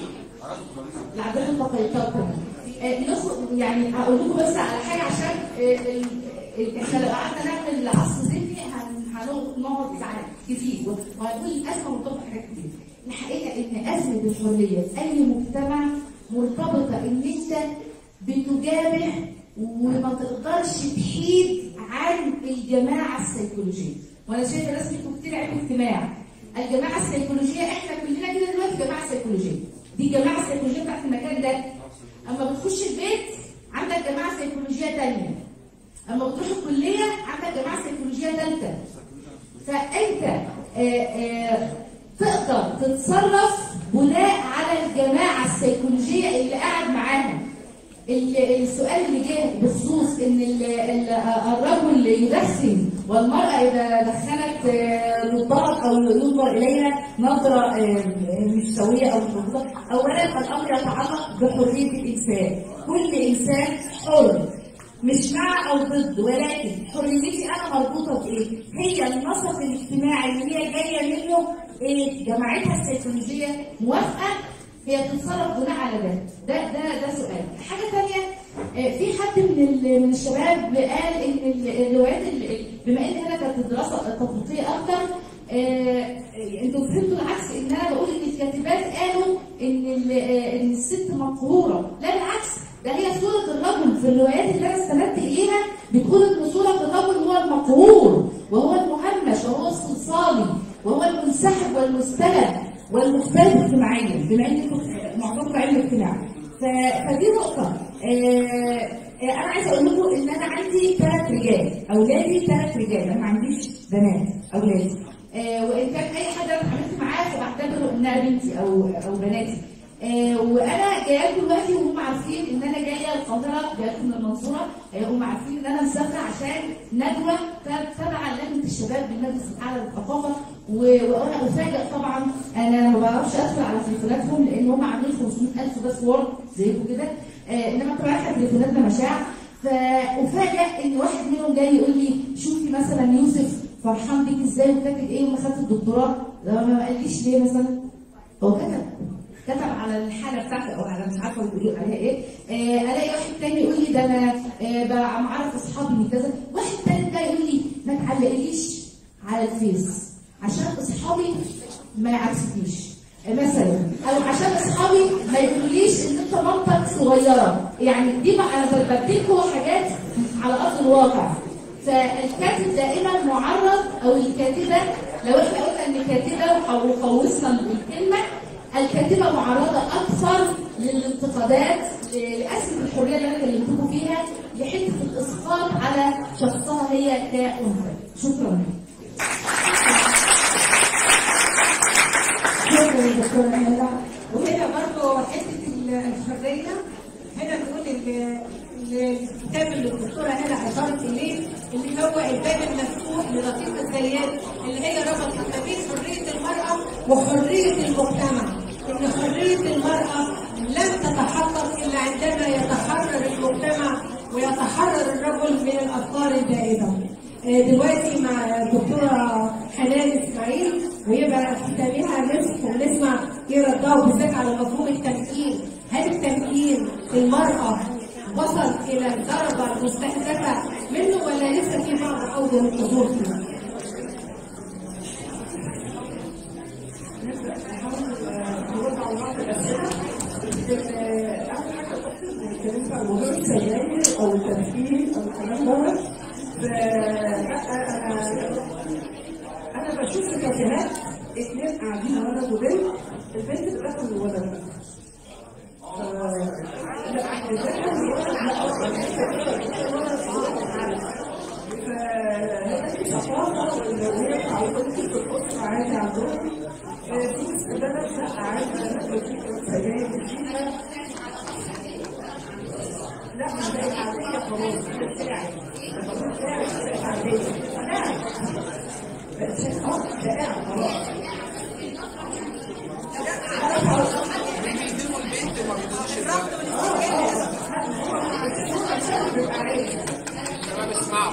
العادات التقليديه آه، نخرج يعني اقول لكم بس على حاجه عشان آه، ال- ال- احنا لو قعدنا نعمل عصر ذهني هن- هنقعد نقعد ساعات كتير وهنقول الازمه مرتبطه بحاجات كتير. الحقيقه ان ازمه الحريه في اي مجتمع مرتبطه ان انت بتجابه وما تقدرش تحيد عن الجماعه السيكولوجيه. وانا شايفه ناس فيكم كتير علم اجتماع. الجماعه السيكولوجيه احنا كلنا كده دلوقتي جماعه سيكولوجيه. دي الجماعه السيكولوجيه بتاعت المكان ده. اما بتخش البيت عندك جماعه سيكولوجيه تانيه. اما بتروح الكليه عندك جماعه سيكولوجيه ثالثه. فانت آه، آه، تقدر تتصرف بناء على الجماعه السيكولوجيه اللي قاعد معاها. ال- السؤال اللي جه بخصوص ان ال- ال- الرجل يدخن والمرأة إذا دخلت آه، نظارة أو ينظر إليها نظرة آه، مش سوية أو مش مظبوطة أولا الأمر يتعلق بحرية الإنسان كل إنسان حر مش مع او ضد ولكن حريتي انا مربوطه بايه؟ هي النسق الاجتماعي اللي هي جايه منه ايه؟ جماعتها السيكولوجيه موافقه هي بتتصرف بناء على ده ده ده ده سؤال حاجه ثانيه في حد من ال- من الشباب قال ان ال- الروايات ال- بما ان هنا كانت الدراسه تطبيقيه اكتر آه، انتوا فهمتوا العكس ان انا بقول ان الكاتبات قالوا ان ال- آه، ان الست مقهوره لا بالعكس ده هي صوره الرجل في الروايات اللي انا استندت اليها بتقول ان صوره الرجل هو المقهور وهو المهمش وهو الصلصالي وهو المنسحب والمستند والمختلف اجتماعيا بما ان معظمكم علم اجتماعي ف- فدي نقطه آه، آه، انا عايزه اقول لكم ان انا عندي ثلاث رجال اولادي ثلاث رجال انا ما عنديش بنات اولادي آه، وان كان اي حد انا اتعاملت معاه فبعتبره انها بنتي او او بناتي آه، وانا جايه لكم دلوقتي وهم عارفين ان انا جايه القاهره جايه من المنصوره آه، هم عارفين ان انا مسافره عشان ندوه كانت تبع لجنه الشباب بالمجلس الاعلى للثقافه و- وانا افاجئ طبعا انا ما بعرفش ادخل على تليفوناتهم لان هم عاملين 500000 باسورد زيكم كده آه، انما طبعا احنا تليفوناتنا مشاع فافاجئ ان واحد منهم جاي يقول لي شوفي مثلا يوسف فرحان بيك ازاي وكاتب ايه وما خدت الدكتوراه ده ما قاليش ليه مثلا هو كتب كتب على الحاله بتاعته او على مش عارفه بيقولوا عليها ايه آه الاقي واحد تاني يقول لي ده انا آه بقى معرف اصحابي من كذا واحد تاني بقى يقول لي ما تعلقليش على الفيس عشان اصحابي ما يعكسكيش آه، مثلا او عشان اصحابي ما يقولوليش ان انت مامتك صغيره يعني دي بقى انا بديكوا حاجات على ارض الواقع فالكاتب دائما معرض او الكاتبه لو احنا قلنا ان كاتبه او قوسنا بالكلمه الكاتبه معرضه اكثر للانتقادات لاسف الحريه اللي انا كلمتكم فيها لحته الاسقاط على شخصها هي كانثى شكرا شكرا يا دكتورة هلا وهنا برضه حتة الحرية هنا نقول ال- الكتاب اللي الدكتورة هلا أشارت إليه اللي هو الباب المفتوح لدقيقة الزيات اللي هي ربطت ما بين حرية المرأة وحرية المجتمع إن حرية المرأة لن تتحقق إلا عندما يتحرر المجتمع ويتحرر الرجل من الأفكار الدائمة آه، دلوقتي مع الدكتورة حنان إسماعيل ويبقى ختامها مسك ونسمع ايه ردها بالذات على مفهوم التمكين هل التمكين المرأة وصل إلى الدرجة المستهدفة منه ولا لسه في بعض أوجه القصور فيه؟ نرد على بعض الأسئلة آه، أول حاجة اتكلمت عن موضوع السجاير أو التدخين أو الكلام دوت ف- أنا أنا بشوف الكافيهات اتنين قاعدين ولد وبنت البنت بتاكل الولد ف- لا بتاكل الولد فهي ثقافة والولاد عاوزين في الأسرة عادي عندهم آه، في استبدالات لا عادي أنا بجيب سجاير فيها لا ما بقت عادية خلاص هي بتاعت البطاطا بتاعت بقت عادية أنا بقت شيء اه ده قاعد خلاص شباب اسمعوا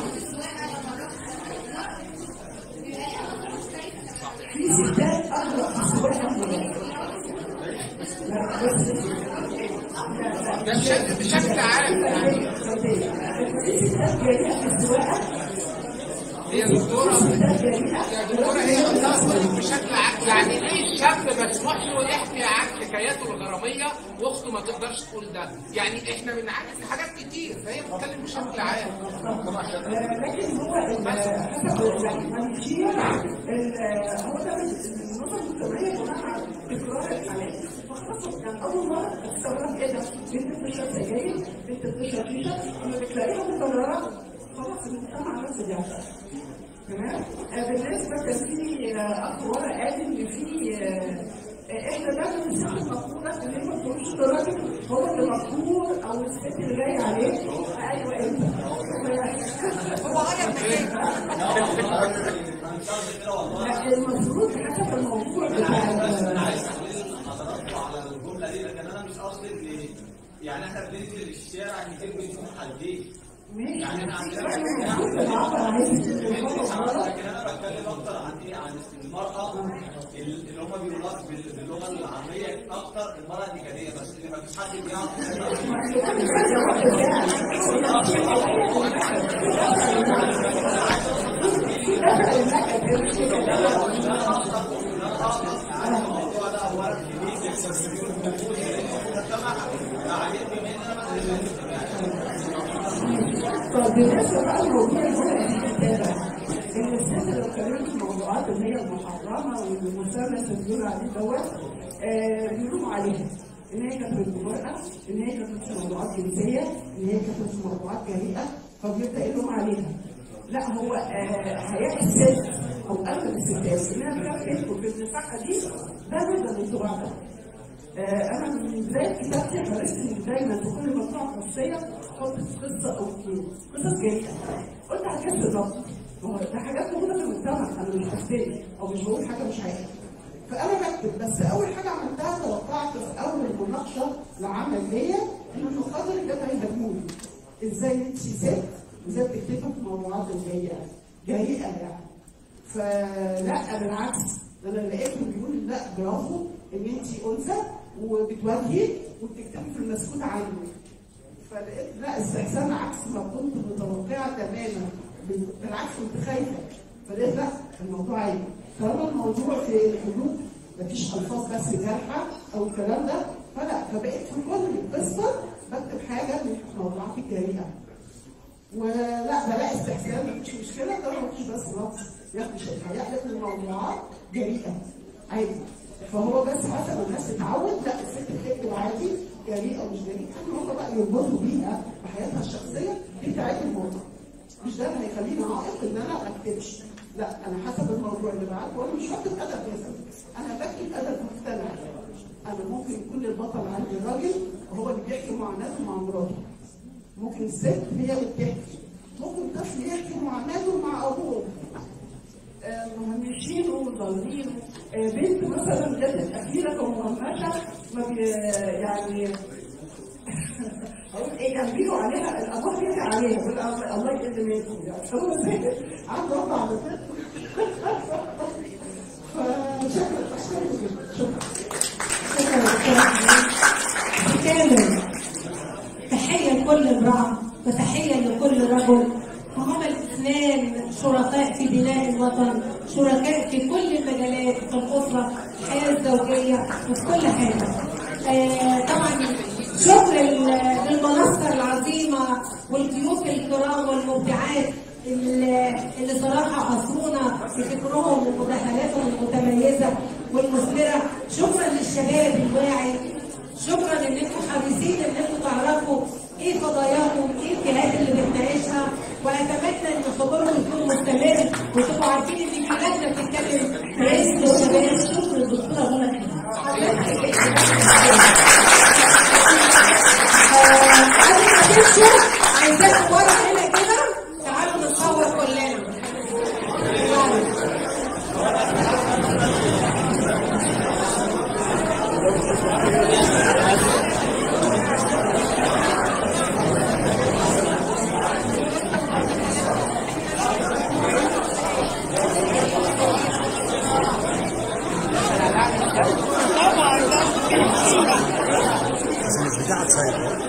في ستات أغلب في السباحة من لا بس ده بشكل بشكل عام يعني في ستات جريئة في السواقة هي دكتورة يا دكتورة هي بتصل بشكل عام يعني ليه الشاب مسموح له يحكي عن حكاياته الغرامية واخته ما تقدرش تقول ده يعني احنا بنعرف حاجات كتير فهي بتتكلم بشكل عام لكن هو ال- حسب المنهجية ال- هو ده النظرة المجتمعية بناء على تكرار الحالات فخلاص يعني أول مرة استغرب إيه ده بنت بتشرب سجاير بنت بتشرب شيشة لما بتلاقيها متكررة خلاص المجتمع نفسه بيعرف تمام آه، بالنسبة كان في آه، أخ ورا قال إن في آه، آه، احنا دايما الست المفروضه ان هي ما تقولش للراجل هو اللي مفروض او الست اللي جايه عليه ايوه انت هو لا المفروض حسب الموضوع بتاع انا عايز احلل حضراتكم على الجمله دي لكن انا مش قصدي ان يعني احنا بننزل الشارع كتير بنشوف حدين يعني احنا عندنا لكن انا بتكلم اكتر عن ايه عن المراه اللي هم بيقولوا بال- باللغه العاميه اكتر المراه النكديه بس اللي ما فيش حد طب بالنسبه بقى لموضوع الهدى الكتابه ان الست لو اتكلمت في موضوعات اللي هي المحرمه والمثلث اللي بيقولوا عليه دوت آه، بيلوموا عليها ان هي كانت المرأة ان هي كانت في موضوعات جنسيه ان هي كانت في موضوعات جريئه فبيبدا يلوم عليها لا هو آه، حياة الست او اغلب الستات انها بتعرف تدخل في المساحه دي ده نقدر الانطباع ده آه، انا من بدايه كتابتي حرصت ان دايما في كل مقطوعه قصيه احط قصه او اتنين قصص جريئه قلت هكسر الضبط ما هو ده حاجات موجوده في المجتمع انا مش بفتري او مش بقول حاجه مش حقيقيه فانا بكتب بس اول حاجه عملتها توقعت في اول مناقشه لعمل ليا ان المقدر ده هيهاجموني ازاي انت ست ازاي بتكتبي في موضوعات اللي هي جريئه يعني فلا بالعكس ده انا لقيتهم بيقولوا لا برافو ان انت انثى وبتواجهي وبتكتبي في المسكوت عنك فلقيت لا استحسان عكس ما كنت متوقعه تماما بالعكس كنت خايفه فلقيت لا الموضوع عادي طالما الموضوع في الحدود مفيش الفاظ بس جارحه او الكلام ده فلا فبقيت في كل قصه بكتب حاجه من موضوعات الجريئه ولا بلاقي استحسان مفيش مشكله ده مفيش بس لفظ ياخد شيء هيحدث الموضوعات جريئه عادي فهو بس حسب الناس تتعود لا الست بتكتب عادي جريئه ومش جريئه ان هم بقى يربطوا بيها بحياتها الشخصيه دي بتاعت الموضوع مش ده اللي هيخليني عائق ان انا ما اكتبش لا انا حسب الموضوع اللي بعته وانا مش بكتب ادب مثلا انا بكتب ادب مختلف انا ممكن يكون البطل عندي راجل وهو اللي بيحكي معاناته مع مراته ممكن الست هي اللي بتحكي ممكن طفل يحكي معاناته مع ابوه آه، مهمشين وضالين آه، بنت مثلا جت الاخيره كمهمشه ما بي يعني اقول ايه كان بيجوا عليها الابوه بيجي عليها يقول الله الله يقل منكم يعني هو زي عنده اربع بنات فشكرا شكرا كامل تحية لكل امرأة وتحية لكل رجل وهما الاثنان شركاء في بناء الوطن شركاء في كل المجالات في الأسرة الحياة الزوجية وفي كل حاجة آه طبعا شكر لل- للمنصة العظيمة والضيوف الكرام والمبدعات اللي اللي صراحة أثرونا بفكرهم ومداخلاتهم المتميزة والمثمرة شكرا للشباب الواعي شكرا ان انتم حريصين ان انتم تعرفوا ايه قضاياكم ايه الجهات اللي بتناقشها واتمنى ان حضوركم يكون مستمر وتبقوا عارفين ان في لجنه بتتكلم رئيس الشباب شكر الدكتوره منى قبل ما تمشوا عايزاكم ورا هنا كده تعالوا نتصور كلنا بس مش بتاعت سيد